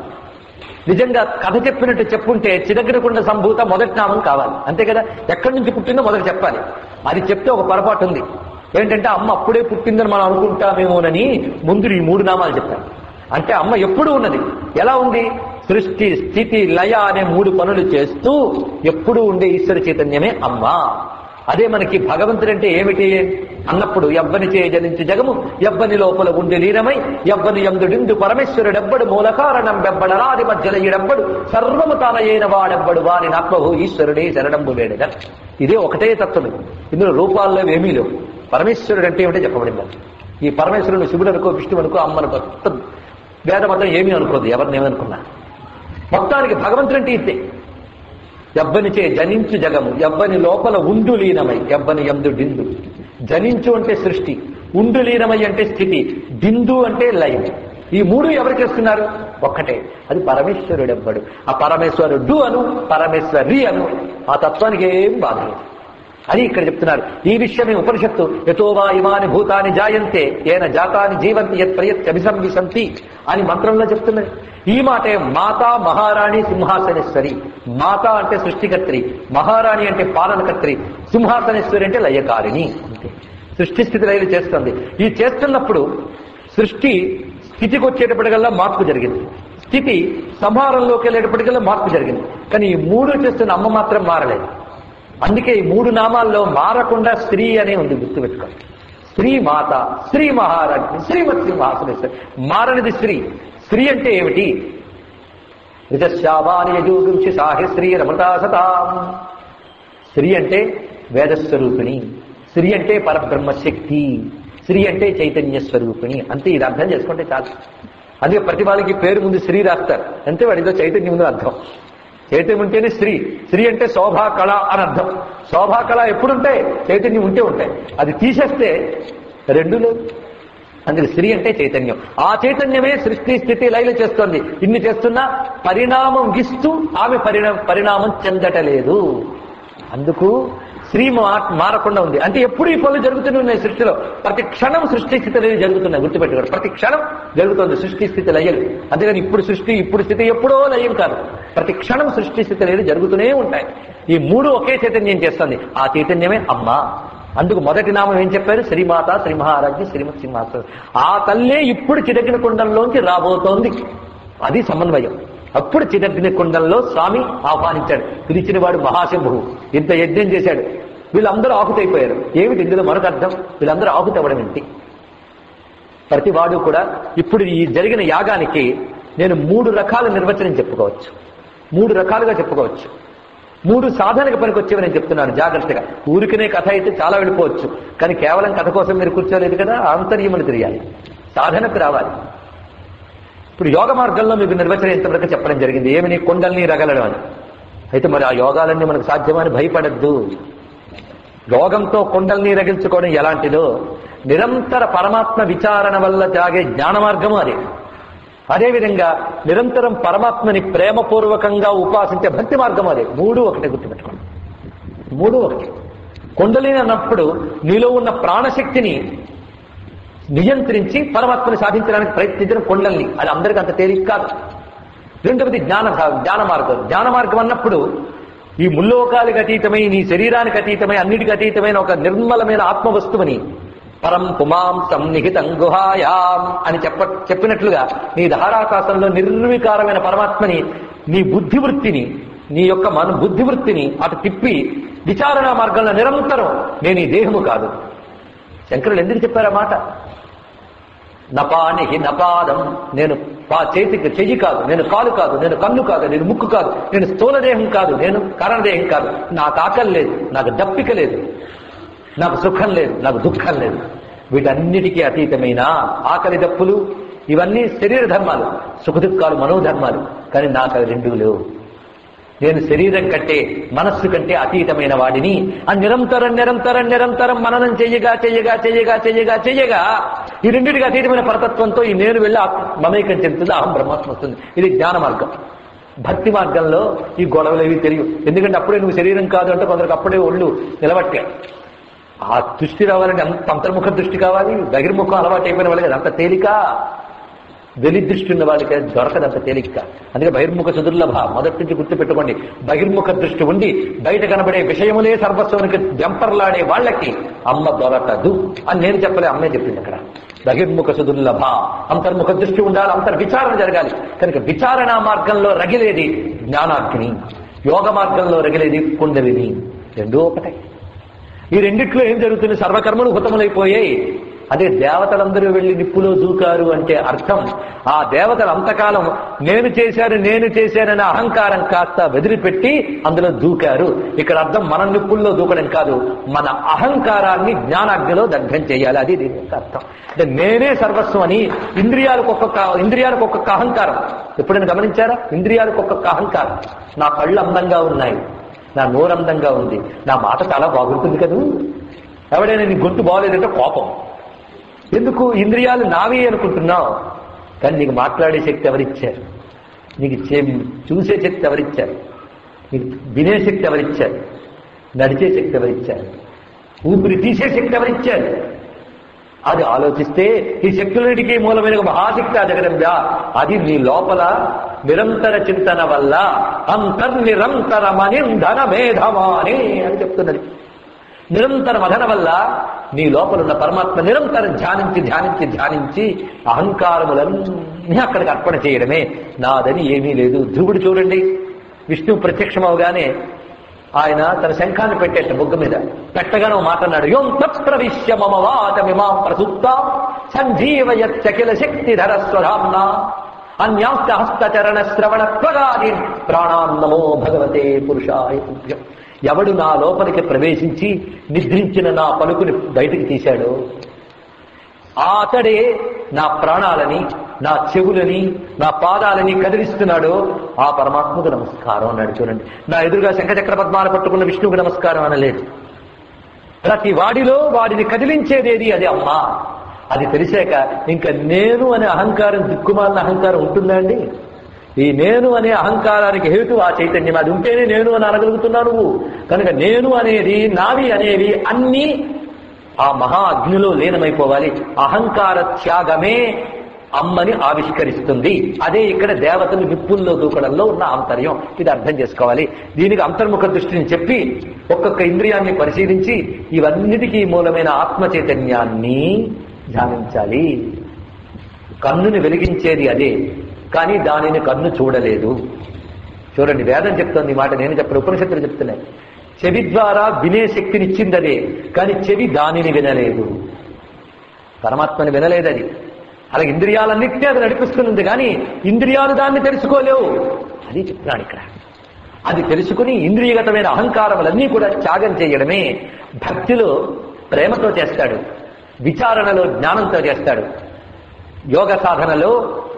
నిజంగా కథ చెప్పినట్టు చెప్పుంటే చిరగ్రకుండ సంభూత మొదటి నామం కావాలి అంతే కదా ఎక్కడి నుంచి పుట్టిందో మొదటి చెప్పాలి అది చెప్తే ఒక పొరపాటు ఉంది ఏంటంటే అమ్మ అప్పుడే పుట్టిందని మనం అనుకుంటామేమోనని ముందు ఈ మూడు నామాలు చెప్పారు అంటే అమ్మ ఎప్పుడు ఉన్నది ఎలా ఉంది సృష్టి స్థితి లయ అనే మూడు పనులు చేస్తూ ఎప్పుడు ఉండే ఈశ్వర చైతన్యమే అమ్మ అదే మనకి భగవంతుడంటే ఏమిటి అన్నప్పుడు ఎవ్వని చే జనించి జగము ఎవ్వని లోపల ఉండి లీనమై ఎవ్వని ఎందుడిండు పరమేశ్వరుడెవ్వడు మూలకారణం బెబ్బడరాది మధ్యల ఈడెవ్వడు సర్వము తానయైన వాడెవ్వడు వాని నాత్మహు ఈశ్వరుడే శరణంబు వేడగా ఇదే ఒకటే తత్వం ఇందులో రూపాల్లో ఏమీ లేవు పరమేశ్వరుడు అంటే ఏమిటో చెప్పబడింది ఈ పరమేశ్వరుడు శివుడు అనుకో విష్ణువు అనుకో అమ్మనుకో వేద మాత్రం ఏమీ అనుకోదు ఎవరిని ఏమనుకున్నా మొత్తానికి భగవంతుడు అంటే ఇదే ఎవ్వనిచే జనించు జగము ఎవ్వని లోపల ఉండు లీనమై ఎవ్వని ఎందు డిందు జనించు అంటే సృష్టి ఉండు లీనమై అంటే స్థితి డిందు అంటే లయం ఈ మూడు ఎవరు చేస్తున్నారు ఒక్కటే అది పరమేశ్వరుడు ఎవ్వడు ఆ పరమేశ్వరుడు అను పరమేశ్వరి అను ఆ తత్వానికి ఏం బాధ లేదు అని ఇక్కడ చెప్తున్నారు ఈ విషయమే ఉపనిషత్తు యథోవా ఇమాని భూతాని జాయంతే ఏన జాతాని జీవంతి యత్ ప్రయత్ అభిసంవిశంతి అని మంత్రంలో చెప్తున్నది ఈ మాటే మాతా మహారాణి సింహాసనేశ్వరి మాత అంటే సృష్టికర్త్రి మహారాణి అంటే పాలనకర్త్రి సింహాసనేశ్వరి అంటే లయకారిణి అంతే సృష్టి స్థితి లయలు చేస్తుంది ఈ చేస్తున్నప్పుడు సృష్టి స్థితికి వచ్చేటప్పటికల్లా మార్పు జరిగింది స్థితి సంహారంలోకి వెళ్ళేటప్పటికల్లా మార్పు జరిగింది కానీ ఈ మూడు చేస్తున్న అమ్మ మాత్రం మారలేదు అందుకే ఈ మూడు నామాల్లో మారకుండా స్త్రీ అనే ఉంది గుర్తుపెట్టుకోండి స్త్రీ మాత స్త్రీ మహారాజ్ఞి శ్రీమత్ సింహాసనేశ్వరి మారనిది స్త్రీ స్త్రీ అంటే ఏమిటి రిజశ్యామాని యజూగుంచి సాహి స్త్రీ రమతా సతాం స్త్రీ అంటే వేదస్వరూపిణి స్త్రీ అంటే పరబ్రహ్మ శక్తి స్త్రీ అంటే చైతన్య స్వరూపిణి అంతే ఇది అర్థం చేసుకుంటే చాలు అందుకే ప్రతి వాళ్ళకి పేరు ముందు స్త్రీ రాస్తారు అంతే వాడిదో చైతన్యం ముందు అర్థం చైతన్యం ఉంటేనే స్త్రీ స్త్రీ అంటే శోభా కళ అని అర్థం శోభా కళ ఎప్పుడుంటాయి చైతన్యం ఉంటే ఉంటాయి అది తీసేస్తే రెండు లేవు అందుకే స్త్రీ అంటే చైతన్యం ఆ చైతన్యమే సృష్టి స్థితి లైలు చేస్తోంది ఇన్ని చేస్తున్నా పరిణామం ఇస్తూ ఆమె పరిణా పరిణామం చెందటలేదు అందుకు స్త్రీ మా- మారకుండా ఉంది అంటే ఎప్పుడు ఈ పనులు జరుగుతూనే ఉన్నాయి సృష్టిలో ప్రతి క్షణం సృష్టి స్థితి లయలు జరుగుతున్నాయి గుర్తుపెట్టుకోండి ప్రతి క్షణం జరుగుతుంది సృష్టి స్థితి లయలు అంతేగాని ఇప్పుడు సృష్టి ఇప్పుడు స్థితి ఎప్పుడో లయం కాదు ప్రతి క్షణం సృష్టి స్థితి లయలు జరుగుతూనే ఉంటాయి ఈ మూడు ఒకే చైతన్యం చేస్తుంది ఆ చైతన్యమే అమ్మ అందుకు మొదటి నామం ఏం చెప్పారు శ్రీమాత శ్రీ మహారాజ్ఞి శ్రీమత్ సింహాసనం ఆ తల్లే ఇప్పుడు చిరగిన కుండంలోంచి రాబోతోంది అది సమన్వయం అప్పుడు చిరగ్ని కుండంలో స్వామి ఆహ్వానించాడు పిలిచిన వాడు మహాశంభువు ఇంత యజ్ఞం చేశాడు వీళ్ళందరూ ఆహుతైపోయారు ఏమిటి ఇందులో మరొక అర్థం వీళ్ళందరూ ఆహుతవ్వడం ఏంటి ప్రతి వాడు కూడా ఇప్పుడు ఈ జరిగిన యాగానికి నేను మూడు రకాల నిర్వచనం చెప్పుకోవచ్చు మూడు రకాలుగా చెప్పుకోవచ్చు మూడు సాధనకు పనికొచ్చేవి నేను చెప్తున్నాను జాగ్రత్తగా ఊరికనే కథ అయితే చాలా వెళ్ళిపోవచ్చు కానీ కేవలం కథ కోసం మీరు కూర్చోలేదు కదా ఆంతర్యములు తెలియాలి సాధనకు రావాలి ఇప్పుడు యోగ మార్గంలో మీకు నిర్వచనం ఇంతవరకు చెప్పడం జరిగింది ఏమని కొండల్ని రగలడం అని అయితే మరి ఆ యోగాలన్నీ మనకు సాధ్యమని భయపడద్దు యోగంతో కొండల్ని రగిల్చుకోవడం ఎలాంటిదో నిరంతర పరమాత్మ విచారణ వల్ల జాగే జ్ఞాన మార్గము అదే అదేవిధంగా నిరంతరం పరమాత్మని ప్రేమపూర్వకంగా ఉపాసించే భక్తి మార్గం అదే మూడు ఒకటే గుర్తుపెట్టుకోండి మూడు ఒకటి కొండలిని అన్నప్పుడు నీలో ఉన్న ప్రాణశక్తిని నియంత్రించి పరమాత్మని సాధించడానికి ప్రయత్నించడం కొండల్ని అది అందరికీ అంత తేలిక కాదు రెండవది జ్ఞాన జ్ఞాన మార్గం జ్ఞాన మార్గం అన్నప్పుడు ఈ ముల్లోకాలకు అతీతమై నీ శరీరానికి అతీతమై అన్నిటికీ అతీతమైన ఒక నిర్మలమైన ఆత్మ వస్తువుని పరం పుమాం సన్నిహితం గుహాయాం అని చెప్ప చెప్పినట్లుగా నీ ధారాకాశంలో నిర్వికారమైన పరమాత్మని నీ బుద్ధివృత్తిని నీ యొక్క మన బుద్ధివృత్తిని అటు తిప్పి విచారణ మార్గంలో నిరంతరం నేను ఈ దేహము కాదు శంకరులు ఎందుకు చెప్పారు ఆ మాట నపానికి నపాదం నేను పా చేతికి చెయ్యి కాదు నేను కాలు కాదు నేను కన్ను కాదు నేను ముక్కు కాదు నేను స్థూల దేహం కాదు నేను కారణదేహం కాదు నాకు ఆకలి లేదు నాకు దప్పిక లేదు నాకు సుఖం లేదు నాకు దుఃఖం లేదు వీటన్నిటికీ అతీతమైన ఆకలి దప్పులు ఇవన్నీ శరీర ధర్మాలు సుఖ దుఃఖాలు మనోధర్మాలు కానీ నాకు అవి రెండూ లేవు నేను శరీరం కంటే మనస్సు కంటే అతీతమైన వాడిని ఆ నిరంతరం నిరంతరం నిరంతరం మననం చెయ్యగా చెయ్యగా చెయ్యగా చెయ్యగా చెయ్యగా ఈ రెండింటికి అతీతమైన పరతత్వంతో ఈ నేను వెళ్ళి ఆత్మ- మమేకం చెందుతుంది అహం బ్రహ్మాత్మ వస్తుంది ఇది జ్ఞాన మార్గం భక్తి మార్గంలో ఈ గొడవలు ఏవి తెలియవు ఎందుకంటే అప్పుడే నువ్వు శరీరం కాదు అంటే కొందరికి అప్పుడే ఒళ్ళు నిలబట్టే ఆ దృష్టి రావాలంటే అంత అంతర్ముఖ దృష్టి కావాలి బహిర్ముఖం అలవాటు అయిపోయిన వాళ్ళకి అంత తేలిక వెలి దృష్టి ఉన్న వాళ్ళకి అది దొరకదు అంత తేలిక అందుకే బహిర్ముఖ సుదుర్లభ మొదటి నుంచి గుర్తుపెట్టుకోండి బహిర్ముఖ దృష్టి ఉండి బయట కనబడే విషయములే సర్వస్వానికి జంపర్లాడే వాళ్ళకి అమ్మ దొరకదు అని నేను చెప్పలే అమ్మే చెప్పింది అక్కడ బహిర్ముఖ సుదుర్లభ అంతర్ముఖ దృష్టి ఉండాలి అంతర్ విచారణ జరగాలి కనుక విచారణ మార్గంలో రగిలేది జ్ఞానాగ్ని యోగ మార్గంలో రగిలేది కుండలిని రెండూ ఒకటే ఈ రెండిట్లో ఏం జరుగుతుంది సర్వకర్మలు హుతములైపోయాయి అదే దేవతలందరూ వెళ్లి నిప్పులో దూకారు అంటే అర్థం ఆ దేవతలు అంతకాలం నేను చేశాను నేను చేశాననే అహంకారం కాస్త వదిలిపెట్టి అందులో దూకారు ఇక్కడ అర్థం మన నిప్పుల్లో దూకడం కాదు మన అహంకారాన్ని జ్ఞానాగ్నిలో దగ్ధం చేయాలి అది దీని యొక్క అర్థం అంటే నేనే సర్వస్వం అని ఇంద్రియాలకు ఒక్కొక్క ఇంద్రియాలకు ఒక్కొక్క అహంకారం ఎప్పుడైనా గమనించారా ఇంద్రియాలకు ఒక్కొక్క అహంకారం నా కళ్ళు అందంగా ఉన్నాయి నా నోరు అందంగా ఉంది నా మాట చాలా బాగుంటుంది కదూ ఎవడైనా నీ గొంతు బాగోలేదంటే కోపం ఎందుకు ఇంద్రియాలు నావే అనుకుంటున్నావు కానీ నీకు మాట్లాడే శక్తి ఎవరిచ్చారు నీకు చే- చూసే శక్తి ఎవరిచ్చారు నీకు వినే శక్తి ఎవరిచ్చారు నడిచే శక్తి ఎవరిచ్చారు ఊపిరి తీసే శక్తి ఎవరిచ్చారు అది ఆలోచిస్తే ఈ శక్తులన్నిటికీ మూలమైన ఒక మహాశక్తి ఆ జగదంబ అది నీ లోపల నిరంతర చింతన వల్ల అంతర్నిరంతర మనింధన మేధమాని అని చెప్తున్నది నిరంతర మదన వల్ల నీ లోపల ఉన్న పరమాత్మ నిరంతరం ధ్యానించి ధ్యానించి ధ్యానించి అహంకారములన్నీ అక్కడికి అర్పణ చేయడమే నాదని ఏమీ లేదు ధ్రువుడు చూడండి విష్ణువు ప్రత్యక్షమవగానే ఆయన తన శంఖాన్ని పెట్టేట బొగ్గ మీద పెట్టగానే ఓ మాట అన్నాడు యోం తత్ప్రవిశ్య మమ వాచమిమాం ప్రసుప్త సంజీవయత్యఖిల శక్తిధర స్వధామ్నా అన్యాస్త హస్తచరణ శ్రవణ త్వగాది ప్రాణాన్నమో భగవతే పురుషాయ తుభ్యం ఎవడు నా లోపలికి ప్రవేశించి నిద్రించిన నా పలుకుని బయటికి తీశాడో అతడే నా ప్రాణాలని నా చెవులని నా పాదాలని కదిలిస్తున్నాడో ఆ పరమాత్మకు నమస్కారం అన్నాడు చూడండి నా ఎదురుగా శంఖచక్ర పద్మాలు పట్టుకున్న విష్ణువుకు నమస్కారం అనలేదు ప్రతి వాడిలో వాడిని కదిలించేదేది అది అమ్మ అది తెలిసాక ఇంకా నేను అనే అహంకారం దిక్కుమాలిన అహంకారం ఉంటుందా అండి ఈ నేను అనే అహంకారానికి హేతు ఆ చైతన్యం అది ఉంటేనే నేను అని అనగలుగుతున్నావు నువ్వు కనుక నేను అనేది నావి అనేవి అన్నీ ఆ మహా అగ్నిలో లీనమైపోవాలి అహంకార త్యాగమే అమ్మని ఆవిష్కరిస్తుంది అదే ఇక్కడ దేవతలు నిప్పుల్లో దూకడంలో ఉన్న ఆంతర్యం ఇది అర్థం చేసుకోవాలి దీనికి అంతర్ముఖ దృష్టిని చెప్పి ఒక్కొక్క ఇంద్రియాన్ని పరిశీలించి ఇవన్నిటికీ మూలమైన ఆత్మ చైతన్యాన్ని ధ్యానించాలి కన్నుని వెలిగించేది అదే కానీ దానిని కన్ను చూడలేదు చూడండి వేదం చెప్తోంది ఈ మాట నేను చెప్పను ఉపనిషత్తులు చెప్తున్నాయి చెవి ద్వారా వినే శక్తిని ఇచ్చింది అదే కానీ చెవి దానిని వినలేదు పరమాత్మని వినలేదు అది అలా ఇంద్రియాలన్నింటినీ అది నడిపిస్తుంది కానీ ఇంద్రియాలు దాన్ని తెలుసుకోలేవు అది చెప్తున్నాడు ఇక్కడ అది తెలుసుకుని ఇంద్రియగతమైన అహంకారములన్నీ కూడా త్యాగం చేయడమే భక్తిలో ప్రేమతో చేస్తాడు విచారణలో జ్ఞానంతో చేస్తాడు యోగ సాధనలో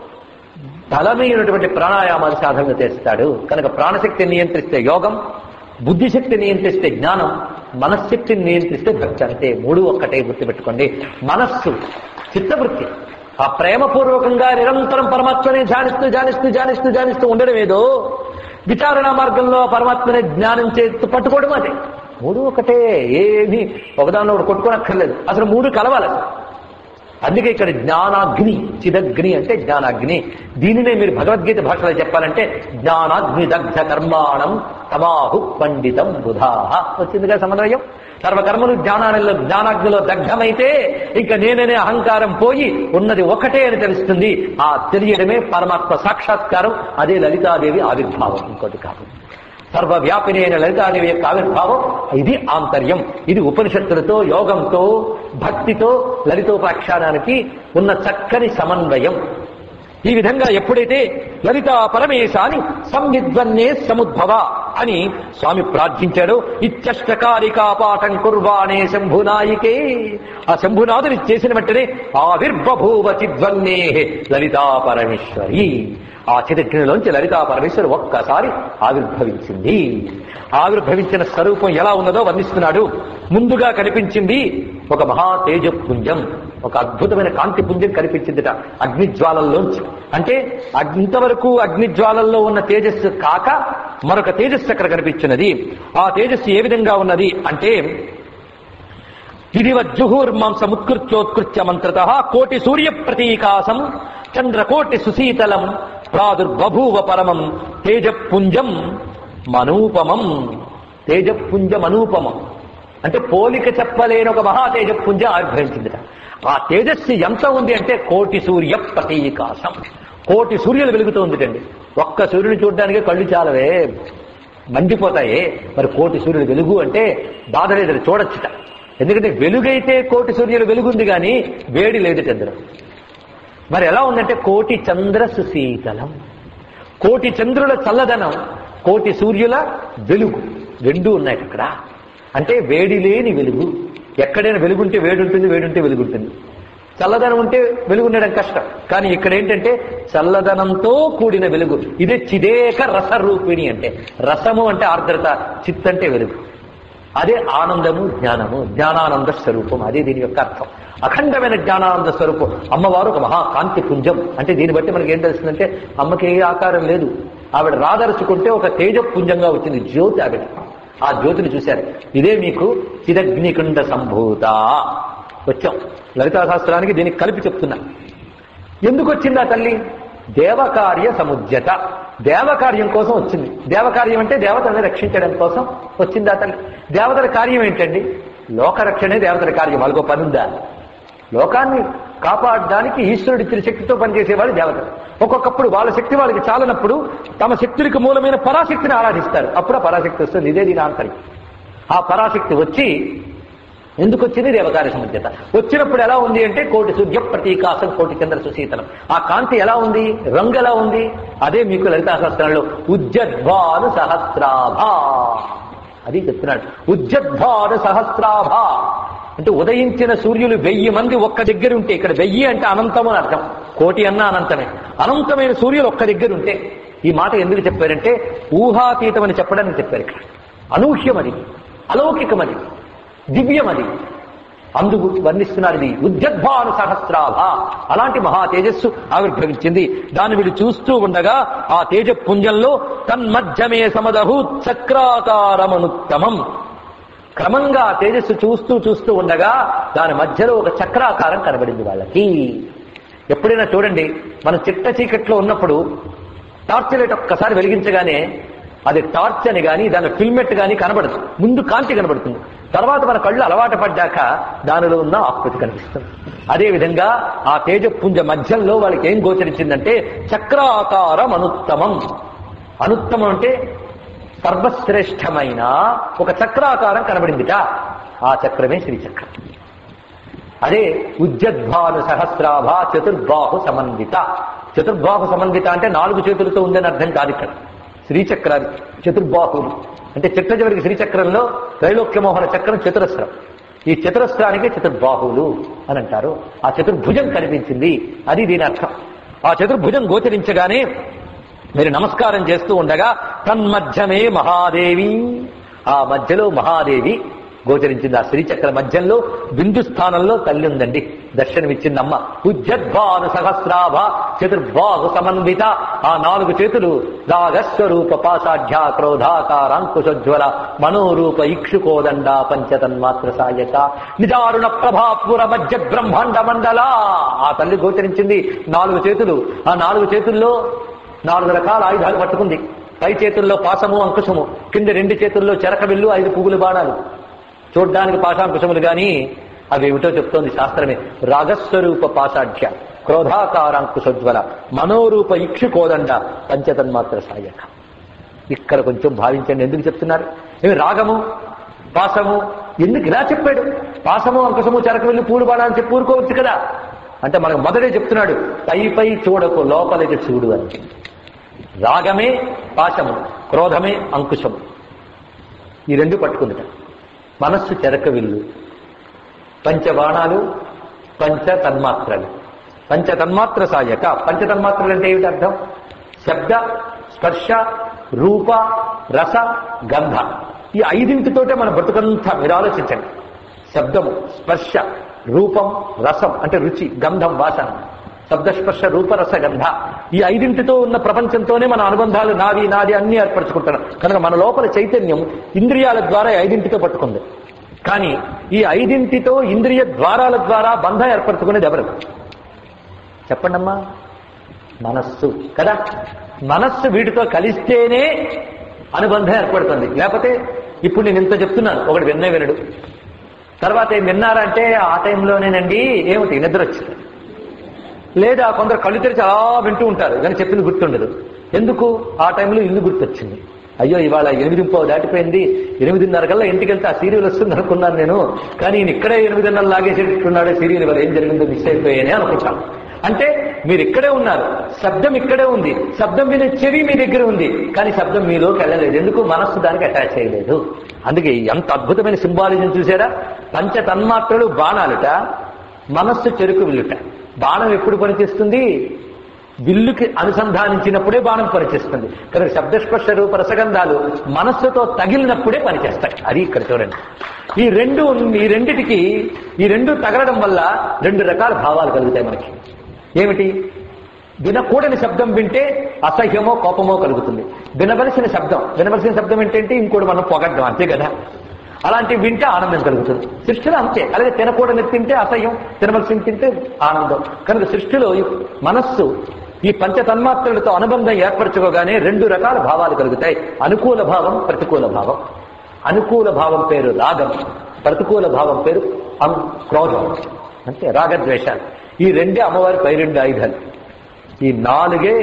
బలమైనటువంటి ప్రాణాయామాలు సాధన చేస్తాడు కనుక ప్రాణశక్తిని నియంత్రిస్తే యోగం బుద్ధిశక్తి నియంత్రిస్తే జ్ఞానం మనశ్శక్తిని నియంత్రిస్తే భక్తి అంతే మూడు ఒక్కటే గుర్తుపెట్టుకోండి మనస్సు చిత్తవృత్తి ఆ ప్రేమపూర్వకంగా నిరంతరం పరమాత్మనే ధ్యానిస్తూ ధ్యానిస్తూ ధ్యానిస్తూ ధ్యానిస్తూ ఉండడం ఏదో విచారణ మార్గంలో పరమాత్మనే జ్ఞానం చేస్తూ పట్టుకోవడం అదే మూడు ఒకటే ఏమి ఒకదానిలో ఒకటి కొట్టుకోనక్కర్లేదు అసలు మూడు కలవాలి అందుకే ఇక్కడ జ్ఞానాగ్ని చిదగ్ని అంటే జ్ఞానాగ్ని దీనినే మీరు భగవద్గీత భాషలో చెప్పాలంటే జ్ఞానాగ్ని దగ్ధ కర్మాణం తమాహు పండితం బుధాహ వచ్చిందిగా సమన్వయం సర్వకర్మలు జ్ఞానాలలో జ్ఞానాగ్నిలో దగ్ధమైతే ఇంకా నేననే అహంకారం పోయి ఉన్నది ఒకటే అని తెలుస్తుంది ఆ తెలియడమే పరమాత్మ సాక్షాత్కారం అదే లలితాదేవి ఆవిర్భావం ఇంకోటి కాదు సర్వవ్యాపిని అయిన లలితాదేవి యొక్క ఆవిర్భావం ఇది ఆంతర్యం ఇది ఉపనిషత్తులతో యోగంతో భక్తితో లలితోపాఖ్యానానికి ఉన్న చక్కని సమన్వయం ఈ విధంగా ఎప్పుడైతే లలిత పరమేశాని సంవిద్వన్నే సముద్భవ అని స్వామి ప్రార్థించాడో ఇత్యష్టకారికా పాఠం కుర్వాణే శంభునాయికే ఆ శంభునాథుని చేసిన వెంటనే ఆవిర్బభూవ చిద్వన్నే లలితా పరమేశ్వరి ఆ చిదగ్నిలోంచి లలితా పరమేశ్వరి ఒక్కసారి ఆవిర్భవించింది ఆవిర్భవించిన స్వరూపం ఎలా ఉన్నదో వర్ణిస్తున్నాడు ముందుగా కనిపించింది ఒక మహా తేజపుంజం ఒక అద్భుతమైన కాంతి పుంజం కనిపించిందిట అగ్నిజ్వాలల్లోంచి అంటే అగ్- ఇంతవరకు అగ్నిజ్వాలల్లో ఉన్న తేజస్సు కాక మరొక తేజస్సు అక్కడ కనిపించినది ఆ తేజస్సు ఏ విధంగా ఉన్నది అంటే ఇదివజ్జుహూర్మాంసముత్కృత్యోత్కృత్య మంత్రత కోటి సూర్య ప్రతీకాసం చంద్రకోటి సుశీతలం ప్రాదుర్బభూవ పరమం తేజపుంజం మనూపమం తేజపుంజం అనూపమం అంటే పోలిక చెప్పలేని ఒక మహా తేజపుంజం ఆవిర్భవించిందిట ఆ తేజస్సు ఎంత ఉంది అంటే కోటి సూర్య ప్రతీకాసం కోటి సూర్యులు వెలుగుతోందిటండి ఒక్క సూర్యుని చూడడానికి కళ్ళు చాలవే మండిపోతాయి మరి కోటి సూర్యుడు వెలుగు అంటే బాధ లేదు చూడొచ్చుట ఎందుకంటే వెలుగైతే కోటి సూర్యులు వెలుగుంది కానీ వేడి లేదు చంద్రం మరి ఎలా ఉందంటే కోటి చంద్ర సుశీతలం కోటి చంద్రుల చల్లదనం కోటి సూర్యుల వెలుగు రెండు ఉన్నాయి అక్కడ అంటే వేడి లేని వెలుగు ఎక్కడైనా వెలుగుంటే వేడి ఉంటుంది వేడి ఉంటే వెలుగు ఉంటుంది చల్లదనం ఉంటే వెలుగు ఉండడం కష్టం కానీ ఇక్కడ ఏంటంటే చల్లదనంతో కూడిన వెలుగు ఇదే చిదేక రసరూపిణి అంటే రసము అంటే ఆర్ద్రత చిత్ అంటే వెలుగు అదే ఆనందము జ్ఞానము జ్ఞానానంద స్వరూపం అదే దీని యొక్క అర్థం అఖండమైన జ్ఞానానంద స్వరూపం అమ్మవారు ఒక మహాకాంతి పుంజం అంటే దీన్ని బట్టి మనకి ఏం తెలుస్తుందంటే అమ్మకి ఏ ఆకారం లేదు ఆవిడ రాదరుచుకుంటే ఒక తేజ పుంజంగా వచ్చింది జ్యోతి ఆవిడ ఆ జ్యోతిని చూశారు ఇదే మీకు చిదగ్నికుండ సంభూత వచ్చాం లలితా శాస్త్రానికి దీనికి కలిపి చెప్తున్నా ఎందుకు వచ్చింది ఆ తల్లి దేవకార్య సముద్యత దేవకార్యం కోసం వచ్చింది దేవకార్యం అంటే దేవతల్ని రక్షించడం కోసం వచ్చింది ఆ తల్లి దేవతల కార్యం ఏంటండి లోకరక్షణే దేవతల కార్యం వాళ్ళకో పని ఉందా లోకాన్ని కాపాడడానికి ఈశ్వరుడు ఇచ్చిన శక్తితో పనిచేసేవాళ్ళు దేవతలు ఒక్కొక్కప్పుడు వాళ్ళ శక్తి వాళ్ళకి చాలనప్పుడు తమ శక్తులకు మూలమైన పరాశక్తిని ఆరాధిస్తారు అప్పుడు ఆ పరాశక్తి వస్తుంది ఇదే దీని ఆంతర్యం ఆ పరాశక్తి వచ్చి ఎందుకు వచ్చింది దేవకార్య సముద్యత వచ్చినప్పుడు ఎలా ఉంది అంటే కోటి సూర్య ప్రతీకాసం కోటి చంద్ర సుశీతలం ఆ కాంతి ఎలా ఉంది రంగు ఎలా ఉంది అదే మీకు లలితా శాస్త్రంలో ఉజ్జద్వాను సహస్రాభ అది చెప్తున్నాడు ఉజ్జద్వాను సహస్రాభ అంటే ఉదయించిన సూర్యులు వెయ్యి మంది ఒక్క దగ్గర ఉంటే ఇక్కడ వెయ్యి అంటే అనంతం అని అర్థం కోటి అన్న అనంతమే అనంతమైన సూర్యులు ఒక్క దగ్గర ఉంటే ఈ మాట ఎందుకు చెప్పారంటే ఊహాతీతం అని చెప్పడానికి చెప్పారు ఇక్కడ అనూహ్యం అది అలౌకికమది దివ్యమది అందుకు వర్ణిస్తున్నారు ఇది ఉద్యద్భాను సహస్రాభ అలాంటి మహా తేజస్సు ఆవిర్భవించింది దాన్ని వీడు చూస్తూ ఉండగా ఆ తేజపుంజంలో తన్మధ్యమే సమదహు చక్రాకారమనుత్తమం క్రమంగా ఆ తేజస్సు చూస్తూ చూస్తూ ఉండగా దాని మధ్యలో ఒక చక్రాకారం కనబడింది వాళ్ళకి ఎప్పుడైనా చూడండి మనం చిట్ట చీకట్లో ఉన్నప్పుడు టార్చ్ లైట్ ఒక్కసారి వెలిగించగానే అది టార్చ్ అని గాని దాని ఫిల్మెట్ గాని కనబడదు ముందు కాంతి కనబడుతుంది తర్వాత మన కళ్ళు అలవాటు పడ్డాక దానిలో ఉన్న ఆకృతి కనిపిస్తుంది అదే విధంగా ఆ తేజపుంజ మధ్యంలో వాళ్ళకి ఏం గోచరించిందంటే చక్రాకారం అనుత్తమం అనుత్తమం అంటే సర్వశ్రేష్టమైన ఒక చక్రాకారం కనబడిందిట ఆ చక్రమే శ్రీచక్రం అదే ఉజ్జద్భాను సహస్రాభ చతుర్బాహు సమన్విత చతుర్బాహు సమన్విత అంటే నాలుగు చేతులతో ఉందని అర్థం కాదు ఇక్కడ శ్రీచక్రాలు చతుర్బాహులు అంటే చిట్ట చివరికి శ్రీచక్రంలో త్రైలోక్యమోహన చక్రం చతురస్రం ఈ చతురస్రానికి చతుర్బాహువులు అని అంటారు ఆ చతుర్భుజం కనిపించింది అది దీని అర్థం ఆ చతుర్భుజం గోచరించగానే మీరు నమస్కారం చేస్తూ ఉండగా తన్మధ్యమే మహాదేవి ఆ మధ్యలో మహాదేవి గోచరించింది ఆ శ్రీచక్ర మధ్యంలో బిందు స్థానంలో తల్లి ఉందండి దర్శనమిచ్చిందమ్మ ఉజ్జద్భాను సహస్రాభ చతుర్బాహు సమన్విత ఆ నాలుగు చేతులు రాగస్వరూప పాసాఢ్య క్రోధాకారాంకుశోజ్వల మనోరూప ఇక్షుకోదండ పంచతన్మాత్ర సాయక నిజారుణ ప్రభాపుర మధ్య బ్రహ్మాండ మండల ఆ తల్లి గోచరించింది నాలుగు చేతులు ఆ నాలుగు చేతుల్లో నాలుగు రకాల ఆయుధాలు పట్టుకుంది పై చేతుల్లో పాసము అంకుశము కింద రెండు చేతుల్లో చెరక విల్లు ఐదు పువ్వులు బాణాలు చూడ్డానికి పాశాంకుశములు గాని అవి ఏమిటో చెప్తోంది శాస్త్రమే రాగస్వరూప పాశాఢ్య క్రోధాకారాంకుశోజ్వల మనోరూప ఇక్షు కోదండ పంచతన్మాత్ర సాయక ఇక్కడ కొంచెం భావించండి ఎందుకు చెప్తున్నారు ఏమి రాగము పాసము ఎందుకు ఇలా చెప్పాడు పాసము అంకుశము చెరక వెళ్ళి పూలు బాణాలని చెప్పి ఊరుకోవచ్చు కదా అంటే మనకు మొదటే చెప్తున్నాడు పై పై చూడకు లోపలికి చూడు అని రాగమే పాశము క్రోధమే అంకుశము ఈ రెండు పట్టుకుందిట మనస్సు చెరక విల్లు పంచబాణాలు పంచ తన్మాత్రలు పంచ తన్మాత్ర సాయక పంచ తన్మాత్రలు అంటే ఏమిటి అర్థం శబ్ద స్పర్శ రూప రస గంధ ఈ ఐదింటితోటే మన బతుకంతా మీరు ఆలోచించండి శబ్దము స్పర్శ రూపం రసం అంటే రుచి గంధం వాసన శబ్దస్పర్శ రూపరస గంధ ఈ ఐదింటితో ఉన్న ప్రపంచంతోనే మన అనుబంధాలు నాది నాది అన్ని ఏర్పరచుకుంటున్నాం కనుక మన లోపల చైతన్యం ఇంద్రియాల ద్వారా ఈ ఐదింటితో పట్టుకుంది కానీ ఈ ఐదింటితో ఇంద్రియ ద్వారాల ద్వారా బంధం ఏర్పరచుకునేది ఎవరు చెప్పండమ్మా మనస్సు కదా మనస్సు వీటితో కలిస్తేనే అనుబంధం ఏర్పడుతుంది లేకపోతే ఇప్పుడు నేను ఇంత చెప్తున్నాను ఒకటి విన్నే వినడు తర్వాత ఏం విన్నారంటే ఆ టైంలోనేనండి ఏమిటి నిద్ర వచ్చింది లేదా కొందరు కళ్ళు తెరిచి అలా వింటూ ఉంటారు కానీ చెప్పింది గుర్తుండదు ఎందుకు ఆ టైంలో ఇల్లు గుర్తొచ్చింది అయ్యో ఇవాళ ఎనిమిది పావు దాటిపోయింది ఎనిమిదిన్నర కల్లా ఇంటికి వెళ్తే ఆ సీరియల్ వస్తుంది అనుకున్నాను నేను కానీ ఈయన ఇక్కడే ఎనిమిదిన్నర లాగేసేట్టున్నాడు సీరియల్ ఇవాళ ఏం జరిగిందో మిస్ అయిపోయానే అనుకుంటాను అంటే మీరు ఇక్కడే ఉన్నారు శబ్దం ఇక్కడే ఉంది శబ్దం వినే చెవి మీ దగ్గర ఉంది కానీ శబ్దం మీలోకి వెళ్ళలేదు ఎందుకు మనస్సు దానికి అటాచ్ చేయలేదు అందుకే ఎంత అద్భుతమైన సింబాలిజం చూసారా పంచ తన్మాత్రలు బాణాలుట మనస్సు చెరుకు విల్లుట బాణం ఎప్పుడు పనిచేస్తుంది విల్లుకి అనుసంధానించినప్పుడే బాణం పనిచేస్తుంది కనుక శబ్దస్పర్శ రూప రసగంధాలు మనస్సుతో తగిలినప్పుడే పనిచేస్తాయి అది ఇక్కడ చూడండి ఈ రెండు ఈ రెండిటికి ఈ రెండు తగలడం వల్ల రెండు రకాల భావాలు కలుగుతాయి మనకి ఏమిటి వినకూడని శబ్దం వింటే అసహ్యమో కోపమో కలుగుతుంది వినవలసిన శబ్దం వినవలసిన శబ్దం ఏంటంటే ఇంకోటి మనం పొగడ్డం అంతే కదా అలాంటివి వింటే ఆనందం కలుగుతుంది సృష్టిలో అంతే అలాగే తినకూడని తింటే అసహ్యం తినవలసింది తింటే ఆనందం కనుక సృష్టిలో ఈ మనస్సు ఈ పంచ తన్మాత్రలతో అనుబంధం ఏర్పరచుకోగానే రెండు రకాల భావాలు కలుగుతాయి అనుకూల భావం ప్రతికూల భావం అనుకూల భావం పేరు రాగం ప్రతికూల భావం పేరు అం క్రోధం అంటే రాగద్వేషాలు ఈ రెండే అమ్మవారి పై రెండు ఆయుధాలు ఈ నాలుగే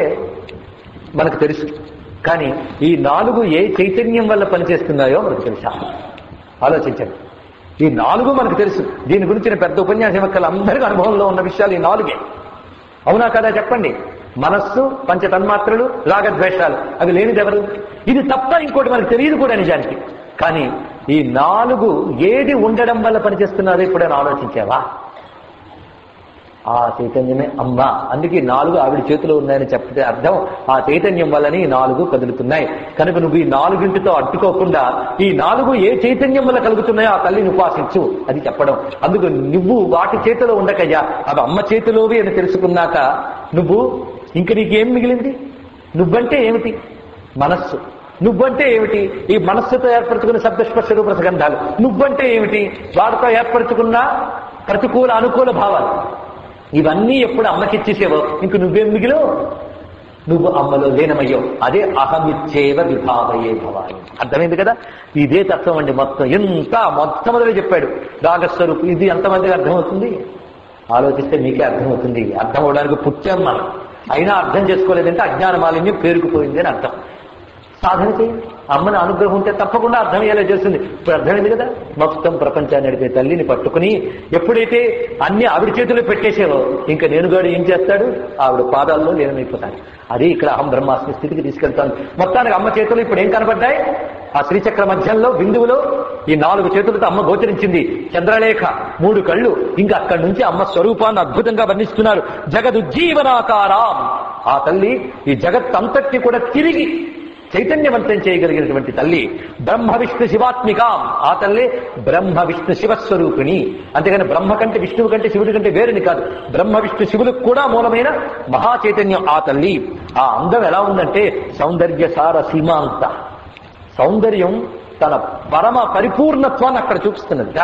మనకు తెలుసు కానీ ఈ నాలుగు ఏ చైతన్యం వల్ల పనిచేస్తున్నాయో మనకు తెలుసా ఆలోచించండి ఈ నాలుగు మనకు తెలుసు దీని గురించిన పెద్ద ఉపన్యాసం యొక్క అందరికీ అనుభవంలో ఉన్న విషయాలు ఈ నాలుగే అవునా కదా చెప్పండి మనస్సు పంచ తన్మాత్రలు రాగద్వేషాలు అవి లేనిదెవరు ఇది తప్ప ఇంకోటి మనకు తెలియదు కూడా నిజానికి కానీ ఈ నాలుగు ఏది ఉండడం వల్ల పనిచేస్తున్నారో ఎప్పుడైనా ఆలోచించావా ఆ చైతన్యమే అమ్మ అందుకే ఈ నాలుగు ఆవిడ చేతిలో ఉన్నాయని చెప్తే అర్థం ఆ చైతన్యం వల్లనే ఈ నాలుగు కదులుతున్నాయి కనుక నువ్వు ఈ నాలుగింటితో అడ్డుకోకుండా ఈ నాలుగు ఏ చైతన్యం వల్ల కలుగుతున్నాయో ఆ తల్లిని ఉపాసించు అది చెప్పడం అందుకు నువ్వు వాటి చేతిలో ఉండకయ్యా అవి అమ్మ చేతిలోవి అని తెలుసుకున్నాక నువ్వు ఇంక నీకేం మిగిలింది నువ్వంటే ఏమిటి మనస్సు నువ్వంటే ఏమిటి ఈ మనస్సుతో ఏర్పరచుకున్న శబ్దస్పర్శ రూప సుగంధాలు నువ్వంటే ఏమిటి వాటితో ఏర్పరచుకున్న ప్రతికూల అనుకూల భావాలు ఇవన్నీ ఎప్పుడు అమ్మకిచ్చేసేవో ఇంక నువ్వేం మిగిలో నువ్వు అమ్మలో లీనమయ్యో అదే అహమిచ్చేవ విభావయే భవాని అర్థమైంది కదా ఇదే తత్వం అండి మొత్తం ఎంత మొట్టమొదటి చెప్పాడు రాగస్వరూపు ఇది ఎంతమందికి అర్థమవుతుంది ఆలోచిస్తే మీకే అర్థమవుతుంది అర్థం అవడానికి పుట్టాం మనం అయినా అర్థం చేసుకోలేదంటే అజ్ఞాన మాలిన్యం పేరుకుపోయింది అని అర్థం సాధన చేయండి అమ్మని అనుగ్రహం ఉంటే తప్పకుండా అర్థమయ్యేలా చేస్తుంది ఇప్పుడు అర్థమైంది కదా మొత్తం ప్రపంచాన్ని నడిపే తల్లిని పట్టుకుని ఎప్పుడైతే అన్ని ఆవిడ చేతిలో పెట్టేసేవో ఇంకా నేనుగాడు ఏం చేస్తాడు ఆవిడ పాదాల్లో లీనమైపోతాడు అదే ఇక్కడ అహం బ్రహ్మాస్మి స్థితికి తీసుకెళ్తాను మొత్తానికి అమ్మ చేతులు ఇప్పుడు ఏం కనబడ్డాయి ఆ శ్రీచక్ర మధ్యంలో బిందువులో ఈ నాలుగు చేతులతో అమ్మ గోచరించింది చంద్రలేఖ మూడు కళ్ళు ఇంకా అక్కడి నుంచి అమ్మ స్వరూపాన్ని అద్భుతంగా వర్ణిస్తున్నారు జగదుజ్జీవనాకారం ఆ తల్లి ఈ జగత్ అంతటిని కూడా తిరిగి చైతన్యవంతం చేయగలిగినటువంటి తల్లి బ్రహ్మ విష్ణు శివాత్మికాం ఆ తల్లి బ్రహ్మ విష్ణు శివస్వరూపిణి అంతేగాని బ్రహ్మ కంటే విష్ణువు కంటే శివుడి కంటే వేరుని కాదు బ్రహ్మ విష్ణు శివులకు కూడా మూలమైన మహా చైతన్యం ఆ తల్లి ఆ అందం ఎలా ఉందంటే సౌందర్య సార సీమాంత సౌందర్యం తన పరమ పరిపూర్ణత్వాన్ని అక్కడ చూపిస్తున్నది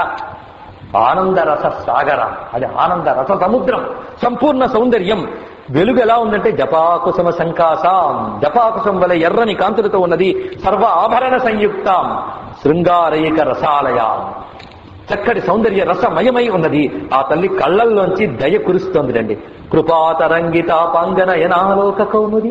ఆనంద రస సాగర అది ఆనంద రస సముద్రం సంపూర్ణ సౌందర్యం వెలుగు ఎలా ఉందంటే జపాకుసుమ సంకాసాం జపాకుసం వలె ఎర్రని కాంతులతో ఉన్నది సర్వ ఆభరణ సంయుక్తాం శృంగారైక రసాలయాం చక్కటి సౌందర్య రసమయమై ఉన్నది ఆ తల్లి కళ్ళల్లోంచి దయ కురుస్తోంది రండి కృపాతరంగిత పాంగన యనాలోక కౌముది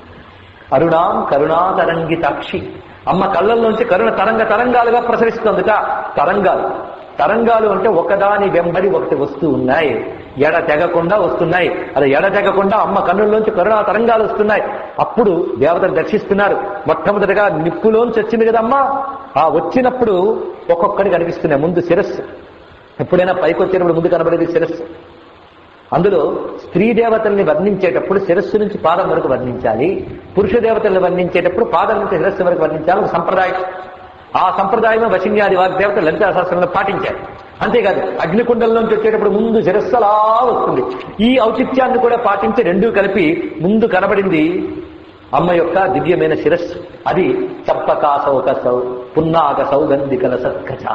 అరుణాం కరుణాతరంగితాక్షి అమ్మ కళ్ళల్లోంచి కరుణ తరంగ తరంగాలుగా ప్రసరిస్తోందిట తరంగాలు తరంగాలు అంటే ఒకదాని వెంబడి ఒకటి వస్తూ ఉన్నాయి ఎడ తెగకుండా వస్తున్నాయి అది ఎడ తెగకుండా అమ్మ కన్నుల్లోంచి కరుణా తరంగాలు వస్తున్నాయి అప్పుడు దేవతలు దర్శిస్తున్నారు మొట్టమొదటిగా నిప్పులోంచి వచ్చింది కదమ్మా ఆ వచ్చినప్పుడు ఒక్కొక్కటి కనిపిస్తున్నాయి ముందు శిరస్సు ఎప్పుడైనా పైకి వచ్చేటప్పుడు ముందు కనబడేది శిరస్సు అందులో స్త్రీ దేవతల్ని వర్ణించేటప్పుడు శిరస్సు నుంచి పాదం వరకు వర్ణించాలి పురుష దేవతల్ని వర్ణించేటప్పుడు పాదం నుంచి శిరస్సు వరకు వర్ణించాలి ఒక సంప్రదాయం ఆ సంప్రదాయమే వశిన్యాది వాగ్దేవత లలిత శాస్త్రంలో పాటించారు అంతేకాదు అగ్నికుండంలోంచి వచ్చేటప్పుడు ముందు శిరస్సు అలా వస్తుంది ఈ ఔచిత్యాన్ని కూడా పాటించి రెండూ కలిపి ముందు కనబడింది అమ్మ యొక్క దివ్యమైన శిరస్సు అది చంపకాశోక సౌ పున్నాగ సౌగంధికల సత్కచ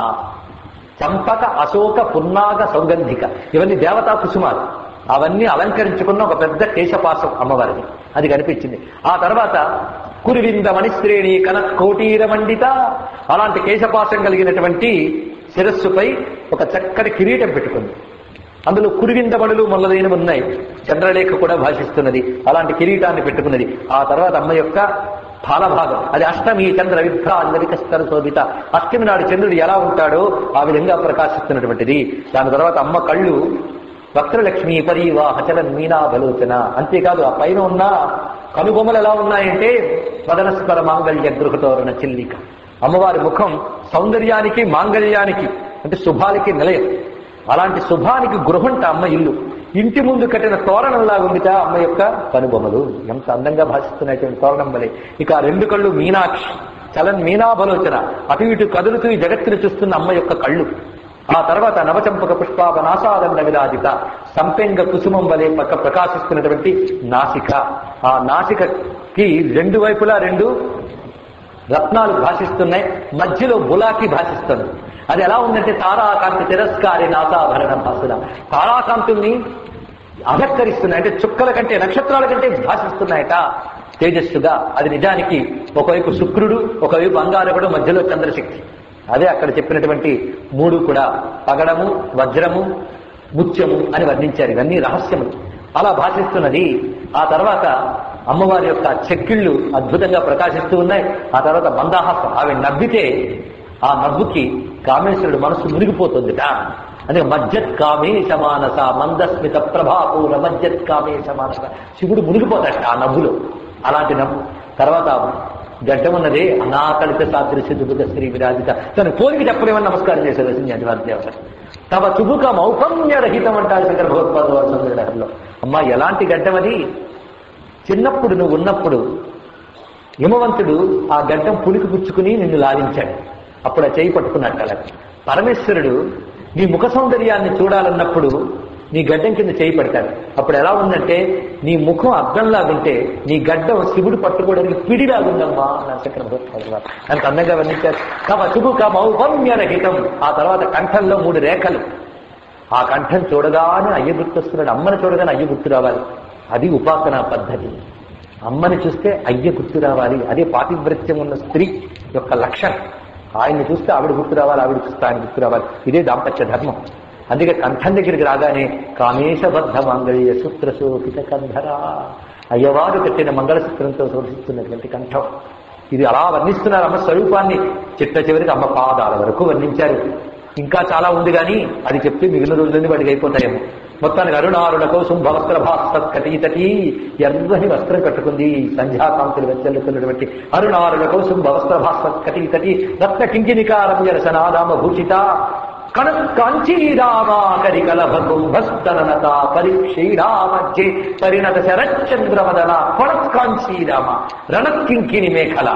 చంపక అశోక పున్నాగ సౌగంధిక ఇవన్నీ దేవతా కుసుమాలు అవన్నీ అలంకరించుకున్న ఒక పెద్ద కేశపాసం అమ్మవారిది అది కనిపించింది ఆ తర్వాత కురివింద మణిశ్రేణి కన కోటీర మండిత అలాంటి కేశపాసం కలిగినటువంటి శిరస్సుపై ఒక చక్కటి కిరీటం పెట్టుకుంది అందులో కురివిందబడులు మొదలైనవి ఉన్నాయి చంద్రలేఖ కూడా భాషిస్తున్నది అలాంటి కిరీటాన్ని పెట్టుకున్నది ఆ తర్వాత అమ్మ యొక్క ఫలభాగం అది అష్టమి చంద్ర విభ్ర అందరికస్తర శోభిత అష్టమి నాడు చంద్రుడు ఎలా ఉంటాడో ఆ విధంగా ప్రకాశిస్తున్నటువంటిది దాని తర్వాత అమ్మ కళ్ళు వక్రలక్ష్మి పరీవాహ చలన్ మీనా బలోచన అంతేకాదు ఆ పైన ఉన్న కనుబొమ్మలు ఎలా ఉన్నాయంటే వదనస్పర మాంగళ్య గృహతోరణ చిల్లిక అమ్మవారి ముఖం సౌందర్యానికి మాంగళ్యానికి అంటే శుభాలకి నిలయం అలాంటి శుభానికి గృహంట అమ్మ ఇల్లు ఇంటి ముందు కట్టిన తోరణంలా ఉందిట అమ్మ యొక్క కనుబొమ్మలు ఎంత అందంగా భాషిస్తున్నటువంటి తోరణం వలె ఇక ఆ రెండు కళ్ళు మీనాక్షి చలన్ మీనాబలోచన అటు ఇటు కదులుతూ ఈ జగత్తుని చూస్తున్న అమ్మ యొక్క కళ్ళు ఆ తర్వాత నవచంపక పుష్పాప నాసాదండ విరాజిత సంపెంగ కుసుమం వలె పక్క ప్రకాశిస్తున్నటువంటి నాసిక ఆ నాసికకి రెండు వైపులా రెండు రత్నాలు భాషిస్తున్నాయి మధ్యలో బులాకి భాషిస్తుంది అది ఎలా ఉందంటే తారాకాంతి తిరస్కారి నాసాభరణ భాషల తారాకాంతుల్ని అధక్కరిస్తున్నాయి అంటే చుక్కల కంటే నక్షత్రాల కంటే భాషిస్తున్నాయట తేజస్సుగా అది నిజానికి ఒకవైపు శుక్రుడు ఒకవైపు అంగారకుడు మధ్యలో చంద్రశక్తి అదే అక్కడ చెప్పినటువంటి మూడు కూడా పగడము వజ్రము ముత్యము అని వర్ణించారు ఇవన్నీ రహస్యములు అలా భాషిస్తున్నది ఆ తర్వాత అమ్మవారి యొక్క చెక్కిళ్ళు అద్భుతంగా ప్రకాశిస్తూ ఉన్నాయి ఆ తర్వాత మందాహాసం ఆవిడ నవ్వితే ఆ నవ్వుకి కామేశ్వరుడు మనసు మునిగిపోతుందిట అదే మజ్జత్ కామేశ మానస మందస్మిత ప్రభాపూర మజ్జత్ కామేశ మానస శివుడు మునిగిపోతాడు ఆ నవ్వులో అలాంటి నవ్వు తర్వాత గడ్డం ఉన్నదే అనాకలిత సాదృశ్య దుబుక శ్రీ విరాజిత తన కోరిక చెప్పలేమని నమస్కారం చేశారు సింహాధివాద దేవత తమ చుబుక మౌపమ్య రహితం అంటారు శంకర భగవత్పాద అమ్మా ఎలాంటి గడ్డం అది చిన్నప్పుడు నువ్వు ఉన్నప్పుడు హిమవంతుడు ఆ గడ్డం పులికి పుచ్చుకుని నిన్ను లాలించాడు అప్పుడు ఆ చేయి పట్టుకున్నట్టు అలా పరమేశ్వరుడు నీ ముఖ సౌందర్యాన్ని చూడాలన్నప్పుడు నీ గడ్డం కింద చేయి పెడతాడు అప్పుడు ఎలా ఉందంటే నీ ముఖం అద్దంలాగుంటే నీ గడ్డం శివుడు పట్టుకోవడానికి పిడిలాగుందమ్మా నా చక్ర అంత అందంగా వర్ణించారు కమ శుభు కమౌపమ్య రహితం ఆ తర్వాత కంఠంలో మూడు రేఖలు ఆ కంఠం చూడగానే అయ్య గుర్తొస్తున్నాడు అమ్మని చూడగానే అయ్య గుర్తు రావాలి అది ఉపాసనా పద్ధతి అమ్మని చూస్తే అయ్య గుర్తు రావాలి అదే పాతివ్రత్యం ఉన్న స్త్రీ యొక్క లక్షణం ఆయన్ని చూస్తే ఆవిడ గుర్తు రావాలి ఆవిడ చూస్తే ఆయన గుర్తు రావాలి ఇదే దాంపత్య ధర్మం అందుకే కంఠం దగ్గరికి రాగానే కామేశబద్ధ మంగళీయ సూత్ర శోభిత కంధరా అయ్యవారు కట్టిన మంగళసూత్రంతో శోభిస్తున్నటువంటి కంఠం ఇది అలా వర్ణిస్తున్నారు అమ్మ స్వరూపాన్ని చిట్ట చివరికి అమ్మ పాదాల వరకు వర్ణించారు ఇంకా చాలా ఉంది కానీ అది చెప్తే మిగిలిన రోజులన్నీ వాడికి అయిపోతాయేమో మొత్తానికి అరుణారుణ కోసం భవస్త్ర భాస్కటీతటి ఎర్రని వస్త్రం కట్టుకుంది సంధ్యాకాంతులు వెచ్చల్లుతున్నటువంటి అరుణారుణ కోసం భవస్త్ర భాస్కటీతటి రత్న కింకినికారం జలసనాదామ భూషిత కణ కాంచీరామాకరి కలభకుంభస్తనత పరీక్షీడా మధ్య పరిణత శరచంద్రవదన కొణకాంచీరామ రణకింకిని మేఖల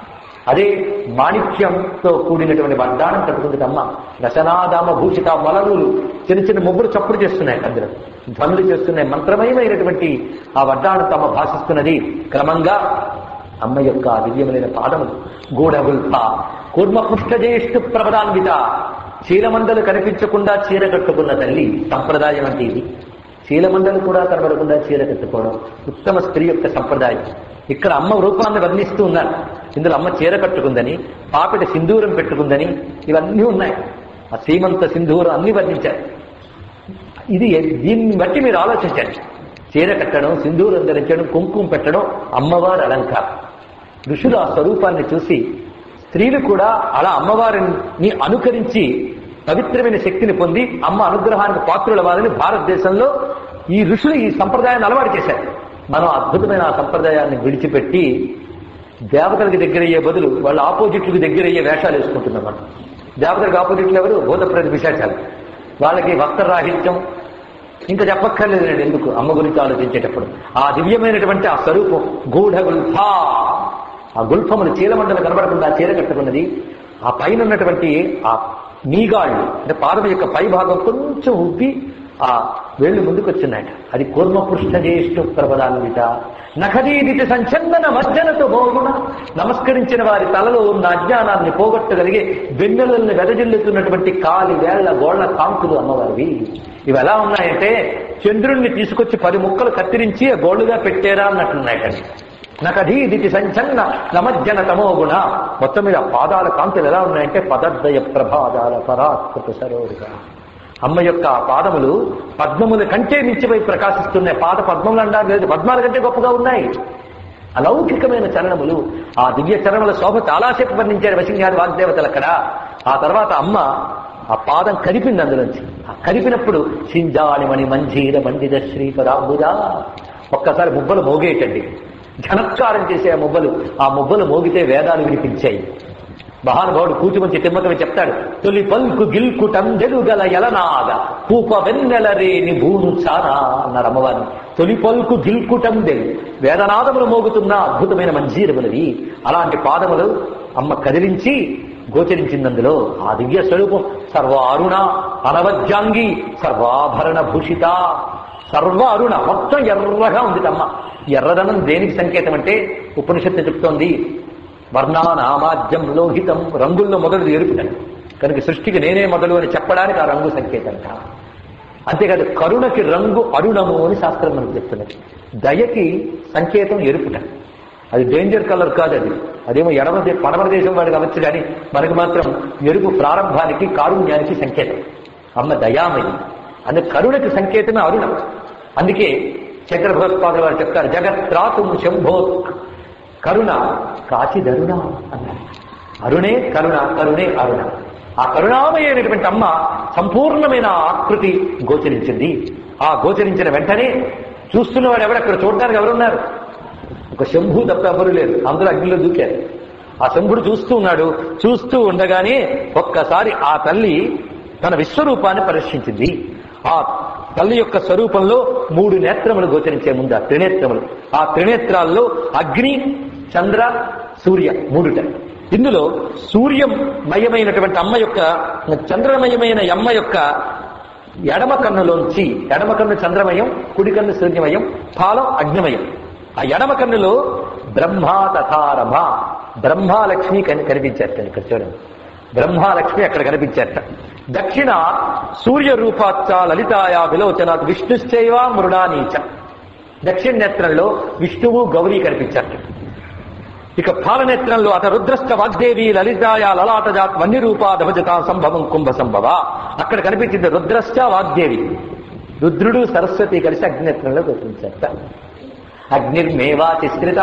అదే మాణిక్యంతో కూడినటువంటి వడ్డాణం కట్టుకుంది అమ్మ రసనాదామ భూషిత మొలవులు చిన్న చిన్న ముగ్గురు చప్పుడు చేస్తున్నాయి అందరూ ధ్వనులు చేస్తున్నాయి మంత్రమయమైనటువంటి ఆ వడ్డాణం తమ భాషిస్తున్నది క్రమంగా అమ్మ యొక్క దివ్యమైన పాదములు గూఢగుల్ప కూర్మపుష్టజేష్టు ప్రపదాన్విత చీలమండలు కనిపించకుండా చీర కట్టుకున్న తల్లి సంప్రదాయం అంటే ఇది చీలమండలు కూడా కనబడకుండా చీర కట్టుకోవడం ఉత్తమ స్త్రీ యొక్క సంప్రదాయం ఇక్కడ అమ్మ రూపాన్ని వర్ణిస్తూ ఉన్నారు ఇందులో అమ్మ చీర కట్టుకుందని పాపిట సింధూరం పెట్టుకుందని ఇవన్నీ ఉన్నాయి ఆ సీమంత సింధూరం అన్ని వర్ణించారు ఇది దీన్ని బట్టి మీరు ఆలోచించండి చీర కట్టడం సింధూరం ధరించడం కుంకుమ పెట్టడం అమ్మవారి అలంకారం ఋషులు ఆ స్వరూపాన్ని చూసి స్త్రీలు కూడా అలా అమ్మవారిని అనుకరించి పవిత్రమైన శక్తిని పొంది అమ్మ అనుగ్రహానికి పాత్రులవ్వాలని భారతదేశంలో ఈ ఋషులు ఈ సంప్రదాయాన్ని అలవాటు చేశారు మనం అద్భుతమైన ఆ సంప్రదాయాన్ని విడిచిపెట్టి దేవతలకు దగ్గరయ్యే బదులు వాళ్ళ ఆపోజిట్లకు దగ్గరయ్యే వేషాలు వేసుకుంటున్నాం మనం దేవతలకు ఆపోజిట్లు ఎవరు భూతప్రతి విశాచాలు వాళ్ళకి వస్త్రరాహిత్యం ఇంకా చెప్పక్కర్లేదు నేను ఎందుకు అమ్మ గురించి ఆలోచించేటప్పుడు ఆ దివ్యమైనటువంటి ఆ స్వరూపం గూఢ గుల్ఫ ఆ గుల్ఫములు చీలమండలు కనబడకుండా చీర కట్టుకున్నది ఆ పైన ఉన్నటువంటి ఆ నీగాళ్ళు అంటే పాదం యొక్క పై భాగం కొంచెం ఉబ్బి ఆ వేళ్ళు ముందుకు వచ్చినాయట అది కూర్మ పృష్ఠజేష్ఠు ప్రబలాన్విత నఖదీదిత సంచందన మజ్జనతో మోగుణ నమస్కరించిన వారి తలలో ఉన్న అజ్ఞానాన్ని పోగొట్టగలిగే వెన్నెలల్ని వెదజిల్లుతున్నటువంటి కాలి వేళ్ల గోళ్ల కాంతులు అమ్మవారివి ఇవి ఎలా ఉన్నాయంటే చంద్రుణ్ణి తీసుకొచ్చి పది ముక్కలు కత్తిరించి ఆ గోళ్లుగా పెట్టారా అన్నట్లున్నాయటండి నకధీదితి సంచన్న నమజ్జన తమోగుణ మొత్తం మీద పాదాల కాంతులు ఎలా ఉన్నాయంటే పదద్దయ ప్రభాదాల పరాత్కృత సరోరుగా అమ్మ యొక్క ఆ పాదములు పద్మముల కంటే మించిపోయి ప్రకాశిస్తున్నాయి పాద పద్మములు అంటారు లేదు పద్మాల కంటే గొప్పగా ఉన్నాయి అలౌకికమైన చలనములు ఆ దివ్య చరణముల శోభ చాలాసేపు వర్ణించారు వశింగారి వాగ్దేవతలు అక్కడ ఆ తర్వాత అమ్మ ఆ పాదం కదిపింది అందులోంచి ఆ కదిపినప్పుడు సింజాణిమణి మంజీర మండిద శ్రీపరాంబుజా ఒక్కసారి ముబ్బలు మోగేటండి ఘనత్కారం చేసే ఆ ముబ్బలు ఆ ముబ్బలు మోగితే వేదాలు వినిపించాయి మహానుభావుడు కూచుమంచి తిమ్మకవి చెప్తాడు తొలి పల్కు గిల్కుటందెలు గల ఎలనాగ పూప వెన్నెల రేని భూను చానా అన్నారు అమ్మవారిని తొలి పల్కు గిల్కుటందెలు వేదనాదములు మోగుతున్న అద్భుతమైన మంజీరములవి అలాంటి పాదములు అమ్మ కదిలించి గోచరించిందందులో ఆ దివ్య స్వరూపం సర్వ అరుణ అనవద్యాంగి సర్వాభరణ భూషిత సర్వ అరుణ మొత్తం ఎర్రగా ఉంది అమ్మ ఎర్రదనం దేనికి సంకేతం అంటే ఉపనిషత్తు చెప్తోంది వర్ణానామాద్యం లోహితం రంగుల్లో మొదలు ఎరుపుటని కనుక సృష్టికి నేనే మొదలు అని చెప్పడానికి ఆ రంగు సంకేతంట అంతేకాదు కరుణకి రంగు అరుణము అని శాస్త్రం మనకు చెప్తున్నది దయకి సంకేతం ఎరుపుట అది డేంజర్ కలర్ కాదు అది అదేమో ఎడమ దే- పడమర దేశం వాడికి అవచ్చు కానీ మనకి మాత్రం ఎరుపు ప్రారంభానికి కారుణ్యానికి సంకేతం అమ్మ దయామయి అందుకే కరుణకి సంకేతమే అరుణం అందుకే శంకర భగవత్పాదులు వారు చెప్తారు జగత్రాతుం శంభో కరుణ కాచిదరుణ అన్నారు అరుణే కరుణ కరుణే అరుణ ఆ కరుణామయమైనటువంటి అమ్మ సంపూర్ణమైన ఆకృతి గోచరించింది ఆ గోచరించిన వెంటనే చూస్తున్నవాడు ఎవరు అక్కడ చూడడానికి ఎవరున్నారు ఒక శంభు తప్ప ఎవరు లేరు అందరూ అగ్నిలో దూకారు ఆ శంభుడు చూస్తూ ఉన్నాడు చూస్తూ ఉండగానే ఒక్కసారి ఆ తల్లి తన విశ్వరూపాన్ని పరీక్షించింది ఆ తల్లి యొక్క స్వరూపంలో మూడు నేత్రములు గోచరించే ముందు ఆ త్రినేత్రములు ఆ త్రినేత్రాల్లో అగ్ని చంద్ర సూర్య మూడుట ఇందులో సూర్యమయమైనటువంటి అమ్మ యొక్క చంద్రమయమైన అమ్మ యొక్క ఎడమ కన్నులోంచి ఎడమ కన్ను చంద్రమయం కుడి కన్ను సూర్యమయం పాలం అగ్నిమయం ఆ ఎడమ కన్నులో బ్రహ్మ తథారమ బ్రహ్మాలక్ష్మి కని కనిపించారట ఇక్కడ చూడండి బ్రహ్మాలక్ష్మి అక్కడ కనిపించారట దక్షిణ సూర్య రూపాచ్చ లలితాయా విలోచనాత్ విష్ణుశ్చైవ మృడానీచ దక్షిణ నేత్రంలో విష్ణువు గౌరీ కనిపించారట ఇక పాలనేత్రంలో అత రుద్రస్థ వాగ్దేవి లలితాయ లలాటజాత్ వన్య రూపా దభజతా సంభవం కుంభ సంభవ అక్కడ కనిపించింది రుద్రస్థ వాగ్దేవి రుద్రుడు సరస్వతి కలిసి అగ్నినేత్రంలో కనిపించారట అగ్నిర్మేవా తిస్కృత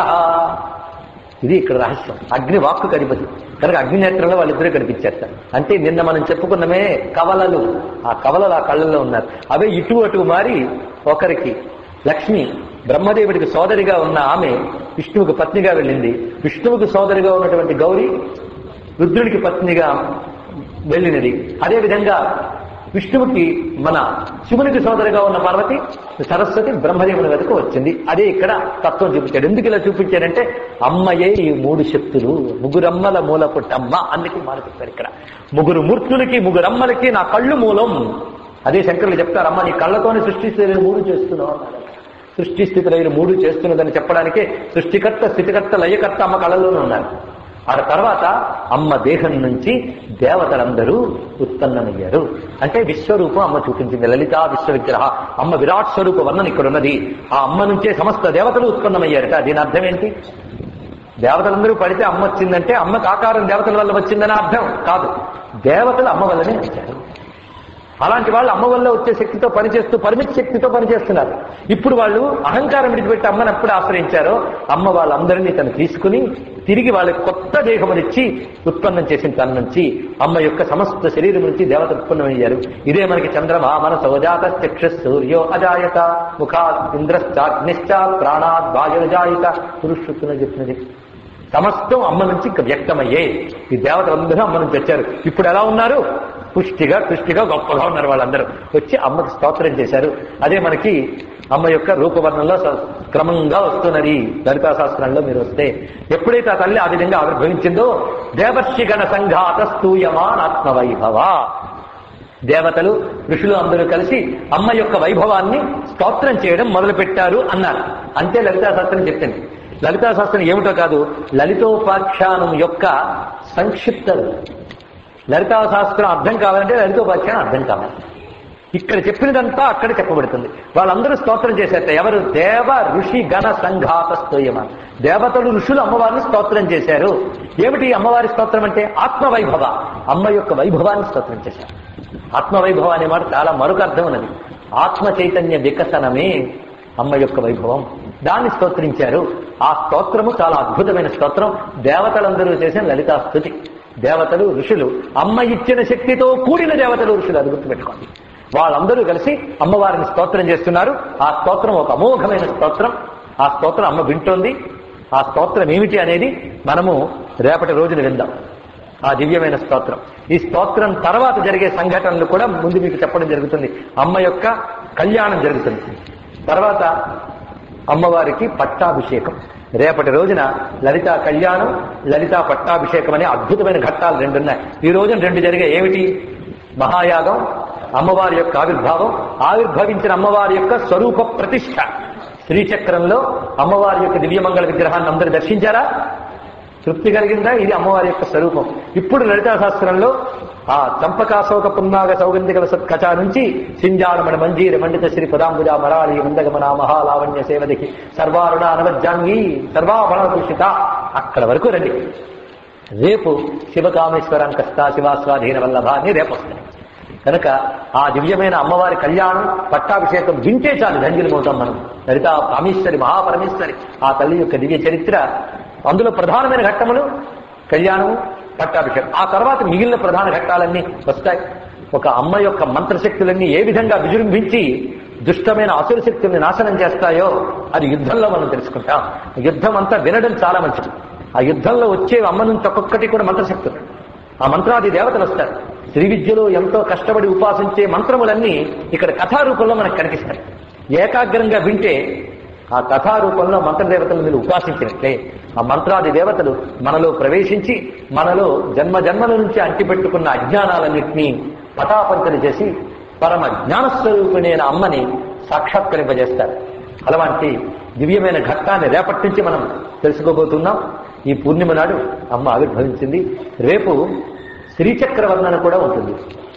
ఇది ఇక్కడ రహస్యం అగ్ని వాక్కు కనిపది కనుక అగ్నినేత్రంలో వాళ్ళిద్దరూ కనిపించారట అంటే నిన్న మనం చెప్పుకున్నమే కవలలు ఆ కవలలు ఆ కళ్ళల్లో ఉన్నారు అవే ఇటు అటు మారి ఒకరికి లక్ష్మి బ్రహ్మదేవుడికి సోదరిగా ఉన్న ఆమె విష్ణువుకి పత్నిగా వెళ్ళింది విష్ణువుకి సోదరిగా ఉన్నటువంటి గౌరీ రుద్రుడికి పత్నిగా వెళ్ళినది అదేవిధంగా విష్ణువుకి మన శివునికి సోదరిగా ఉన్న పార్వతి సరస్వతి బ్రహ్మదేవుని వెతకు వచ్చింది అదే ఇక్కడ తత్వం చూపించాడు ఎందుకు ఇలా చూపించాడంటే అమ్మయే ఈ మూడు శక్తులు ముగ్గురమ్మల మూల పుట్టమ్మ అందుకే మాట చెప్పారు ఇక్కడ ముగ్గురు మూర్తులకి ముగ్గురమ్మలకి నా కళ్ళు మూలం అదే శంకరులు చెప్తారు అమ్మ నీ కళ్ళతోనే సృష్టిస్తే నేను మూడు చేస్తున్నావు అన్నాడు సృష్టి స్థితి లయలు మూడు చేస్తున్నదని చెప్పడానికే సృష్టికర్త స్థితికర్త లయకర్త అమ్మ కళలోనే ఉన్నారు ఆ తర్వాత అమ్మ దేహం నుంచి దేవతలందరూ ఉత్పన్నమయ్యారు అంటే విశ్వరూపం అమ్మ చూపించింది లలిత విశ్వ విగ్రహ అమ్మ విరాట్ స్వరూప వర్ణన ఇక్కడ ఉన్నది ఆ అమ్మ నుంచే సమస్త దేవతలు ఉత్పన్నమయ్యారట దీని అర్థం ఏంటి దేవతలందరూ పడితే అమ్మ వచ్చిందంటే అమ్మకు ఆకారం దేవతల వల్ల వచ్చిందని అర్థం కాదు దేవతలు అమ్మ వల్లనే వచ్చారు అలాంటి వాళ్ళు అమ్మ వల్ల వచ్చే శక్తితో పనిచేస్తూ పరిమిత శక్తితో పనిచేస్తున్నారు ఇప్పుడు వాళ్ళు అహంకారం విడిచిపెట్టి అమ్మని ఎప్పుడు ఆశ్రయించారో అమ్మ వాళ్ళందరినీ తను తీసుకుని తిరిగి వాళ్ళకి కొత్త దేహమునిచ్చి ఉత్పన్నం చేసిన తన నుంచి అమ్మ యొక్క సమస్త శరీరం నుంచి దేవత ఉత్పన్నమయ్యారు ఇదే మనకి చంద్రమా మన సౌజాత చక్ష సూర్యో అజాయత ముఖా ఇంద్రశ్చాగ్నిశ్చ ప్రాణాద్ వాయుజాయిత పురుషుత్తున చెప్పినది సమస్తం అమ్మ నుంచి ఇక వ్యక్తమయ్యే ఈ దేవతలందరూ అమ్మ నుంచి వచ్చారు ఇప్పుడు ఎలా ఉన్నారు పుష్టిగా పుష్టిగా గొప్పగా ఉన్నారు వాళ్ళందరూ వచ్చి అమ్మకి స్తోత్రం చేశారు అదే మనకి అమ్మ యొక్క రూపవర్ణంలో స- క్రమంగా వస్తున్నది లలితా శాస్త్రంలో మీరు వస్తే ఎప్పుడైతే ఆ తల్లి ఆ విధంగా ఆవిర్భవించిందో దేవర్షి గణ సంఘాత స్తూయమాన్ ఆత్మవైభవ దేవతలు ఋషులు అందరూ కలిసి అమ్మ యొక్క వైభవాన్ని స్తోత్రం చేయడం మొదలుపెట్టారు అన్నారు అంతే లలితా శాస్త్రం చెప్పింది లలితా శాస్త్రం ఏమిటో కాదు లలితోపాఖ్యానం యొక్క సంక్షిప్త లలితా శాస్త్రం అర్థం కావాలంటే లలితోపాఖ్యానం అర్థం కావాలి ఇక్కడ చెప్పినదంతా అక్కడ చెప్పబడుతుంది వాళ్ళందరూ స్తోత్రం చేశారట ఎవరు దేవ ఋషి గణ సంఘాత స్తోయమ దేవతలు ఋషులు అమ్మవారిని స్తోత్రం చేశారు ఏమిటి ఈ అమ్మవారి స్తోత్రం అంటే ఆత్మవైభవ అమ్మ యొక్క వైభవాన్ని స్తోత్రం చేశారు ఆత్మవైభవ అనే మాట చాలా మరొక అర్థం ఉన్నది ఆత్మ చైతన్య వికసనమే అమ్మ యొక్క వైభవం దాన్ని స్తోత్రించారు ఆ స్తోత్రము చాలా అద్భుతమైన స్తోత్రం దేవతలందరూ చేసిన లలితా స్థుతి దేవతలు ఋషులు అమ్మ ఇచ్చిన శక్తితో కూడిన దేవతలు ఋషులు అది గుర్తుపెట్టుకోండి వాళ్ళందరూ కలిసి అమ్మవారిని స్తోత్రం చేస్తున్నారు ఆ స్తోత్రం ఒక అమోఘమైన స్తోత్రం ఆ స్తోత్రం అమ్మ వింటోంది ఆ స్తోత్రం ఏమిటి అనేది మనము రేపటి రోజున విందాం ఆ దివ్యమైన స్తోత్రం ఈ స్తోత్రం తర్వాత జరిగే సంఘటనలు కూడా ముందు మీకు చెప్పడం జరుగుతుంది అమ్మ యొక్క కళ్యాణం జరుగుతుంది తర్వాత అమ్మవారికి పట్టాభిషేకం రేపటి రోజున లలితా కళ్యాణం లలితా పట్టాభిషేకం అనే అద్భుతమైన ఘట్టాలు రెండు ఉన్నాయి ఈ రోజున రెండు జరిగే ఏమిటి మహాయాగం అమ్మవారి యొక్క ఆవిర్భావం ఆవిర్భవించిన అమ్మవారి యొక్క స్వరూప ప్రతిష్ట శ్రీచక్రంలో అమ్మవారి యొక్క దివ్యమంగళ విగ్రహాన్ని అందరూ దర్శించారా తృప్తి కలిగిందా ఇది అమ్మవారి యొక్క స్వరూపం ఇప్పుడు లలితా శాస్త్రంలో ఆ చంపకాశోక పున్నాగ సౌగంధిక సత్కచ నుంచి సింజానమణ మంజీర మండిత శ్రీ పదాంబుజ మరాళి మందగమన మహాలావణ్య సేవదికి సర్వారుణ అనవజ్జాంగి సర్వాభరణ భూషిత అక్కడ వరకు రండి రేపు శివకామేశ్వరం కస్తా శివాస్వాధీన వల్లభ అని రేపు వస్తాయి కనుక ఆ దివ్యమైన అమ్మవారి కళ్యాణం పట్టాభిషేకం వింటే చాలు ధన్యులమవుతాం మనం లలిత కామేశ్వరి మహాపరమేశ్వరి ఆ తల్లి యొక్క దివ్య చరిత్ర అందులో ప్రధానమైన ఘట్టములు కళ్యాణము పట్టాభిషేకం ఆ తర్వాత మిగిలిన ప్రధాన ఘట్టాలన్నీ వస్తాయి ఒక అమ్మ యొక్క మంత్రశక్తులన్నీ ఏ విధంగా విజృంభించి దుష్టమైన అసుర శక్తుల్ని నాశనం చేస్తాయో అది యుద్ధంలో మనం తెలుసుకుంటాం యుద్ధం అంతా వినడం చాలా మంచిది ఆ యుద్ధంలో వచ్చే అమ్మ నుంచి ఒక్కొక్కటి కూడా మంత్రశక్తులు ఆ మంత్రాది దేవతలు వస్తారు శ్రీ విద్యలో ఎంతో కష్టపడి ఉపాసించే మంత్రములన్నీ ఇక్కడ కథారూపంలో మనకు కనిపిస్తాయి ఏకాగ్రంగా వింటే ఆ కథారూపంలో మంత్రదేవతలు మీరు ఉపాసించినట్లే ఆ మంత్రాది దేవతలు మనలో ప్రవేశించి మనలో జన్మ జన్మల నుంచి అంటిపెట్టుకున్న అజ్ఞానాలన్నింటినీ పటాపంచలు చేసి పరమ జ్ఞానస్వరూపిణైన అమ్మని సాక్షాత్కరింపజేస్తారు అలాంటి దివ్యమైన ఘట్టాన్ని రేపటి నుంచి మనం తెలుసుకోబోతున్నాం ఈ పూర్ణిమ నాడు అమ్మ ఆవిర్భవించింది రేపు శ్రీచక్ర వర్ణన కూడా ఉంటుంది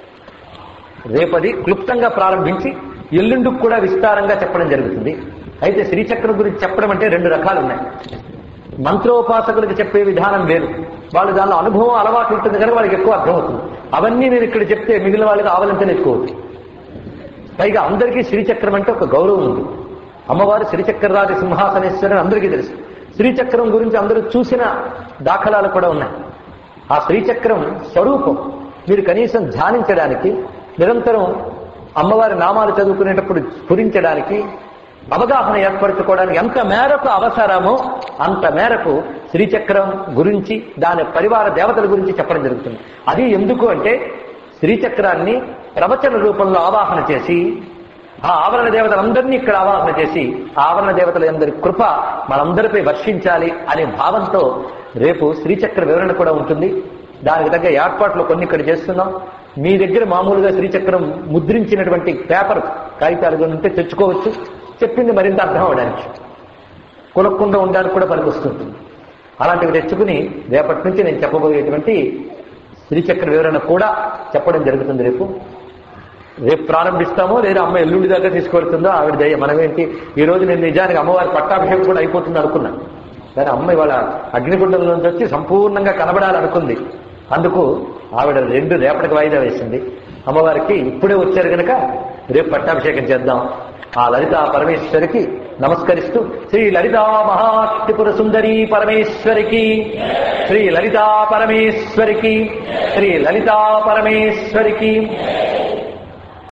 రేపది క్లుప్తంగా ప్రారంభించి ఎల్లుండికి కూడా విస్తారంగా చెప్పడం జరుగుతుంది అయితే శ్రీచక్రం గురించి చెప్పడం అంటే రెండు రకాలు ఉన్నాయి మంత్రోపాసకులకు చెప్పే విధానం వేరు వాళ్ళు దానిలో అనుభవం అలవాటు ఉంటుంది కనుక వాళ్ళకి ఎక్కువ అర్థమవుతుంది అవన్నీ నేను ఇక్కడ చెప్తే మిగిలిన వాళ్ళకి ఆవలింతలు ఎక్కువ అవుతుంది పైగా అందరికీ శ్రీచక్రం అంటే ఒక గౌరవం ఉంది అమ్మవారు శ్రీచక్రరాజ సింహాసనేశ్వరని అందరికీ తెలుసు శ్రీచక్రం గురించి అందరూ చూసిన దాఖలాలు కూడా ఉన్నాయి ఆ శ్రీచక్రం స్వరూపం మీరు కనీసం ధ్యానించడానికి నిరంతరం అమ్మవారి నామాలు చదువుకునేటప్పుడు స్ఫురించడానికి అవగాహన ఏర్పరచుకోవడానికి ఎంత మేరకు అవసరమో అంత మేరకు శ్రీచక్రం గురించి దాని పరివార దేవతల గురించి చెప్పడం జరుగుతుంది అది ఎందుకు అంటే శ్రీచక్రాన్ని ప్రవచన రూపంలో ఆవాహన చేసి ఆ ఆవరణ దేవతలందరినీ ఇక్కడ ఆవాహన చేసి ఆవరణ దేవతల అందరి కృప మనందరిపై వర్షించాలి అనే భావంతో రేపు శ్రీచక్ర వివరణ కూడా ఉంటుంది దానికి తగ్గ ఏర్పాట్లు కొన్ని ఇక్కడ చేస్తున్నాం మీ దగ్గర మామూలుగా శ్రీచక్రం ముద్రించినటువంటి పేపర్ కాగితాలు ఉంటే తెచ్చుకోవచ్చు చెప్పింది మరింత అర్థం అవడానికి కొనకుండా ఉండడానికి కూడా పనికొస్తుంది అలాంటివి తెచ్చుకుని రేపటి నుంచి నేను చెప్పబోయేటువంటి శ్రీచక్ర వివరణ కూడా చెప్పడం జరుగుతుంది రేపు రేపు ప్రారంభిస్తామో లేదా అమ్మ ఎల్లుండి దాకా తీసుకెళ్తుందో ఆవిడ దయ మనమేంటి ఈ రోజు నేను నిజానికి అమ్మవారి పట్టాభిషేకం కూడా అయిపోతుంది అనుకున్నాను కానీ అమ్మ ఇవాళ అగ్నిగుండం నుంచి వచ్చి సంపూర్ణంగా కనబడాలనుకుంది అందుకు ఆవిడ రెండు రేపటికి వాయిదా వేసింది అమ్మవారికి ఇప్పుడే వచ్చారు కనుక రేపు పట్టాభిషేకం చేద్దాం ఆ లలితా పరమేశ్వరికి నమస్కరిస్తూ శ్రీ లలితా మహాత్రిపుర సుందరి పరమేశ్వరికి శ్రీ లలితా పరమేశ్వరికి శ్రీ లలితా పరమేశ్వరికి